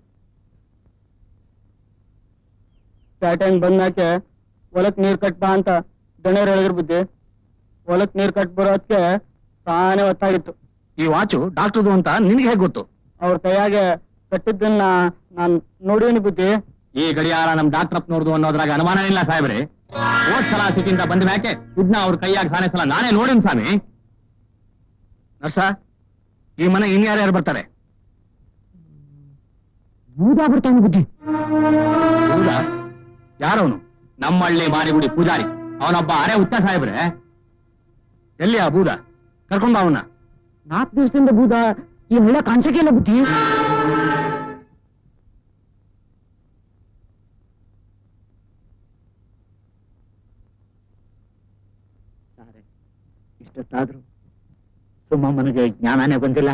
ಪ್ಯಾಟರ್ನ್ ಬಂದಾಕೆ ಹೊಲಕ್ ನೀರ್ ಕಟ್ ಬಾ ಅಂತ ದಣಿಯರ್ ಹೇಳಿದ್ರು ಬುದ್ಧಿ ಹೊಲಕ್ ನೀರ್ ಕಟ್ ಬರೋದಕ್ಕೆ ಸಾನೆ ಹೊತ್ತಾಗಿತ್ತು ಈ ವಾಚು ಡಾಕ್ಟರ್ದು ಅಂತ ನಿನ್ಗೆ ಹೇಗೆ ಗೊತ್ತು ಅವ್ರ ಕೈಯಾಗೆ ಕಟ್ಟಿದ್ದನ್ನ ನಾನ್ ನೋಡೀನಿ ಬುದ್ಧಿ ಈ ಗಡಿಯಾರ ನಮ್ ಡಾಕ್ಟರ್ ನೋಡ್ದು ಅನ್ನೋದ್ರಾಗ ಅನುಮಾನ ಇಲ್ಲ ಸಾಹೇಬ್ರೆ ಹೋದ್ ಸಲ ಸಿಕ್ಕಿಂದ ಬಂದ ಮ್ಯಾಕೆ ಇದನ್ನ ಅವ್ರ ಕೈಯಾಗ ಸಾನೆ ಸಲ ನಾನೇ ನೋಡಿನ್ ಸ್ವಾಮಿ ನರ್ಸ ಈ ಮನೆ ಇನ್ಯಾರ್ಯಾರು ಬರ್ತಾರೆ ಬೂದಾ ಬರ್ತಾನೆ ಬುದ್ಧಿ ಹೌದಾ ಯಾರವನು ನಮ್ಮಳ್ಳಿ ಮಾರಿಗುಡಿ ಪೂಜಾರಿ ಅವನೊಬ್ಬ ಅರೆ ಉತ್ತ ಸಾಹೇಬ್ರೆ ಎಲ್ಲಿ ಆ ಬೂದ ಕರ್ಕೊಂಡ್ ಬಾ ಅವನ್ನ ನಾಲ್ಕು ದಿವಸದಿಂದ ಬೂದ ಈ ಹಳ್ಳ ಕಾಣಿಸಕ್ಕೆ ಇಲ್ಲ ಬುದ್ಧಿ ಇಷ್ಟೊತ್ತಾದ್ರೂ ಸುಮ್ಮಮ್ಮನಿಗೆ ಜ್ಞಾನನೇ ಬಂದಿಲ್ಲ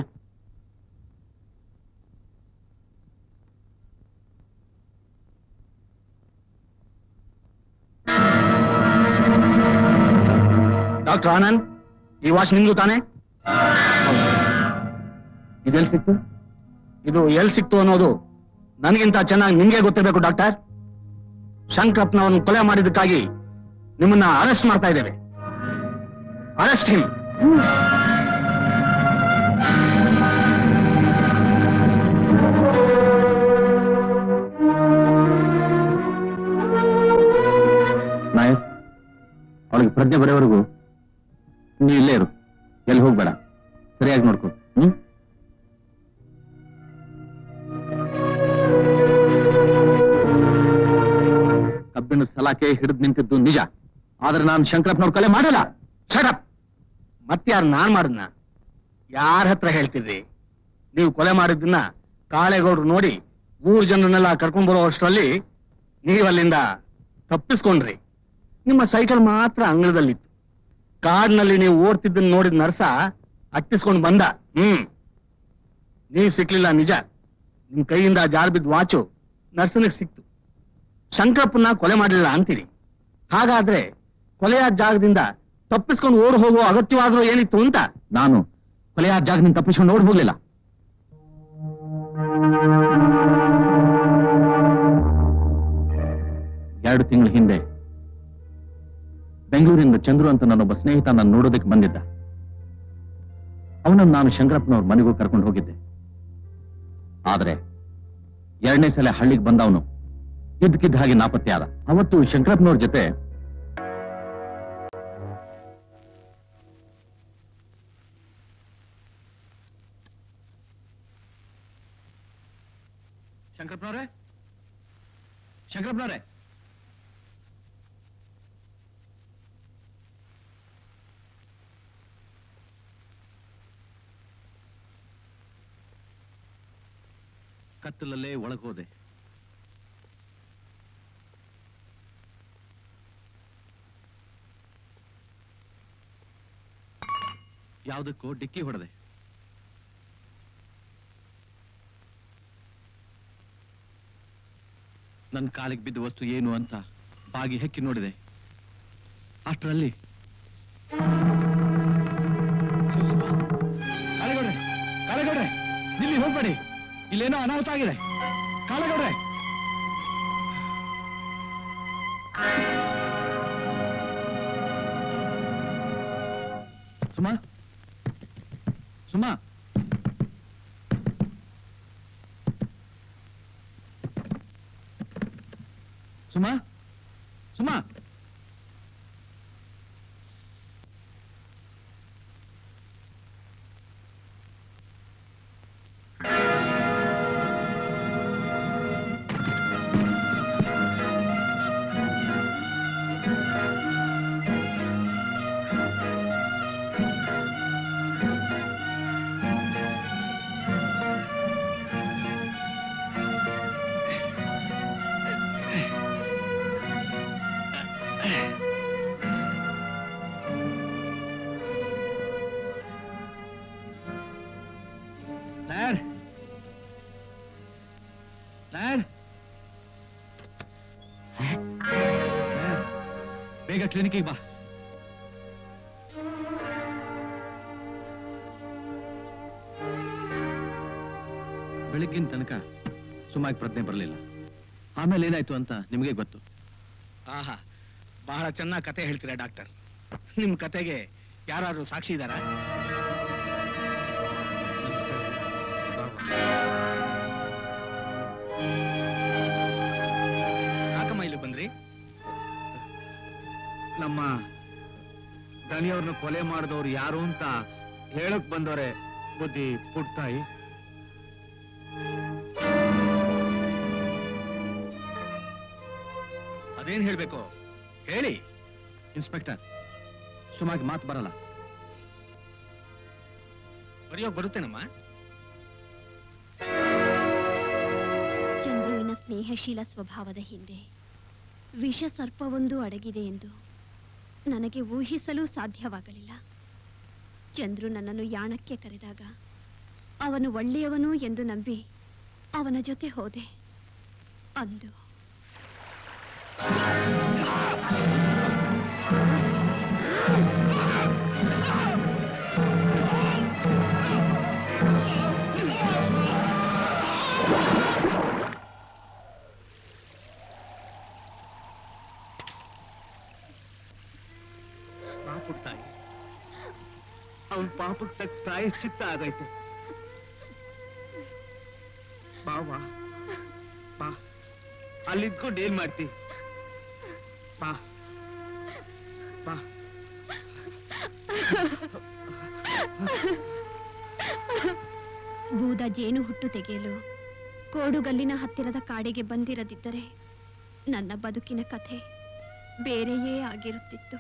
ಡಾಕ್ಟರ್ ಆನಂದ್ ಈ ವಾಚ್ ನಿಮ್ದು ತಾನೆ ಇದೆಲ್ಲಿ ಸಿಕ್ತು ಇದು ಎಲ್ಲಿ ಸಿಕ್ತು ಅನ್ನೋದು ನನಗಿಂತ ಚೆನ್ನಾಗಿ ನಿಮ್ಗೆ ಗೊತ್ತಿರಬೇಕು ಡಾಕ್ಟರ್ ಶಂಕರಪ್ಪನವರನ್ನು ಕೊಲೆ ಮಾಡಿದ್ದಕ್ಕಾಗಿ ನಿಮ್ಮನ್ನ ಅರೆಸ್ಟ್ ಮಾಡ್ತಾ ಇದ್ದೇವೆ ಅರೆಸ್ಟ್ ಹಿಮ್ ನಾಯಕ್ ಅವಳಿಗೆ ಪ್ರಜ್ಞೆ ಬರೋವರೆಗೂ ನೀ ಇಲ್ಲೇ ಇರು ಎಲ್ಲಿ ಹೋಗ್ಬೇಡ ಸರಿಯಾಗಿ ನೋಡ್ಕೊ ಹ್ಮ್ ಕಬ್ಬಿಣ ಸಲಾಕೆ ಹಿಡಿದು ನಿಂತಿದ್ದು ನಿಜ ಆದ್ರೆ ನಾನು ಶಂಕರಪ್ಪನವ್ರ ಕಲೆ ಮಾಡಲ್ಲ ಶಟಪ್ ಮತ್ಯಾರು ನಾನ್ ಮಾಡದ್ನ ಯಾರ ಹತ್ರ ಹೇಳ್ತಿದ್ರಿ ನೀವು ಕೊಲೆ ಮಾಡಿದ್ದನ್ನ ಕಾಳೆಗೌಡ್ರು ನೋಡಿ ಊರ್ ಜನರನ್ನೆಲ್ಲ ಕರ್ಕೊಂಡ್ ಬರೋ ಅಷ್ಟರಲ್ಲಿ ನೀವು ಅಲ್ಲಿಂದ ತಪ್ಪಿಸ್ಕೊಂಡ್ರಿ ನಿಮ್ಮ ಸೈಕಲ್ ಮಾತ್ರ ಅಂಗಳದಲ್ಲಿತ್ತು ಕಾಡ್ನಲ್ಲಿ ನೀವು ಓಡ್ತಿದ್ದನ್ನ ನೋಡಿದ ನರ್ಸ ಅಟ್ಟಿಸ್ಕೊಂಡ್ ಬಂದ ಹ್ಮ್ ನೀವ್ ಸಿಕ್ಲಿಲ್ಲ ನಿಜ ನಿಮ್ ಕೈಯಿಂದ ಜಾರ್ ಬಿದ್ದ ವಾಚು ನರ್ಸನಿಗೆ ಸಿಕ್ತು ಶಂಕರಪ್ಪನ ಕೊಲೆ ಮಾಡಲಿಲ್ಲ ಅಂತೀರಿ ಹಾಗಾದ್ರೆ ಕೊಲೆಯಾದ ಜಾಗದಿಂದ ತಪ್ಪಿಸ್ಕೊಂಡು ಓಡ್ ಹೋಗುವ ಅಗತ್ಯವಾದ್ರೂ ಏನಿತ್ತು ಅಂತ ನಾನು ಕೊಲೆಯಾದ ಜಾಗದಿಂದ ತಪ್ಪಿಸ್ಕೊಂಡು ಓಡ್ ಹೋಗ್ಲಿಲ್ಲ ಎರಡು ತಿಂಗಳ ಹಿಂದೆ ಬೆಂಗಳೂರಿಂದ ಚಂದ್ರು ಅಂತ ನನ್ನೊಬ್ಬ ಸ್ನೇಹಿತ ನಾನು ನೋಡೋದಕ್ಕೆ ಬಂದಿದ್ದ ಅವನನ್ನು ನಾನು ಶಂಕರಪ್ಪನವ್ರ ಮನೆಗೂ ಕರ್ಕೊಂಡು ಹೋಗಿದ್ದೆ ಆದ್ರೆ ಎರಡನೇ ಸಲ ಹಳ್ಳಿಗೆ ಬಂದವನು ಇದ್ದಕ್ಕಿದ್ದ ಹಾಗೆ ನಾಪತ್ತೆ ಆದ ಅವತ್ತು ಶಂಕರಪ್ಪನವ್ರ ಜೊತೆ ಶಂಕರಪ್ಪನವ್ರೆ ಶಂಕರಪ್ಪನವ್ರೆ ಕತ್ತಲಲ್ಲೇ ಒಳಗೆ ಹೋದೆ ಯಾವುದಕ್ಕೂ ಡಿಕ್ಕಿ ಹೊಡೆದೆ ನನ್ನ ಕಾಲಿಗೆ ಬಿದ್ದ ವಸ್ತು ಏನು ಅಂತ ಬಾಗಿ ಹೆಕ್ಕಿ ನೋಡಿದೆ ಅಷ್ಟರಲ್ಲಿ ಕಾಳೆಗೌಡ್ರೆ ಕಾಳೆಗೌಡ್ರೆ ಇಲ್ಲಿ ಹೋಗ್ಬೇಡಿ ಇಲ್ಲೇನೋ ಅನಾಹುತ ಆಗಿದೆ ಕಾಳೆಗೌಡ್ರೆ Suma Suma Suma Suma Dad? Dad? Dad? ಬೇಗ ಕ್ಲಿನಿಕ್ಗೆ ಬಾ ಬೆಳಗ್ಗಿನ ತನಕ ಸುಮಾಗಿ ಪ್ರಜ್ಞೆ ಬರಲಿಲ್ಲ ಆಮೇಲೆ ಏನಾಯ್ತು ಅಂತ ನಿಮಗೆ ಗೊತ್ತು ಆಹಾ ಬಹಳ ಚೆನ್ನಾಗಿ ಕತೆ ಹೇಳ್ತೀರಾ ಡಾಕ್ಟರ್ ನಿಮ್ ಕತೆಗೆ ಯಾರಾದ್ರೂ ಸಾಕ್ಷಿ ಇದ್ದಾರಾ ಯಾಕಮ್ಮ ಇಲ್ಲಿ ಬಂದ್ರಿ ನಮ್ಮ ದನಿಯವ್ರನ್ನ ಕೊಲೆ ಮಾಡಿದವ್ರು ಯಾರು ಅಂತ ಹೇಳಕ್ ಬಂದವ್ರೆ ಬುದ್ಧಿ ಪುಟ್ಟಾಯಿ ಅದೇನ್ ಹೇಳ್ಬೇಕು ಹೇಳಿ ಇನ್ಸ್ಪೆಕ್ಟರ್ ಸುಮಾಗಿ ಮಾತು ಬರಲ್ಲ ಬರೆಯೋಕ್ ಬರುತ್ತೇನಮ್ಮ ಚಂದ್ರುವಿನ ಸ್ನೇಹಶೀಲ ಸ್ವಭಾವದ ಹಿಂದೆ ವಿಷ ಸರ್ಪವೊಂದು ಅಡಗಿದೆ ಎಂದು ನನಗೆ ಊಹಿಸಲು ಸಾಧ್ಯವಾಗಲಿಲ್ಲ ಚಂದ್ರು ನನ್ನನ್ನು ಯಾಣಕ್ಕೆ ಕರೆದಾಗ ಅವನು ಒಳ್ಳೆಯವನು ಎಂದು ನಂಬಿ ಅವನ ಜೊತೆ ಹೋದೆ ಅಂದು ಬಾ ಪುಟ್ಟಾಯಿ ಅವನ್ ಪಾಪಕ್ಕೆ ತಕ್ಕ ಪ್ರಾಯಶ್ಚಿತ್ತ ಆಗೈತೆ ಬಾ ಬಾ ಬಾ ಅಲ್ಲಿದ್ಕೊಂಡು ಏನ್ ಮಾಡ್ತಿ ಬಾ ಬಾ ಬೂದ ಜೇನು ಹುಟ್ಟು ತೆಗೆಯಲು ಕೋಡುಗಲ್ಲಿನ ಹತ್ತಿರದ ಕಾಡಿಗೆ ಬಂದಿರದಿದ್ದರೆ ನನ್ನ ಬದುಕಿನ ಕಥೆ ಬೇರೆಯೇ ಆಗಿರುತ್ತಿತ್ತು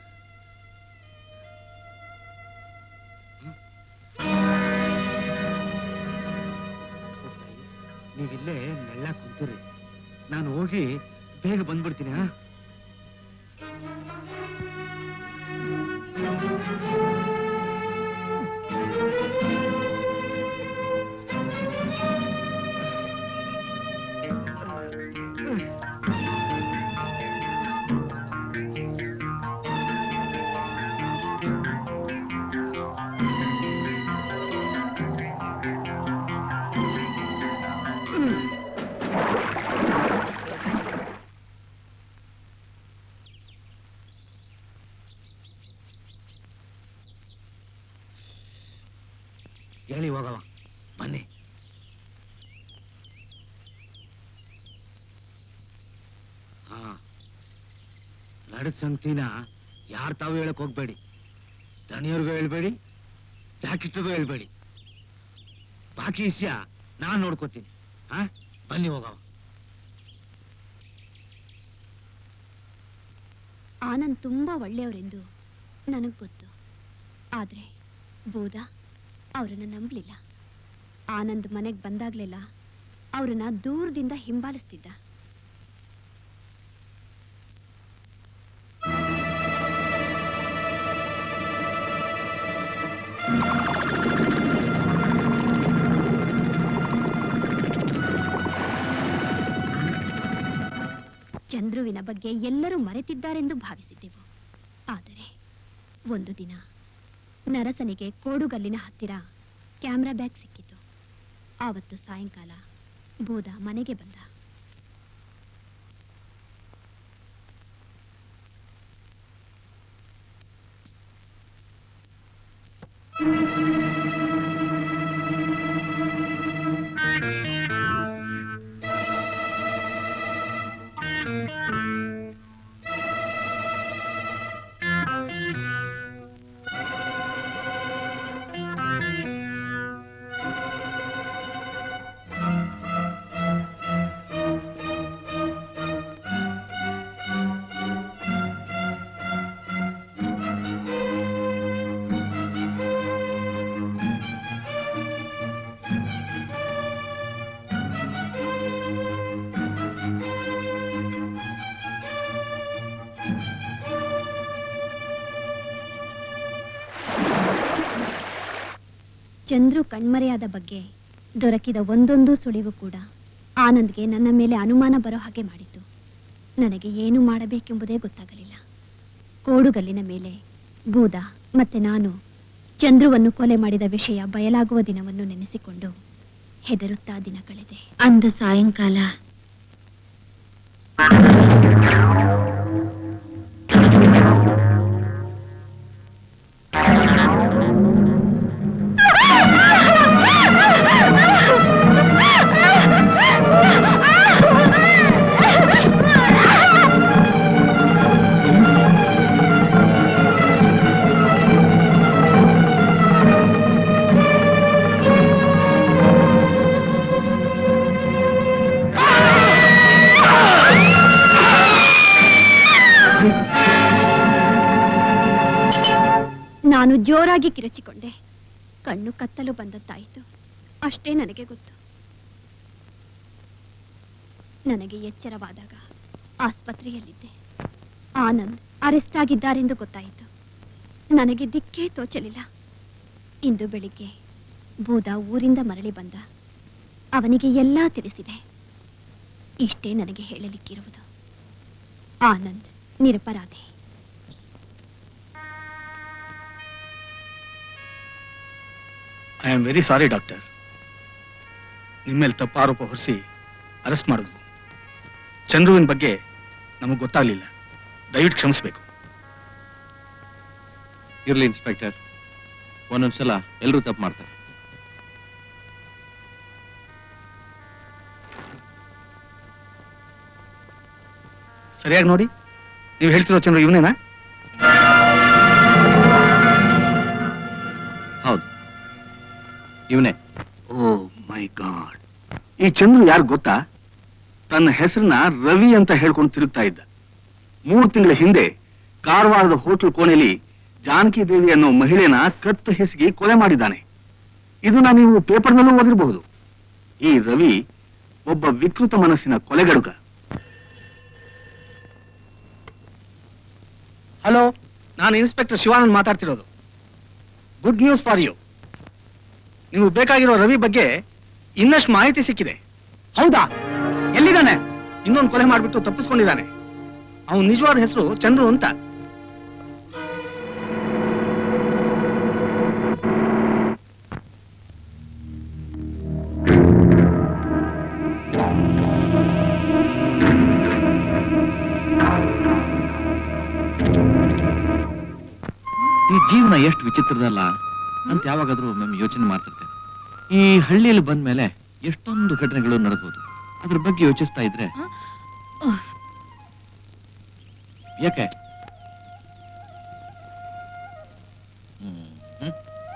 ಪುಟ್ಟಾಯಿ, ನೀವಿಲ್ಲೇ ನೆಳ್ಳ ಕುಂತೀರಿ ನಾನು ಹೋಗಿ ಬೇಗ ಬಂದ್ಬಿಡ್ತೀನಿ ಹಾ ಹೇಳಿ ಹೋಗವ ಬನ್ನಿ ಹಾ ನಡೆದ ಸಂಗತಿನ ಯಾರ್ ತಾವು ಹೇಳಕ್ ಹೋಗ್ಬೇಡಿ ದನಿಯವ್ರಿಗೂ ಹೇಳ್ಬೇಡಿ ಡಾಕ್ಟರ್ಗೂ ಹೇಳ್ಬೇಡಿ ಬಾಕಿ ವಿಷಯ ನಾನ್ ನೋಡ್ಕೋತೀನಿ ಹಾ ಬನ್ನಿ ಹೋಗವ ಆನಂದ್ ತುಂಬಾ ಒಳ್ಳೆಯವರೆಂದು ನನಗ್ ಗೊತ್ತು ಆದ್ರೆ ಬೋಧ ಅವರನ್ನ ನಂಬಲಿಲ್ಲ ಆನಂದ್ ಮನೆಗ್ ಬಂದಾಗ್ಲೆಲ್ಲ ಅವರನ್ನ ದೂರದಿಂದ ಹಿಂಬಾಲಿಸ್ತಿದ್ದ ಚಂದ್ರುವಿನ ಬಗ್ಗೆ ಎಲ್ಲರೂ ಮರೆತಿದ್ದಾರೆಂದು ಭಾವಿಸಿದ್ದೆವು ಆದರೆ ಒಂದು ದಿನ ನರಸನಿಗೆ ಕೋಡುಗಲ್ಲಿನ ಹತ್ತಿರ ಕ್ಯಾಮ್ರಾ ಬ್ಯಾಗ್ ಸಿಕ್ಕಿತು ಆವತ್ತು ಸಾಯಂಕಾಲ ಬೋಧ ಮನೆಗೆ ಬಂದ ಚಂದ್ರು ಕಣ್ಮರೆಯಾದ ಬಗ್ಗೆ ದೊರಕಿದ ಒಂದೊಂದು ಸುಳಿವು ಕೂಡ ಆನಂದ್ಗೆ ನನ್ನ ಮೇಲೆ ಅನುಮಾನ ಬರೋ ಹಾಗೆ ಮಾಡಿತು ನನಗೆ ಏನು ಮಾಡಬೇಕೆಂಬುದೇ ಗೊತ್ತಾಗಲಿಲ್ಲ ಕೋಡುಗಲ್ಲಿನ ಮೇಲೆ ಬೂದ ಮತ್ತೆ ನಾನು ಚಂದ್ರುವನ್ನು ಕೊಲೆ ಮಾಡಿದ ವಿಷಯ ಬಯಲಾಗುವ ದಿನವನ್ನು ನೆನೆಸಿಕೊಂಡು ಹೆದರುತ್ತಾ ದಿನ ಕಳೆದೆ ಅಂದು ಸಾಯಂಕಾಲ ನಾನು ಜೋರಾಗಿ ಕಿರಚಿಕೊಂಡೆ ಕಣ್ಣು ಕತ್ತಲು ಬಂದಂತಾಯಿತು ಅಷ್ಟೇ ನನಗೆ ಗೊತ್ತು ನನಗೆ ಎಚ್ಚರವಾದಾಗ ಆಸ್ಪತ್ರೆಯಲ್ಲಿದ್ದೆ ಆನಂದ್ ಅರೆಸ್ಟ್ ಆಗಿದ್ದಾರೆಂದು ಗೊತ್ತಾಯಿತು ನನಗೆ ದಿಕ್ಕೇ ತೋಚಲಿಲ್ಲ ಇಂದು ಬೆಳಿಗ್ಗೆ ಬೂದ ಊರಿಂದ ಮರಳಿ ಬಂದ ಅವನಿಗೆ ಎಲ್ಲ ತಿಳಿಸಿದೆ ಇಷ್ಟೇ ನನಗೆ ಹೇಳಲಿಕ್ಕಿರುವುದು ಆನಂದ್ ನಿರಪರಾಧಿ I am very sorry doctor ನಿಮ್ಮ ಮೇಲೆ ತಪ್ಪು ಆರೋಪ ಹೊರಿಸಿ ಅರೆಸ್ಟ್ ಮಾಡಿದ್ವು ಚಂದ್ರುವಿನ ಬಗ್ಗೆ ನಮಗೆ ಗೊತ್ತಾಗ್ಲಿಲ್ಲ ದಯವಿಟ್ಟು ಕ್ಷಮಿಸಬೇಕು ಇರ್ಲಿ ಇನ್ಸ್ಪೆಕ್ಟರ್ ಒಂದೊಂದ್ಸಲ ಎಲ್ಲರೂ ತಪ್ಪು ಮಾಡ್ತಾರೆ ಸರಿಯಾಗಿ ನೋಡಿ ನೀವು ಹೇಳ್ತಿರೋ ಚಂದ್ರು ಇವನೇನಾ ಹೌದು ಇವನೇ ಓ ಮೈ ಗಾಡ್ ಈ ಚಂದ್ರು ಯಾರು ಗೊತ್ತಾ ತನ್ನ ಹೆಸರನ್ನ ರವಿ ಅಂತ ಹೇಳ್ಕೊಂಡು ತಿರುಗ್ತಾ ಇದ್ದ ಮೂರು ತಿಂಗಳ ಹಿಂದೆ ಕಾರವಾರದ ಹೋಟೆಲ್ ಕೋಣೆಯಲ್ಲಿ ಜಾನಕಿ ದೇವಿ ಅನ್ನೋ ಮಹಿಳೆನ ಕತ್ತು ಹೆಸಗಿ ಕೊಲೆ ಮಾಡಿದ್ದಾನೆ ಇದನ್ನ ನೀವು ಪೇಪರ್ನಲ್ಲೂ ಓದಿರಬಹುದು ಈ ರವಿ ಒಬ್ಬ ವಿಕೃತ ಮನಸ್ಸಿನ ಕೊಲೆಗಡುಕ ಹಲೋ ನಾನು ಇನ್ಸ್ಪೆಕ್ಟರ್ ಶಿವಾನಂದ್ ಮಾತಾಡ್ತಿರೋದು ಗುಡ್ ನ್ಯೂಸ್ ಫಾರ್ ಯು ನೀವು ಬೇಕಾಗಿರೋ ರವಿ ಬಗ್ಗೆ ಇನ್ನಷ್ಟು ಮಾಹಿತಿ ಸಿಕ್ಕಿದೆ ಹೌದಾ ಎಲ್ಲಿದ್ದಾನೆ ಇನ್ನೊಂದು ಕೊಲೆ ಮಾಡಿಬಿಟ್ಟು ತಪ್ಪಿಸ್ಕೊಂಡಿದ್ದಾನೆ ಅವನ ನಿಜವಾದ ಹೆಸರು ಚಂದ್ರು ಅಂತ ಈ ಜೀವನ ಎಷ್ಟು ವಿಚಿತ್ರದಲ್ಲ ಅಂತ ಯಾವಾಗಾದ್ರೂ ಒಮ್ಮೊಮ್ಮೆ ಯೋಚನೆ ಮಾಡ್ತಿರ್ತೇನೆ ಈ ಹಳ್ಳಿಯಲ್ಲಿ ಬಂದ್ಮೇಲೆ ಎಷ್ಟೊಂದು ಘಟನೆಗಳು ನಡೆಬಹುದು ಅದ್ರ ಬಗ್ಗೆ ಯೋಚಿಸ್ತಾ ಇದ್ರೆ ಯಾಕೆ ಹ್ಮ್, ಹ್ಮ್.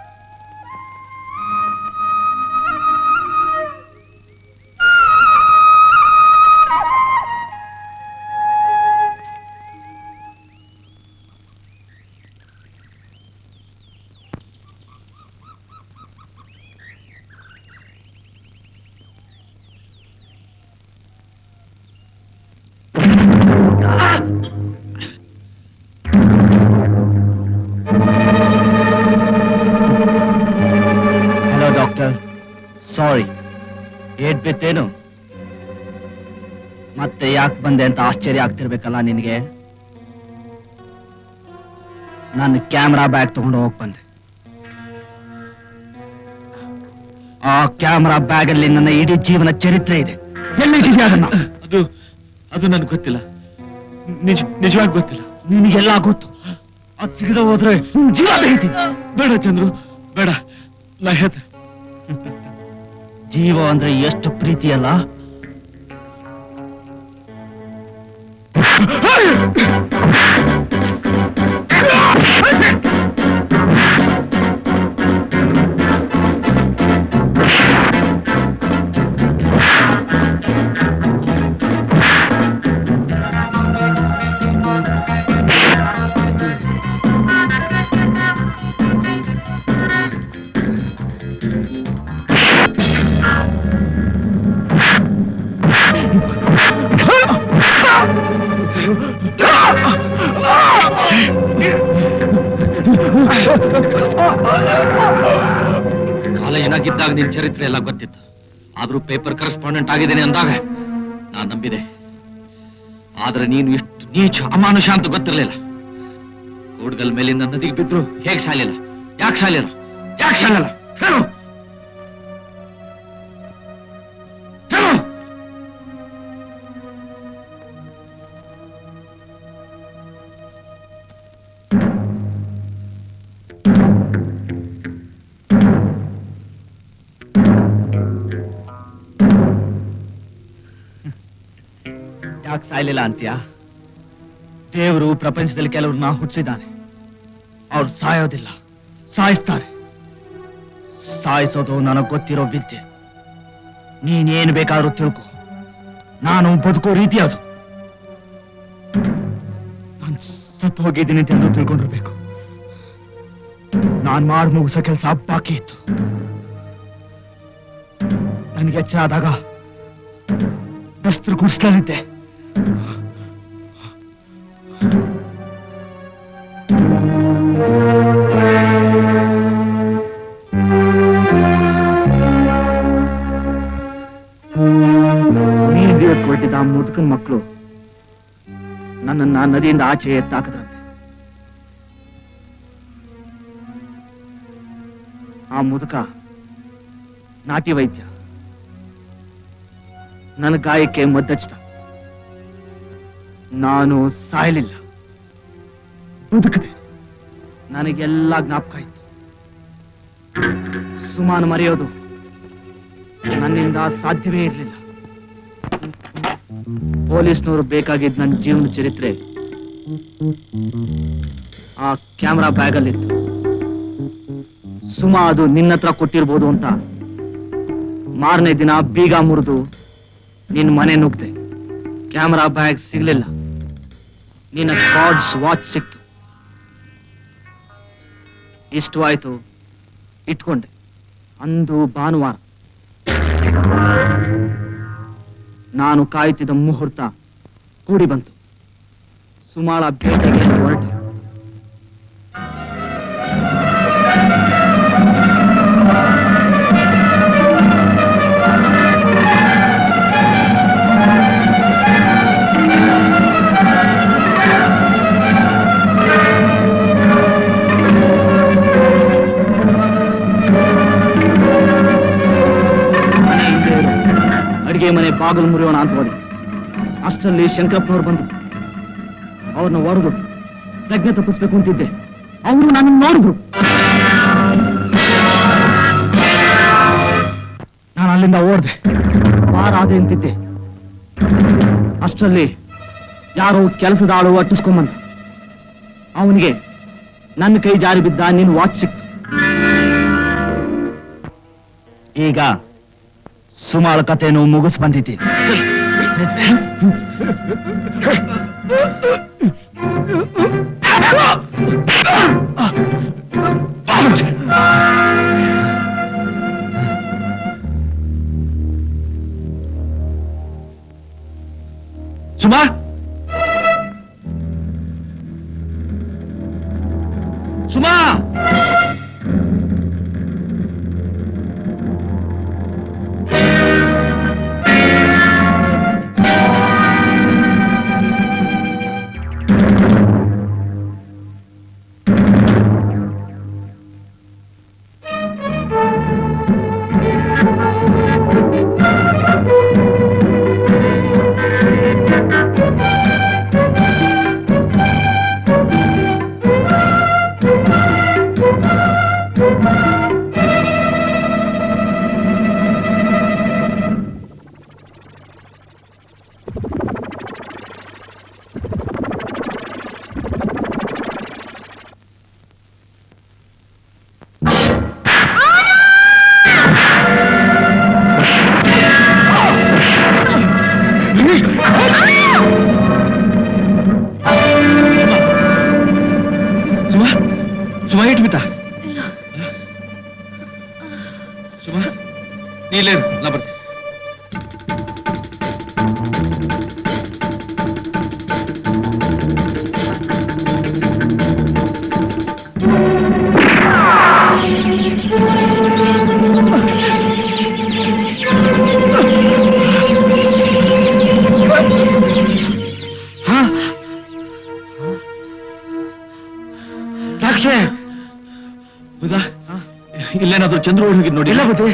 ಹಲೋ ಡಾಕ್ಟರ್ ಸಾರಿ ಏಟ್ ಬಿತ್ತೇನು ಮತ್ತೆ ಯಾಕೆ ಬಂದೆ ಅಂತ ಆಶ್ಚರ್ಯ ಆಗ್ತಿರ್ಬೇಕಲ್ಲ ನಿನಗೆ ನಾನು ಕ್ಯಾಮ್ರಾ ಬ್ಯಾಗ್ ತಗೊಂಡು ಹೋಗ್ ಬಂದೆ ಆ ಕ್ಯಾಮ್ರಾ ಬ್ಯಾಗ್ ಅಲ್ಲಿ ನನ್ನ ಇಡೀ ಜೀವನ ಚರಿತ್ರೆ ಇದೆ ಎಲ್ಲಿದೆಯಾ ಅದನ್ನ ಅದು ಅದು ನನಗೆ ಗೊತ್ತಿಲ್ಲ ನಿಜ ನಿಜವಾಗಿ ಗೊತ್ತಿಲ್ಲ ನಿನಗೆಲ್ಲ ಗೊತ್ತು ಅದು ಸಿಗದೆ ಹೋದ್ರೆ ನಿನ್ ಜೀವ ತೆಗಿತೀನಿ ಬೇಡ ಚಂದ್ರು ಬೇಡ ನಾ ಹೇಳ್ತೆ ಜೀವ ಅಂದ್ರೆ ಎಷ್ಟು ಪ್ರೀತಿ ಅಲ್ಲ ಕಾಲೇಜಿನಾಗಿದ್ದಾಗ ನಿನ್ ಚರಿತ್ರೆ ಎಲ್ಲ ಗೊತ್ತಿತ್ತು ಆದ್ರೂ ಪೇಪರ್ ಕರೆಸ್ಪಾಂಡೆಂಟ್ ಆಗಿದ್ದೇನೆ ಅಂದಾಗ ನಾನ್ ನಂಬಿದೆ ಆದ್ರೆ ನೀನು ಎಷ್ಟು ನೀಚ ಅಮಾನುಷ ಅಂತ ಗೊತ್ತಿರಲಿಲ್ಲ ಕೂಡ್ಗಲ್ ಮೇಲಿಂದ ನದಿಗೆ ಬಿದ್ರು ಹೇಗ್ ಸಾಲಿಲ್ಲ ಯಾಕೆ ಸಾಲಿಲ್ಲ ಯಾಕೆ ಸಾಲಿಲ್ಲ ಹೇಳು ಹೇಳು ಯಾಕೆ ಸಾಯ್ಲಿಲ್ಲ ಅಂತ್ಯ ದೇವರು ಪ್ರಪಂಚದಲ್ಲಿ ಕೆಲವ್ರನ್ನ ಹುಟ್ಟಿಸಿದ್ದಾನೆ ಅವ್ರು ಸಾಯೋದಿಲ್ಲ ಸಾಯಿಸ್ತಾರೆ ಸಾಯಿಸೋದು ನನಗ್ ಗೊತ್ತಿರೋ ವಿದ್ಯೆ ನೀನೇನ್ ಬೇಕಾದ್ರೂ ತಿಳ್ಕೊ ನಾನು ಬದುಕೋ ರೀತಿ ಅದು ನಾನು ಸತ್ತು ಹೋಗಿದ್ದೀನಿ ಅಂತ ಎಲ್ಲರೂ ತಿಳ್ಕೊಂಡಿರ್ಬೇಕು ನಾನ್ ಮಾಡಿ ಮುಗಿಸೋ ಕೆಲಸ ಬಾಕಿ ಇತ್ತು ನನಗೆ ಎಚ್ಚರ ಆದಾಗ ಬಸ್ತ್ರ ಗುಡಿಸ್ಲಿದ್ದೆ ನೀರು ಕೊಟ್ಟಿದ್ದ ಆ ಮುದುಕನ್ ಮಕ್ಕಳು ನನ್ನನ್ನ ನದಿಯಿಂದ ಆಚೆ ಎತ್ತಾಕದ್ರಂತೆ ಆ ಮುದುಕ ನಾಟಿ ವೈದ್ಯ ನನ್ನ ಗಾಯಕ್ಕೆ ಮದ್ದಚ್ಚಿದ ನಾನು ಸಾಯಲಿಲ್ಲ ಬದುಕಿದೆ ನನಗೆಲ್ಲ ಜ್ಞಾಪಕ ಇತ್ತು ಸುಮಾನು ಮರೆಯೋದು ನನ್ನಿಂದ ಸಾಧ್ಯವೇ ಇರಲಿಲ್ಲ ಪೊಲೀಸ್ನವರು ಬೇಕಾಗಿದ್ದ ನನ್ನ ಜೀವನ ಚರಿತ್ರೆ ಆ ಕ್ಯಾಮ್ರಾ ಬ್ಯಾಗಲ್ಲಿತ್ತು ಸುಮಾ ಅದು ನಿನ್ನ ಹತ್ರ ಕೊಟ್ಟಿರ್ಬೋದು ಅಂತ ಮಾರನೇ ದಿನ ಬೀಗ ಮುರಿದು ನಿನ್ನ ಮನೆ ನುಗ್ದೆ ಕ್ಯಾಮ್ರಾ ಬ್ಯಾಗ್ ಸಿಗ್ಲಿಲ್ಲ ನಿನ್ನ ಕಾರ್ಡ್ಸ್ ವಾಚ್ ಸಿಕ್ತು ಇಷ್ಟು ಆಯ್ತು ಇಟ್ಕೊಂಡೆ ಅಂದು ಭಾನುವಾರ ನಾನು ಕಾಯುತ್ತಿದ್ದ ಮುಹೂರ್ತ ಕೂಡಿ ಬಂತು ಸುಮಾಳ ಭೇಟಿಗೆ ಹೊರಟೆ ಮನೆ ಹಿಂದೆ ಇರು. ಅಡಿಗೆ ಮನೆ ಬಾಗಿಲು ಮುರಿಯೋಣ ಅಂತ ಹೋದೆ ಅಷ್ಟರಲ್ಲಿ ಶಂಕರಪ್ಪನವ್ರು ಬಂದ್ರು ಅವ್ರನ್ನ ಹೊಡೆದು ಪ್ರಜ್ಞೆ ತಪ್ಪಿಸ್ಬೇಕು ಅಂತಿದ್ದೆ ಅವರು ನನ್ನ ನೋಡಿದ್ರು ಅಲ್ಲಿಂದ ಓಡ್ದೆ ಬಾರಾದೆ ಅಂತಿದ್ದೆ ಅಷ್ಟರಲ್ಲಿ ಯಾರೋ ಕೆಲಸದ ಆಳು ಅಟ್ಟಿಸ್ಕೊಂಬಂದ ಅವನಿಗೆ ನನ್ನ ಕೈ ಜಾರಿ ಬಿದ್ದ ನಿನ್ ವಾಚ್ ಸಿಕ್ತು ಈಗ ಸುಮಾರು ಕಥೆನು ಮುಗಿಸ್ ಬಂದಿದ್ದೀನಿ ಸುಮಾ ಸುಮಾ ಸುಮಾ ಸುಮಾ ಇಟ್ಬಿಟ್ಟ ಸುಮಾ ನೀ ಇಲ್ಲೇ ಇರು, ನಾ ಬರ್ತೀನಿ ಡಾಕ್ಟ್ರೇ ಹೌದಾ ಇಲ್ಲೇನಾದ್ರೂ ಚಂದ್ರ ಓಡಿ ಹೋಗಿದ್ ನೋಡಿ ಇಲ್ಲ ಬುದ್ಧಿ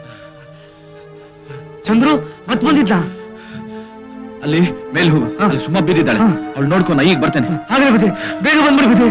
ಚಂದ್ರು ಮತ್ ಬಂದಿದ್ದ ಅಲ್ಲಿ ಮೇಲೆ ಹೋಗು ಅಲ್ಲಿ ಸುಮ್ಮ ಬಿದ್ದಿದ್ದಾಳೆ ಹಾ. ಅವಳು ನೋಡ್ಕೊಂಡು ಈಗ ಬರ್ತೇನೆ ಹಾಗೆ ಬುದ್ಧಿ ಬೇಗ ಬಂದ್ಬಿಡಿ ಬುದ್ಧಿ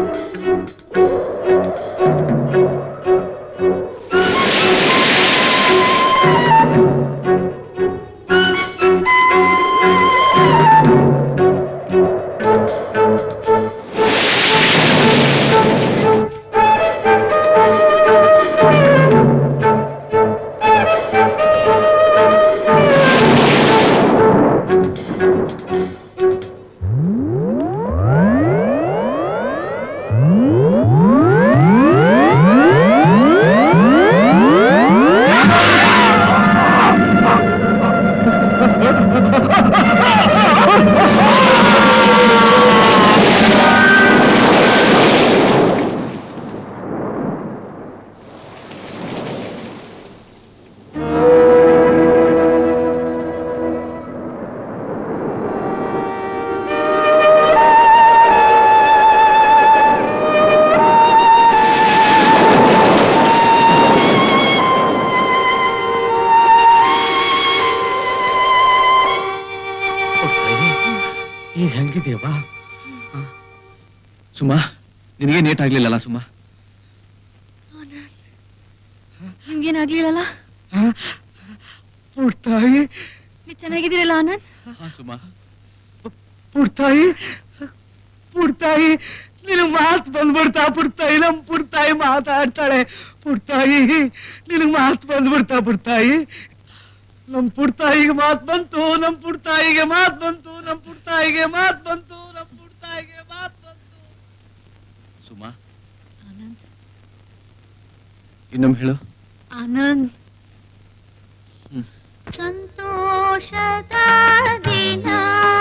ಈಗ ಹೆಂಗಿದೆಯವ್ವ ಸುಮಾ ನಿನಗೆ ನೇಟ್ ಆಗ್ಲಿಲ್ಲಲ್ಲ ಸುಮಾ ನಿಮ್ಗೇನಾಗ್ಲಿಲ್ಲಲ್ಲ ಪುಟ್ಟಾಯಿ ನೀವ್ ಚೆನ್ನಾಗಿದ್ದೀರಲ್ಲ ಆನಂದ್ ಹಾ ಸುಮಾ ಪುಟ್ಟಾಯಿ ಪುಟ್ಟಾಯಿ ನಿನ್ ಮಾತ್ ಬಂದ್ಬಿಡ್ತಾ ಪುಟ್ಟಾಯಿ ನಮ್ ಪುಟ್ಟಾಯಿ ಮಾತಾಡ್ತಾಳೆ ಪುಟ್ಟಾಯಿ ನಿನಗ್ ಮಾತ್ ಬಂದ್ಬಿಡ್ತಾ ಪುಟ್ಟಾಯಿ ನಮ್ ಪುಟ್ತಾಯಿಗೆ ಮಾತ್ ಬಂತು ನಮ್ ಪುಟ್ತಾಯಿಗೆ ಮಾತ್ ಬಂತು ನಮ್ ಪುಟ್ತಾಯಿಗೆ ಮಾತ್ ಬಂತು ನಮ್ ಪುಟ್ತಾಯಿಗೆ ಮಾತ್ ಬಂತು ಸುಮಾ ಆನಂದ್ ಇನ್ನೊಮ್ಮೆ ಹೇಳು ಆನಂದ್ ಹ್ಮ್. ಸಂತೋಷದ ದಿನ